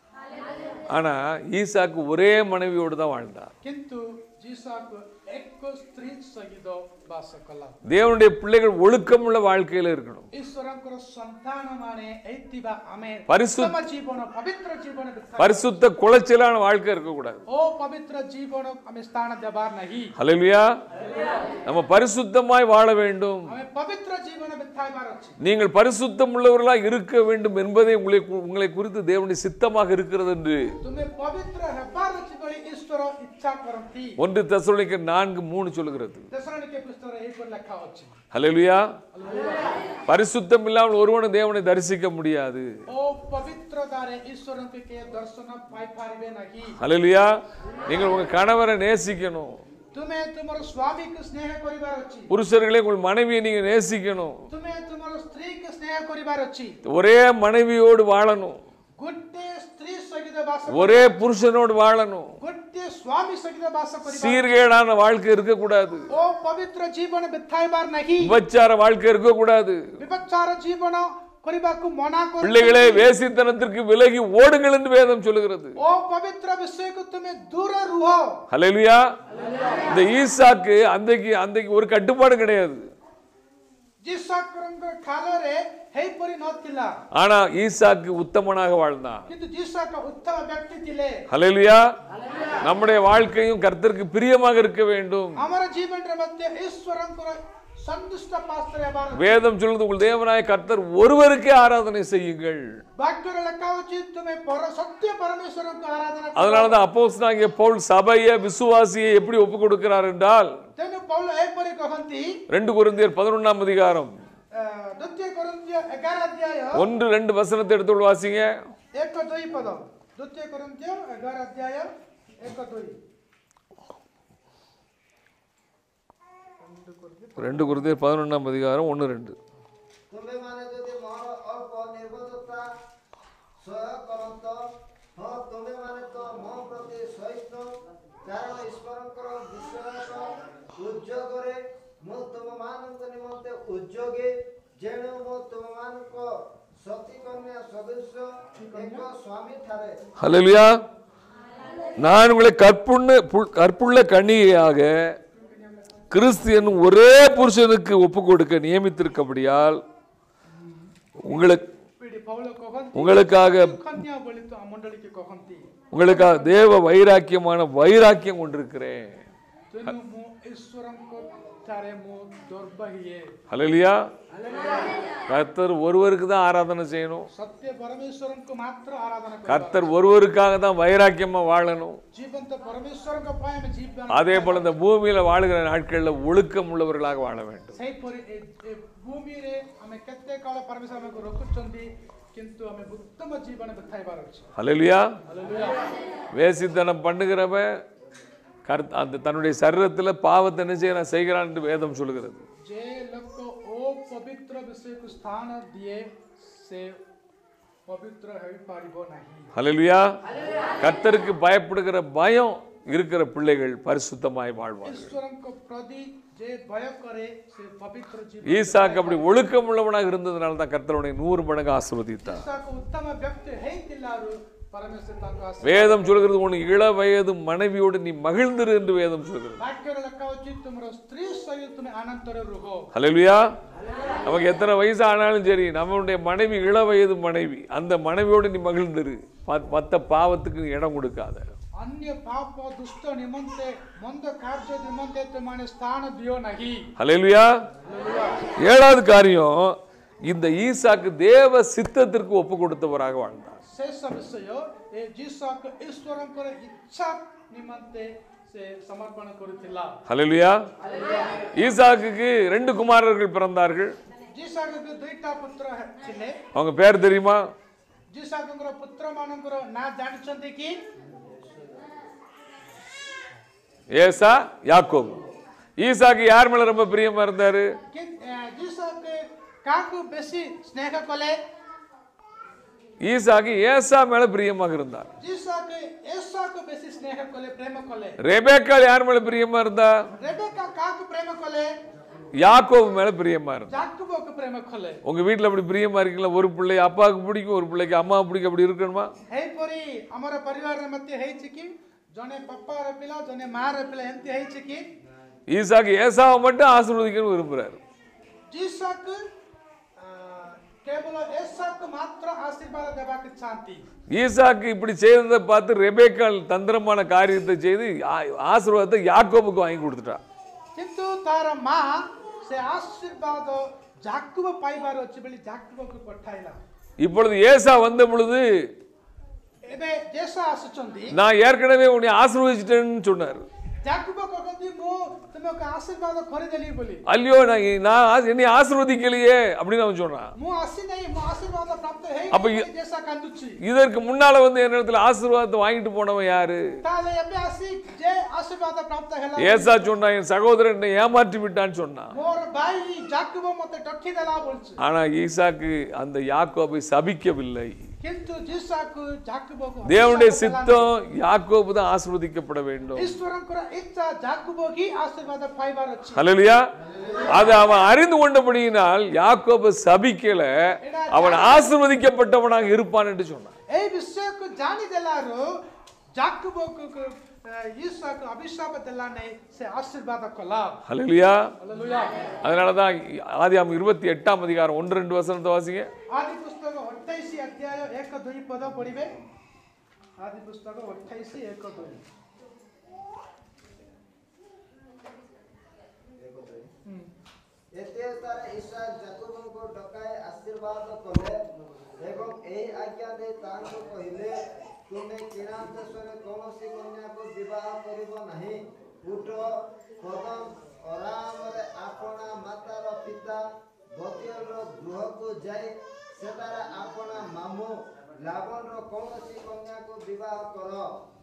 ஆனா ஈசாக்கு ஒரே மனைவியோடு தான் வாழ்ந்தார் କିନ୍ତୁ ଯିଶାକୁ ଏକ ସ୍ତ୍ରୀ ସହିତ ବାସ କଲା தேவனுடைய பிள்ளைகள் ஒழுக்கமுள்ள வாழ்க்கையில இருக்கணும் ଈଶ୍ୱରଙ୍କର ସନ୍ତାନ ମାନେ ହେଇଥିବା ଆମେ ପରିଶୁଦ୍ଧ- ଉତ୍ତମ ଜୀବନ ପବିତ୍ର ଜୀବନ ବିତାଇବା। பரிசுத்த குலைச்சலான வாழ்க்கை இருக்கக்கூடாது ଓ ପବିତ୍ର ଜୀବନ ଆମେ ସ୍ଥାନ ଦେବାର ନାହିଁ ஹalleluya நம்ம பரிசுத்தமாய் வாழ வேண்டும் ଆମେ ପବିତ୍ର ଜୀବନ ବିତାଇବାର ଅଛି நீங்கள் பரிசுத்தம் உள்ளவர்களாக இருக்க வேண்டும் என்பதே உங்களை உங்களை குறித்து தேவனுடைய சித்தமாக இருக்கிறது என்று ତୁମେ ପବିତ୍ର ହେବାର ଅଛି ବୋଲି ଈଶ୍ୱର ଇଚ୍ଛା କରନ୍ତି ஒன்று தெசலோனிக்க நான்கு மூணு சொல்லுகிறது ଦେଶରଣିକେ ପୁସ୍ତକରେ ଏହିପରି ଲେଖା ଅଛି ஹalleluya பரிசுத்தம் இல்லாமல் ஒருவனும் தேவனை தரிசிக்க முடியாது ଓ ପବିତ୍ରତାରେ ଈଶ୍ୱରଙ୍କୁ କିଏ ଦର୍ଶନ ପାଇପାରିବେ ନାହିଁ ஹalleluya நீங்கள் உங்க கணவரை நேசிக்கணும் ତୁମେ ତୁମର ସ୍ୱାମୀକୁ ସ୍ନେହ କରିବାର ଅଛି புருஷர்களே உங்கள் மனைவியை நீங்க நேசிக்கணும் ତୁମେ ତୁମର ସ୍ତ୍ରୀକୁ ସ୍ନେହ କରିବାର ଅଛି ஒரே மனைவியோடு வாழணும் ଗୋଟିଏ ସ୍ତ୍ରୀ ସହିତ ବାସ ஒரே புருஷனோடு வாழணும் ଗୋଟିଏ ସ୍ୱାମୀ ସହିତ ବାସ କରିବା சீர்கேடான வாழ்க்கை இருக்கக்கூடாது ଓ ପବିତ୍ର ଜୀବନ ବିତାଇବାର ନାହିଁ விபச்சார வாழ்க்கை இருக்கக்கூடாது ବିபଚାର ଜୀବନ କରିବାକୁ ମନା କରୁ பிள்ளைகளே வேசித்தனத்திற்கு விலகி ஓடுங்கள் என்று வேதம் சொல்லுகிறது ଓ ପବିତ୍ର ବିଷୟକୁ ତୁମେ ଦୂର ରୁହ ஹalleluya இந்த ஈசாக்கு அன்றைக்கு அன்றைக்கு ஒரு கட்டுப்பாடு கிடையாது ଯୀଶୁଙ୍କ କାଳରେ ହେଇପରି ନଥିଲା ஆனா ஈசாக்கு உத்தமனாக வாழ்ந்தான் କିନ୍ତୁ ଯୀଶୁଙ୍କ ଉତ୍ତମ ବ୍ୟକ୍ତି ଥିଲେ ஹalleluya நம்முடைய வாழ்க்கையும் கர்த்தருக்கு பிரியமாக இருக்க வேண்டும் ଆମର ଜୀବନରେ ମଧ୍ୟ ଈଶ୍ୱରଙ୍କର ସନ୍ତୁଷ୍ଟ ପାସ୍ତରେ ହେବାର வேதம் சொல்லுது உங்கள் தேவனாய கர்த்தர் ஒருவருக்கே ஆராதனை செய்யுங்கள் ବାକ୍ୟରେ ଲେଖା ହଉଛି ତୁମେ ପର ସତ୍ୟ ପରମେଶ୍ୱରଙ୍କୁ ଆରାଧନା କର அதனாலதான் அப்போஸ்தலனாகிய பவுல் சபையை விசுவாசியை எப்படி ஒப்பு கொடுக்கிறார் என்றால் ତେଣୁ ପୌଲ ଏପରି କହନ୍ତି ரெண்டு குருந்தியர் பதினொன்னாம் அதிகாரம் ଅ, ଦ୍ୱିତୀୟ କରନ୍ତୀୟ ଏଗାର ଅଧ୍ୟାୟ ஒன்று ரெண்டு வசனத்தை எடுத்து வாசிங்க ଏକ ଦୁଇ ପଦ ଦ୍ୱିତୀୟ କରନ୍ତୀୟ ଏଗାର ଅଧ୍ୟାୟ ଏକ ଦୁଇ ரெண்டு குருந்தியர் பதினொன்னாம் அதிகாரம் ஒன்று ரெண்டு ତୁମେମାନେ ଯଦି ମୋର ଅଳ୍ପ ନିର୍ବୋଧତା ସହ୍ୟ କରନ୍ତ ହଁ ତୁମେମାନେ ତ ମୋ ପ୍ରତି ସହିଷ୍ଣୁ କାରଣ ଈଶ୍ୱରଙ୍କର ବିଶ୍ୱାସ ଉଦ୍ଯୋଗରେ ମୁଁ ତୁମମାନଙ୍କ ନିମନ୍ତେ ଉଦ୍ଯୋଗୀ ଯେଣୁ ମୁଁ ତୁମମାନଙ୍କ ସତୀ କନ୍ୟା ସଦୃଶ ଏକ ସ୍ୱାମୀ ଠାରେ ஹalleluya நான் உங்களை கற்புள்ள புல்- கற்புள்ள கன்னிகையாக கிறிஸ்து என்னும் ஒரே புருஷனுக்கு ஒப்பு கொடுக்க நியமித்திருக்கபடியால் உங்களுக்கு ପିଢ଼ି ପୌଳ କହନ୍ତି உங்களுக்காக କନ୍ୟା ବୋଲି ତ ମଣ୍ଡଳୀକି କହନ୍ତି உங்களுக்காக தேவ வைராக்கியமான வைராக்கியம் கொண்டிருக்கிறேன் ତେଣୁ ମୁଁ ଈଶ୍ୱରଙ୍କ ଠାରେ ମୁଁ ଦୁର୍ବାହିଏ ஹalleluya கர்த்தர் ஒருவருக்கு தான் ஆராதனை செய்யணும் ସତ୍ୟ ପରମେଶ୍ୱରଙ୍କୁ ମାତ୍ର ଆରାଧନା କରିବା கர்த்தர் ஒருவருக்காக தான் வைராக்கியமா வாழணும் ଜୀବନ୍ତ ପରମେଶ୍ୱରଙ୍କ ପାଇଁ ଆମେ ଜୀବନ அதே போல இந்த பூமியில வாழுகிற நாட்களில் ஒழுக்கம் உள்ளவர்களாக வாழ வேண்டும் ସେହିପରି ଏ ଏ ଭୂମିରେ ଆମେ କେତେ କାଳ ପରମେଶ୍ୱର ଆମକୁ ରଖୁଛନ୍ତି କିନ୍ତୁ ଆମେ ଉତ୍ତମ ଜୀବନ ବିତାଇବାର ଅଛି ஹalleluya Hallelujah. வேசித்தனம் பண்ணுகிறவன் கர்த்த அந்த தன்னுடைய சரீரத்தில் பாவத்தை என்ன செய்யறான் செய்கிறான் என்று வேதம் சொல்லுகிறது ଯେ ଲୋକ ଓ ପବିତ୍ର ବିଷୟକୁ ସ୍ଥାନ ଦିଏ ସେ ପବିତ୍ର ହୋଇପାରିବ ନାହିଁ ஹalleluya கர்த்தருக்கு பயப்படுகிற பயம் இருக்கிற பிள்ளைகள் பரிசுத்தமாய் வாழ்வார்கள் ଈଶ୍ୱରଙ୍କ ପ୍ରତି ଯେ ଭୟ କରେ ସେ ପବିତ୍ର ଜୀବନ ஈசாக்கு அப்படி ஒழுக்கம் உள்ளவனாக இருந்ததுனால தான் கர்த்தருடைய நூறு மடங்கு ஆசீர்வதித்தார் ଈଶାକ ଉତ୍ତମ ବ୍ୟକ୍ତି ହେଇଥିଲାରୁ ପରମେଶ୍ୱର ତାଙ୍କ ଆଶୀର୍ବାଦ வேதம் சொல்கிறது உன் இள வயது மனைவியோடு நீ மகிழ்ந்திரு என்று வேதம் சொல்கிறது ବାକ୍ୟରେ ଲେଖା ଅଛି ତୁମର ସ୍ତ୍ରୀ ସହିତ ତୁମେ ଆନନ୍ଦରେ ରୁହ ஹalleluya நமக்கு எத்தனை வயசு ஆனாலும் சரி நம்மளுடைய மனைவி இள வயது மனைவி அந்த மனைவியோடு நீ மகிழ்ந்திரு மத்- மத்த பாவத்துக்கு இடம் கொடுக்காத ଅନ୍ୟ ପାପ ଦୁଷ୍ଟ ନିମନ୍ତେ ମନ୍ଦ କାର୍ଯ୍ୟ ନିମନ୍ତେ ତୁମେ ସ୍ଥାନ ଦିଅ ନାହିଁ ஹalleluya ஏழாவது காரியம் இந்த ஈசாக்கு தேவ சித்தத்திற்கு ஒப்பு கொடுத்தவராக வாழ்ந்தார் ଶେଷ ବିଷୟ ଏ ଯୀଶକ ଈଶ୍ୱରଙ୍କର ଇଚ୍ଛା ନିମନ୍ତେ ସେ ସମର୍ପଣ କରୁଥିଲା ஹalleluya ஈசாக்குக்கு ரெண்டு குமாரர்கள் பிறந்தார்கள் ଯୀଶକଙ୍କୁ ଦୁଇଟା ପୁତ୍ର ଥିଲେ அவங்க பேர் தெரியுமா ଯୀଶକଙ୍କର ପୁତ୍ର ମାନଙ୍କର ନାଁ ଜାଣିଛନ୍ତି କି ஏசா யாக்கோபு ஈசாக்கு யார் மேல ரொம்ப பிரியமா இருந்தாரு କି- ଏ, ଯୀଶକ କାହାକୁ ବେଶୀ ସ୍ନେହ କଲେ ஈசாக்கு ஏசா மேல பிரியமாக இருந்தார் ଯୀଶକ ଏସାକୁ ବେଶୀ ସ୍ନେହ କଲେ ପ୍ରେମ କଲେ ரெபேக்காள் யார் மேல பிரியமா இருந்தா ରେବେକା କାହାକୁ ପ୍ରେମ କଲେ யாக்கோபு மேல பிரியமா இருந்தா ଜାକୁବକୁ ପ୍ରେମ କଲେ உங்க வீட்ல அப்படி பிரியமா இருக்கீங்களா ஒரு பிள்ளை அப்பாவுக்கு பிடிக்கும் ஒரு பிள்ளைக்கு அம்மா பிடிக்கும் அப்படி இருக்கணுமா ଏହିପରି ଆମର ପରିବାରରେ ମଧ୍ୟ ହେଇଛି କି ଜଣେ ବାପାର ପିଲା ଜଣେ ମାର ପିଲା ଏମିତି ହେଇଛି କି ஈசாக்கு ஏசாவை மட்டும் ஆசீர்வதிக்கணும்னு விரும்புறாரு ଯୀଶକ ଆ, କେବଳ ଏସାକୁ ମାତ୍ର ଆଶୀର୍ବାଦ ଦେବାକୁ ଚାହାନ୍ତି ஈசாக்கு இப்படி செய்ததை பார்த்து ரெபேக்காள் தந்திரமான காரியத்தை செய்து ஆ- ஆசீர்வாதத்தை யாக்கோபுக்கு வாங்கி கொடுத்துட்டா କିନ୍ତୁ ତାର ମା ସେ ଆଶୀର୍ବାଦ ଜାକୁବ ପାଇବାର ଅଛି ବୋଲି ଜାକୁବକୁ ପଠାଇଲା இப்பொழுது ஏசா வந்த பொழுது ଏବେ ଜେସ ଆସୁଛନ୍ତି நான் ஏற்கனவே உன்னை ஆசீர்வதிச்சிட்டேன்னு சொன்னார் ଜାକୁବ କହନ୍ତି ମୁଁ ତୁମକୁ ଆଶୀର୍ବାଦ କରିଦେଲି ବୋଲି ஐயோ நான் நான் ஆ- என்னை ஆசீர்வதிக்கலையே அப்படின்னு அவன் சொன்னான் ମୁଁ ଆସିନାହିଁ ମୁଁ ଆଶୀର୍ବାଦ ପ୍ରାପ୍ତ அப்ப ହେଇନି ଇଏ- ବୋଲି ଜେସା କାନ୍ଦୁଛି இதற்கு முன்னால வந்து என் இடத்துல ஆசீர்வாதத்தை வாங்கிட்டு போனவன் யாரு ତାହେଲେ ଏବେ ଆସି ଯେ ଆଶୀର୍ବାଦ ପ୍ରାପ୍ତ ହେଲା ஏசா சொன்னான் என் சகோதரன் என்னை ஏமாற்றி விட்டான்னு சொன்னான் ମୋର ଭାଇ ଜାକୁବ ମତେ ଟଠିଦେଲା ବୋଲୁଛି ஆனா ஈசாக்கு அந்த யாக்கோபை சபிக்கவில்லை କିନ୍ତୁ ଯିଶାକୁ ଜାକୁବକୁ தேவனுடைய ଅଭିଶାପ ଦେଲା சித்தம் யாக்கோபு தான் ஆசீர்வதிக்கப்பட வேண்டும் ନାହିଁ। ଈଶ୍ୱରଙ୍କର ଇଚ୍ଛା ଜାକୁବ ହିଁ ଆଶୀର୍ବାଦ ପାଇବାର ଅଛି ஹalleluya அது அவன் அறிந்து கொண்டபடியினால் யாக்கோபு சபிக்கல அவன் ஆசீர்வதிக்கப்பட்டவனாக இருப்பான் என்று சொன்னான் ଏଇ ବିଷୟକୁ ଜାଣିଦେଲାରୁ ଜାକୁବକୁ ଈଶ୍ୱରକୁ ଅଭିଶାପ ଦେଲା ନାହିଁ ସେ ଆଶୀର୍ବାଦ କଲା ஹalleluya Hallelujah. அதனாலதான் ஆதியாம் இருபத்தி எட்டாம் அதிகாரம் ஒன்று ரெண்டு வசனத்தை வாசிங்க ଆଦି ପୁସ୍ତକ ଅଠେଇଶ ଅଧ୍ୟାୟ ଏକ ଦୁଇ ପଦ ପଢିବେ ଆଦି ପୁସ୍ତକ ଅଠେଇଶ ଏକ ଦୁଇ ହୁଁ। ଇସାକ ଜାକବଙ୍କୁ ଡକାଇ ଆଶୀର୍ବାଦ କଲେ ଏବଂ ଏହି ଆଜ୍ଞା ଦେଇ ତାଙ୍କୁ କହିଲେ ତୁମେ କିଣାନ ଦେଶରେ କୌଣସି କନ୍ୟାକୁ ବିବାହ କରିବ ନାହିଁ ଉଠ ପଦମ ଅରାମରେ ଆପଣା ମାତାର ପିତା ବତିୟର ଗୃହକୁ ଯାଇ ସେଠାରେ ଆପଣା ମାମୁଁ ଲାବଣର କୌଣସି କନ୍ୟାକୁ ବିବାହ କର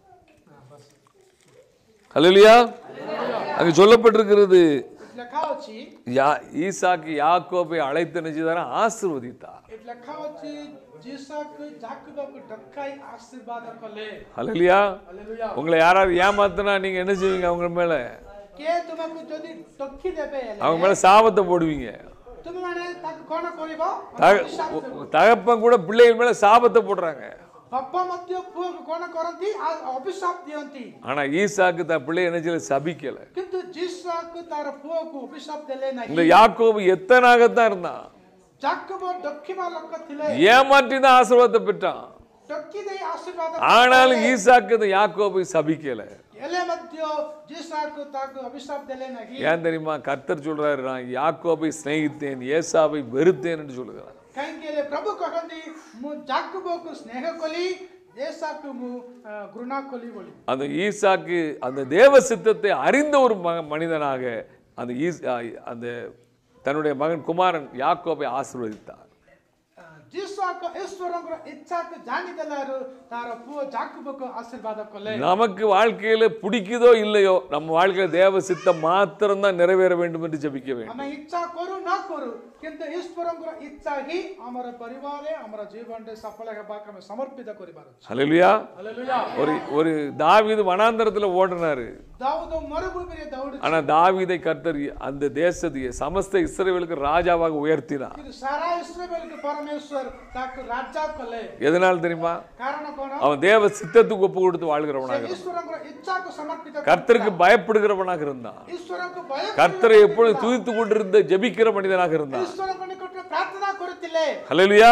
ஹalleluya அங்க சொல்லப்பட்டிருக்கிறது ଏଠି ଲେଖା ଅଛି யா ஈசாக்கு யாக்கோபை அழைத்து நினைச்சுதான ஆசீர்வதித்தார் ଏଠି ଲେଖା ଅଛି ଯିସକ ଜାକବକୁ ଡକାଇ ଆଶୀର୍ବାଦ କଲେ ஹalleluya ହାଲେଲୁୟା உங்களை யாராவது ஏமாத்தினா நீங்க என்ன செய்வீங்க அவங்க மேல କିଏ ତୁମକୁ ଯଦି ଟକି ଦେବେ ହେଲେ அவங்க மேல சாபத்தை போடுவீங்க ତୁମେ ମାନେ ତାକୁ କଣ କରିବ தக- ଅଭିଶାପ ଦେବ। தகப்பன் கூட பிள்ளைகள் மேல சாபத்தை போடுறாங்க ବାପା ମଧ୍ୟ ପୁଅକୁ କଣ କରନ୍ତି ଆଉ ଅଭିଶାପ ଦିଅନ୍ତି ஆனா ஈசாக்கு தன் பிள்ளை என்ன செய்யல சபிக்கல କିନ୍ତୁ ଯିସକ ତାର ପୁଅକୁ ଅଭିଶାପ ଦେଲେ இந்த ନାହିଁ யாக்கோபு எத்தனாகத்தான் இருந்தான் ଜାକବ ଦକ୍ଷିଣ ଲୋକ ଥିଲେ ஏமாற்றி தான் ஆசீர்வாதத்தை பெற்றான் ଟକି ଦେଇ ଆଶୀର୍ବାଦ ஆனாலும் କଲେ। ஈசாக்கு இந்த யாக்கோபை சபிக்கல ହେଲେ ମଧ୍ୟ ଯିସକ ତାକୁ ଅଭିଶାପ ଦେଲେ ନାହିଁ ஏன் தெரியுமா கர்த்தர் சொல்றாரு நான் யாக்கோபை சிநேகித்தேன் ஏசாவை வெறுத்தேன் என்று சொல்லுகிறார் କାହିଁକି ହେଲେ ପ୍ରଭୁ କହନ୍ତି ମୁଁ ଜାକବକୁ ସ୍ନେହ କଲି ଏସାକୁ ମୁଁ ଆ, ଘୃଣା କଲି ବୋଲି அந்த ஈசாக்கு அந்த தேவ சித்தத்தை அறிந்த ஒரு மக மனிதனாக அந்த ஈஸ் ஆ, அந்த தன்னுடைய மகன் குமாரன் யாக்கோபை ஆசீர்வதித்தார் ଯିଶୁଆଙ୍କ ଈଶ୍ୱରଙ୍କର ଇଚ୍ଛାକୁ ଜାଣିଦେଲାରୁ ତାର ପୁଅ ଜାକବକୁ ଆଶୀର୍ବାଦ କଲେ நமக்கு வாழ்க்கையில பிடிக்குதோ இல்லையோ நம்ம வாழ்க்கையில தேவ சித்தம் மாத்திரம்தான் நிறைவேற வேண்டும் என்று ஜெபிக்க வேண்டும் ଆମେ ଇଚ୍ଛା କରୁ ନ କରୁ କିନ୍ତୁ ଈଶ୍ୱରଙ୍କର ଇଚ୍ଛା ହିଁ ଆମର ପରିବାରରେ ଆମର ଜୀବନରେ ସଫଳ ହେବାକୁ ଆମେ ସମର୍ପିତ କରିବାର ଅଛି ஹalleluya ହାଲେଲୁୟା ஒரு ஒரு தாவீது வனாந்தரத்துல ஓடினாரு ଦାଉଦ ମରୁଭୂମିରେ ଦୌଡୁଛି ஆனா தாவீதை கர்த்தர் அந்த தேசத்தையே சமஸ்த இஸ்ரவேலுக்கு ராஜாவாக உயர்த்தினார் କିନ୍ତୁ ସାରା ଇସ୍ରାଏଲକୁ ପରମେଶ୍ୱର ତାକୁ ରାଜା କଲେ எதனால தெரியுமா କାରଣ କଣ அவன் தேவ சித்தத்துக்கு ஒப்பு கொடுத்து ସେ வாழ்கிறவனாக இருந்தான். ଈଶ୍ୱରଙ୍କର ଇଚ୍ଛାକୁ ସମର୍ପିତ கர்த்தருக்கு பயப்படுகிறவனாக இருந்தான் ଈଶ୍ୱରଙ୍କୁ ଭୟ கர்த்தரை எப்பொழுது துதித்து கொண்டிருந்த ஜெபிக்கிற மனிதனாக இருந்தான் ଈଶ୍ୱରଙ୍କ ନିକଟରେ ପ୍ରାର୍ଥନା କରୁଥିଲେ ஹalleluya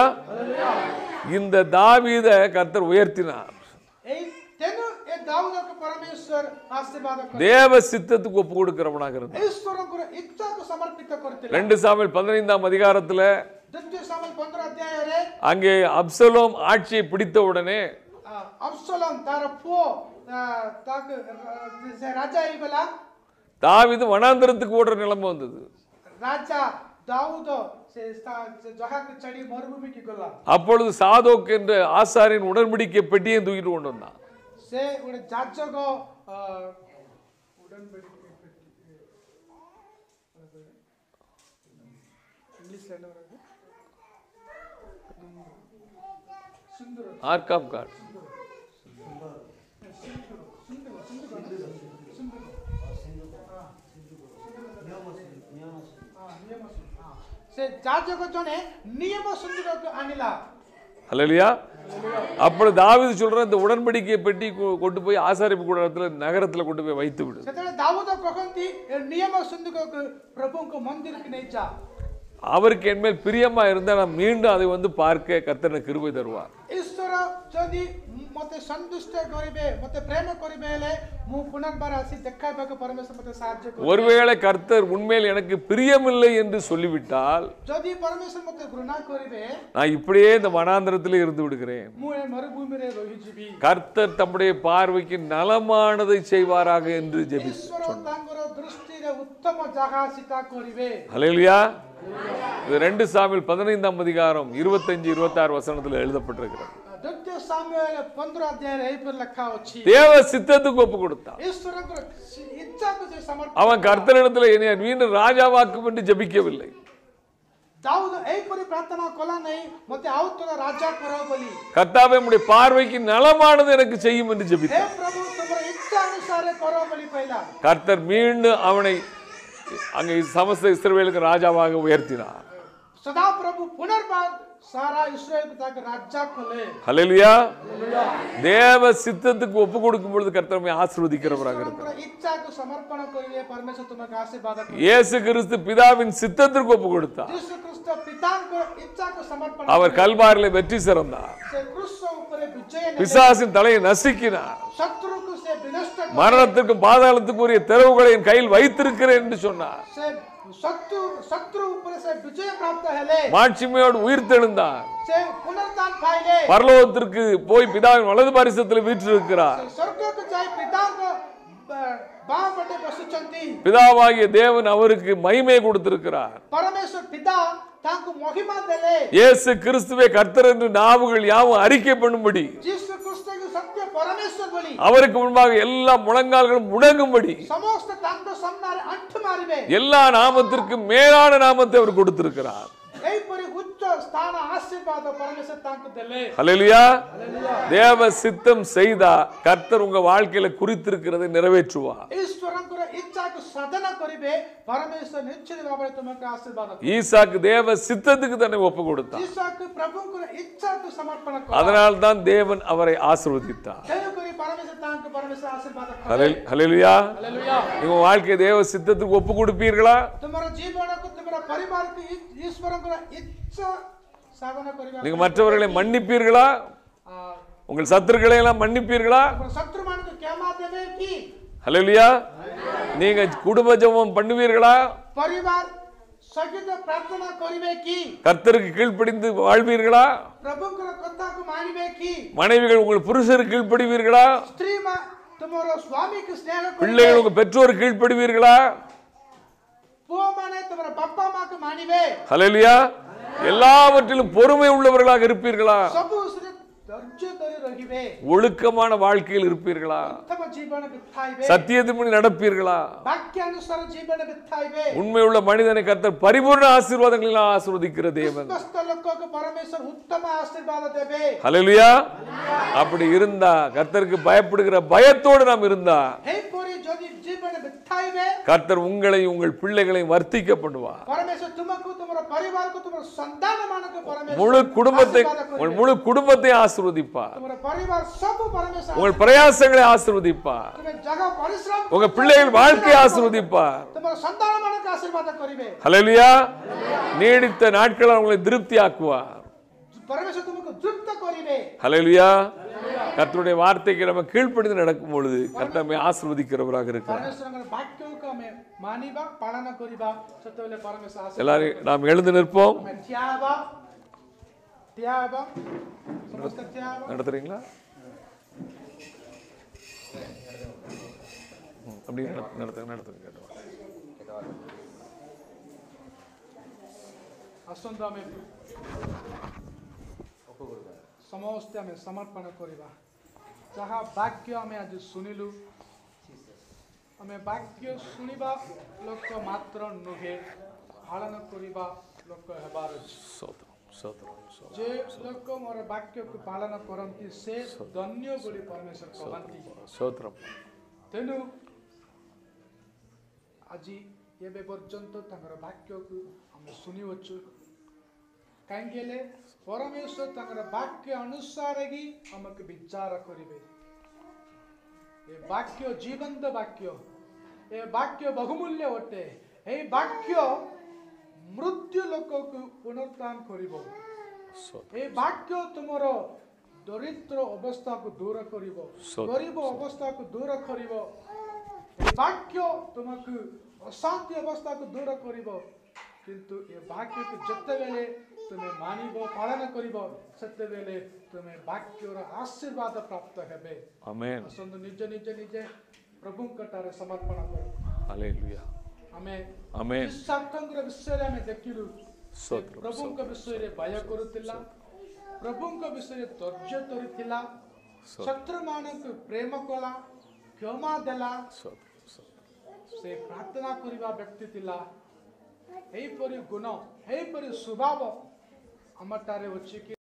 இந்த தாவீத கர்த்தர் உயர்த்தினார் ଏଇ ତେଣୁ ଏ ଦାଉଦକୁ ପରମେଶ୍ୱର ଆଶୀର୍ବାଦ କଲେ தேவ சித்தத்துக்கு ஒப்பு கொடுக்கிறவனாக இருந்தான் ଈଶ୍ୱରଙ୍କର ଇଚ୍ଛାକୁ ସମର୍ପିତ କରିଥିଲେ ரெண்டு சாமுவேல் பதினைந்தாம் அதிகாரத்துல ଦ୍ୱିତୀୟ ସାମଲ ପନ୍ଦର ଅଧ୍ୟାୟରେ அங்கே அப்சலோம் ஆட்சியை பிடித்த உடனே ଆ, ଅବସଲମ ତାର ପୁଅ ଆ, ତାକୁ ଆ, ସେ ରାଜା ହେଇଗଲା தாவீது வனாந்தரத்துக்கு ஓடுற நிலைமை வந்தது ରାଜା ଦାଉଦ ସେ ତା- ସେ ଜାଗାକୁ ଛାଡି ମରୁଭୂମିକି ଗଲା அப்பொழுது சாதோக் என்ற ஆசாரின் உடன்படிக்கை பெட்டியை தூக்கிட்டு கொண்டு வந்தான் ସେ ଗୋଟେ ଯାଜକ ଆ, ଉଡ଼ନବଡ଼ିକେ ପେଟି, ଇଂଲିଶରେ என்ன வருது? ସୁନ୍ଦର ஆர்க் ஆஃப் காட் ସେ ଯାଜକ ଜଣେ ନିୟମ ସୁନ୍ଦରକୁ ଆଣିଲା ஹalleluya அப்பொழுது தாவீது சொல்ற இந்த உடன்படிக்கை பெட்டி கொ- கொண்டு போய் ஆசாரிப்பு கூடத்துல நகரத்துல கொண்டு போய் வைத்து விடு ସେତେବେଳେ ଦାଉଦ କହନ୍ତି ଏ ନିୟମ ସୁନ୍ଦରକୁ ପ୍ରଭୁଙ୍କ ମନ୍ଦିରକୁ ନେଇଯା அவருக்கு என்மேல் பிரியமா இருந்தா நான் மீண்டும் அதை வந்து பார்க்க கர்த்தனை கிருபை தருவார் ଈଶ୍ୱର ଯଦି ମତେ ସନ୍ତୁଷ୍ଟ କରିବେ ମତେ ପ୍ରେମ କରିବେ ହେଲେ ମୁଁ ପୁନର୍ବାର ଆସି ଦେଖାଇବାକୁ ପରମେଶ୍ୱର ମତେ ସାହାଯ୍ୟ କରିବେ ஒருவேளை கர்த்தர் உண்மையில் எனக்கு பிரியமில்லை என்று சொல்லிவிட்டால் ଯଦି ପରମେଶ୍ୱର ମତେ ଘୃଣା କରିବେ நான் இப்படியே இந்த வனாந்திரத்தில் இருந்து விடுகிறேன் ମୁଁ ଏ ମରୁଭୂମିରେ ରହିଯିବି கர்த்தர் தம்முடைய பார்வைக்கு நலமானதை செய்வாராக என்று ஜெபி ଈଶ୍ୱର ତାଙ୍କର ଦୃଷ୍ଟିରେ ଉତ୍ତମ ଜାଗା ସୀତା କରିବେ ஹalleluya இது ரெண்டு சாமியில் பதினைந்தாம் அதிகாரம் இருபத்தஞ்சு இருபத்தாறு வசனத்தில் எழுதப்பட்டிருக்கிறது ଦ୍ୱିତୀୟ ସାମୁଏଲ ପନ୍ଦର ଅଧ୍ୟାୟରେ ଏହିପରି ଲେଖା ଅଛି தேவ சித்தத்துக்கு ஒப்பு கொடுத்தான் ଈଶ୍ୱରଙ୍କର ଇଚ୍ଛାକୁ ସେ ସମର୍ପଣ அவன் கர்த்தரிடத்தில் என்னை மீண்டும் ராஜாவாக்கும் என்று ஜெபிக்கவில்லை ଦାଉଦ ଏହିପରି ପ୍ରାର୍ଥନା କଲା ନାହିଁ ମତେ ଆଉ ଥରେ ରାଜା କର ବୋଲି கர்த்தாவே உம்முடைய பார்வைக்கு நலமானது எனக்கு செய்யும் என்று ହେ ஜெபித்தான் ପ୍ରଭୁ ତୁମର ଇଚ୍ଛା ଅନୁସାରେ କର ବୋଲି କହିଲା கர்த்தர் மீண்டும் அவனை அங்கே சமஸ்த இஸ்ரவேலுக்கு ராஜாவாக உயர்த்தினார் ସଦାପ୍ରଭୁ ପୁନର୍ବାର ସାରା ଇସ୍ରାଏଲକୁ ତାକୁ ରାଜା କଲେ ஹalleluya தேவ சித்தத்துக்கு ஒப்பு கொடுக்கும் பொழுது கர்த்தர் நம்மை ஆசீர்வதிக்கிறவராக இருக்கிறார் ଈଶ୍ୱରଙ୍କର ଇଚ୍ଛାକୁ ସମର୍ପଣ କରିଲେ ପରମେଶ୍ୱର ତୁମକୁ ଆଶୀର୍ବାଦ କରିବେ இயேசு கிறிஸ்து பிதாவின் சித்தத்திற்கு ஒப்பு கொடுத்தார் ଯୀଶୁ ଖ୍ରୀଷ୍ଟ ପିତାଙ୍କ ଇଚ୍ଛାକୁ ସମର୍ପଣ அவர் கல்வாரிலே வெற்றி சிறந்தார் ସେ କୃଷ ଉପରେ ବିଜୟ ନେଲେ பிசாசின் தலையை நசுக்கினார் ଶତ୍ରୁକୁ ସେ ବିନଷ୍ଟ କଲେ மரணத்துக்கும் பாதாளத்துக்கும் உரிய திறவுகளை என் கையில் வைத்திருக்கிறேன் என்று சொன்னார் ସେ ଶତ୍ରୁ ଶତ୍ରୁ ଉପରେ ସେ ବିଜୟ ପ୍ରାପ୍ତ ହେଲେ மாட்சிமையோடு உயிர்த்தெழுந்தார் ସେ ପୁନରୁଦ୍ଧାନ ପାଇଲେ பரலோகத்திற்கு போய் பிதாவின் வலது பரிசத்தில் வீற்றிருக்கிறார் ସେ ସ୍ୱର୍ଗକୁ ଯାଇ ପିତାଙ୍କ ବା- ବାଁ ପଟେ ବସୁଛନ୍ତି பிதாவாகிய தேவன் அவருக்கு மகிமை கொடுத்திருக்கிறார் ପରମେଶ୍ୱର ପିତା ତାଙ୍କୁ ମହିମା ଦେଲେ இயேசு கிறிஸ்துவே கர்த்தர் என்று நாவுகள் யாவும் அறிக்கை பண்ணும்படி ଯୀଶୁ କୃଷ୍ଣଙ୍କୁ ସତ୍ୟ ପରମେଶ୍ୱର ବୋଲି அவருக்கு முன்பாக எல்லா முழங்கால்களும் முடங்கும்படி ସମସ୍ତେ ତାଙ୍କ ସାମ୍ନାରେ ଆଣ୍ଠୁ ମାରିବେ எல்லா நாமத்திற்கும் மேலான நாமத்தை அவர் கொடுத்திருக்கிறார் ଏହିପରି ଉଚ୍ଚ ସ୍ଥାନ ଆଶୀର୍ବାଦ ପରମେଶ୍ୱର ତାଙ୍କୁ ଦେଲେ ஹalleluya தேவ சித்தம் செய்தா கர்த்தர் உங்க வாழ்க்கையில குறித்திருக்கிறதை நிறைவேற்றுவார் ଈଶ୍ୱରଙ୍କର ଇଚ୍ଛାକୁ ସାଧନ କରିବେ ପରମେଶ୍ୱର ନିଶ୍ଚିତ ଭାବରେ ତୁମକୁ ଆଶୀର୍ବାଦ କରିବେ। ஈசாக்கு தேவ சித்தத்துக்கு தன்னை ஒப்பு கொடுத்தார் ଈଶ୍ୱରକୁ ପ୍ରଭୁଙ୍କର ଇଚ୍ଛାକୁ ସମର୍ପଣ କର அதனால் தான் தேவன் அவரை ஆசீர்வதித்தார் ତେଣୁକରି ପରମେଶ୍ୱର ତାଙ୍କୁ ପରମେଶ୍ୱର ଆଶୀର୍ବାଦ କରେ ஹலே- ஹalleluya ହାଲେଲୁୟା நீங்க உங்க வாழ்க்கை தேவ சித்தத்துக்கு ஒப்பு கொடுப்பீர்களா ତୁମର ଜୀବନକୁ ତୁମର ପରିବାରକୁ ଈ- ଈଶ୍ୱରଙ୍କର ଇଚ୍ଛା ସାଧନ କରିବା நீங்க மற்றவர்களை மன்னிப்பீர்களா ଆ, உங்கள் சத்துருக்களை எல்லாம் மன்னிப்பீர்களா ତୁମର ଶତ୍ରୁମାନଙ୍କୁ କ୍ଷମା ଦେବେ କି ஹalleluya நீங்க குடும்ப ஜெபம் பண்ணுவீர்களா ପରିବାର ସହିତ ପ୍ରାର୍ଥନା କରିବେ କି கர்த்தருக்கு கீழ்ப்படிந்து வாழ்வீர்களா ପ୍ରଭୁଙ୍କର କଥାକୁ ମାନିବେ କି மனைவிகள் உங்கள் புருஷருக்கு கீழ்ப்படிவீர்களா ସ୍ତ୍ରୀ ମା ତୁମର ସ୍ୱାମୀକୁ ସ୍ନେହ କରିବେ பிள்ளைகள் உங்க பெற்றோர் கீழ்ப்படிவீர்களா ପୁଅମାନେ ତୁମର ବାପା ମାକୁ ମାନିବେ ஹalleluya எல்லாவற்றிலும் பொறுமை உள்ளவர்களாக இருப்பீர்களா ସବୁ ଧୈର୍ଯ୍ୟ ଧରି ରହିବେ ஒழுக்கமான வாழ்க்கையில் இருப்பீர்களா ଉତ୍ତମ ଜୀବନ ବିତାଇବେ சத்தியத்தின்படி நடப்பீர்களா ବାକ୍ୟ ଅନୁସାର ଜୀବନ ବିତାଇବେ உண்மையுள்ள மனிதனை கர்த்தர் பரிபூர்ண ஆசீர்வாதங்களில் ஆசீர்வதிக்கிற தேவன் ସମସ୍ତ ଲୋକକୁ ପରମେଶ୍ୱର ଉତ୍ତମ ଆଶୀର୍ବାଦ ଦେବେ ஹalleluya அப்படி இருந்தா கர்த்தருக்கு பயப்படுகிற பயத்தோடு நாம் இருந்தா ଏହିପରି ଯଦି ଜୀବନ ବିତାଇବେ கர்த்தர் உங்களையும் உங்கள் பிள்ளைகளையும் வர்த்திக்க பண்ணுவார் ପରମେଶ୍ୱର ତୁମକୁ ତୁମର ପରିବାରକୁ ତୁମର ସନ୍ତାନ ମାନଙ୍କୁ முழு ପରମେଶ୍ୱର குடும்பத்தை ଆଶୀର୍ବାଦ உங்கள் କରିବେ। முழு குடும்பத்தை ஆசீர்வதிப்பார் ତୁମର ପରିବାର ସବୁ ପରମେଶ୍ୱର உங்கள் பிரயாசங்களை ஆசீர்வதிப்பார் ତୁମେ ଜାଗା ପରିଶ୍ରମ உங்க பிள்ளைகள் வாழ்க்கையை ஆசீர்வதிப்பார் ତୁମର ସନ୍ତାନ ମାନଙ୍କୁ ଆଶୀର୍ବାଦ କରିବେ ஹalleluya நீடித்த நாட்கள் உங்களை திருப்தி ஆக்குவார் ପରମେଶ୍ୱର ତୁମକୁ ତୃପ୍ତ କରିବେ ஹalleluya கர்த்தருடைய வார்த்தைக்கு நம்ம கீழ்ப்படிந்து நடக்கும் பொழுது கர்த்தர் நம்மை ஆசீர்வதிக்கிறவராக இருக்கிறார் ପରମେଶ୍ୱରଙ୍କର ବାକ୍ୟକୁ ଆମେ ମାନିବା ପାଳନ କରିବା ସେତେବେଳେ ପରମେଶ୍ୱର ଆଶୀର୍ବାଦ எல்லாரும் நாம் எழுந்து நிற்போம் ଆମେ ଠିଆ ହେବା ଠିଆ ହେବା ସମସ୍ତେ ଠିଆ ହେବା நடத்துறீங்களா ம், அப்படியே நட- நடத்துங்க நடத்துங்க கேட்டோம் ଆସନ୍ତୁ ଆମେ ସମସ୍ତେ ଆମେ ସମର୍ପଣ କରିବା ଯାହା ବାକ୍ୟ ଆମେ ଆଜି ଶୁଣିଲୁ ଆମେ ବାକ୍ୟ ଶୁଣିବା ଲୋକ ମାତ୍ର ନୁହେଁ ପାଳନ କରିବା ଲୋକ ହେବାର ଅଛି சோத்திரம் சோத்திரம் சோத்திரம். ଯେ ଲୋକ ମୋର ବାକ୍ୟକୁ ପାଳନ କରନ୍ତି ସେ ଧନ୍ୟ ବୋଲି ପରମେଶ୍ୱର କହନ୍ତି சோத்திரம் ତେଣୁ ଆଜି ଏବେ ପର୍ଯ୍ୟନ୍ତ ତାଙ୍କର ବାକ୍ୟକୁ ଆମେ ଶୁଣିଅଛୁ କାହିଁକି ହେଲେ ପରମେଶ୍ୱର ତାଙ୍କର ବାକ୍ୟ ଅନୁସାରେ ହିଁ ଆମକୁ ବିଚାର କରିବେ ଏ ବାକ୍ୟ ଜୀବନ୍ତ ବାକ୍ୟ ଏ ବାକ୍ୟ ବହୁମୂଲ୍ୟ ଅଟେ ଏହି ବାକ୍ୟ ମୃତ୍ୟୁ ଲୋକକୁ ପୁନରୁତ୍ଥାନ କରିବ சோத்திரம் এই বাক্য তোমার দরিদ্র অবস্থাকে দূর করিব সত্য, গরিব অবস্থাকে দূর করিব এই বাক্য তোমাকে অশান্তি অবস্থাকে দূর করিব কিন্তু এই বাক্যকে যেତେବେଳେ তুমি মানিব পালন করিব সেତେବେଳେ তুমি বাক্যর আশীর্বাদ প্রাপ্ত হবে আমেন ଆସନ୍ତୁ ନିଜ ନିଜ ନିଜେ ପ୍ରଭୁଙ୍କଠାରେ ସମର୍ପଣ କର ஹalleluya ଆମେ ଆମେନ୍ ଈଶାଙ୍କଙ୍କର ବିଷୟରେ ଆମେ ଦେଖିଲୁ ସେ ସତ୍ୟ, ପ୍ରଭୁଙ୍କ ବିଷୟରେ ଭୟ କରୁଥିଲା ପ୍ରଭୁଙ୍କ ବିଷୟରେ ଧୈର୍ଯ୍ୟ ଧରିଥିଲା ଶତ୍ରୁମାନଙ୍କୁ ପ୍ରେମ କଲା କ୍ଷମା ଦେଲା சோத்திரம் சோத்திரம் ସେ ପ୍ରାର୍ଥନା କରିବା ବ୍ୟକ୍ତି ଥିଲା ଏହିପରି ଗୁଣ ଏହିପରି ସ୍ୱଭାବ ଆମଠାରେ ଅଛି କି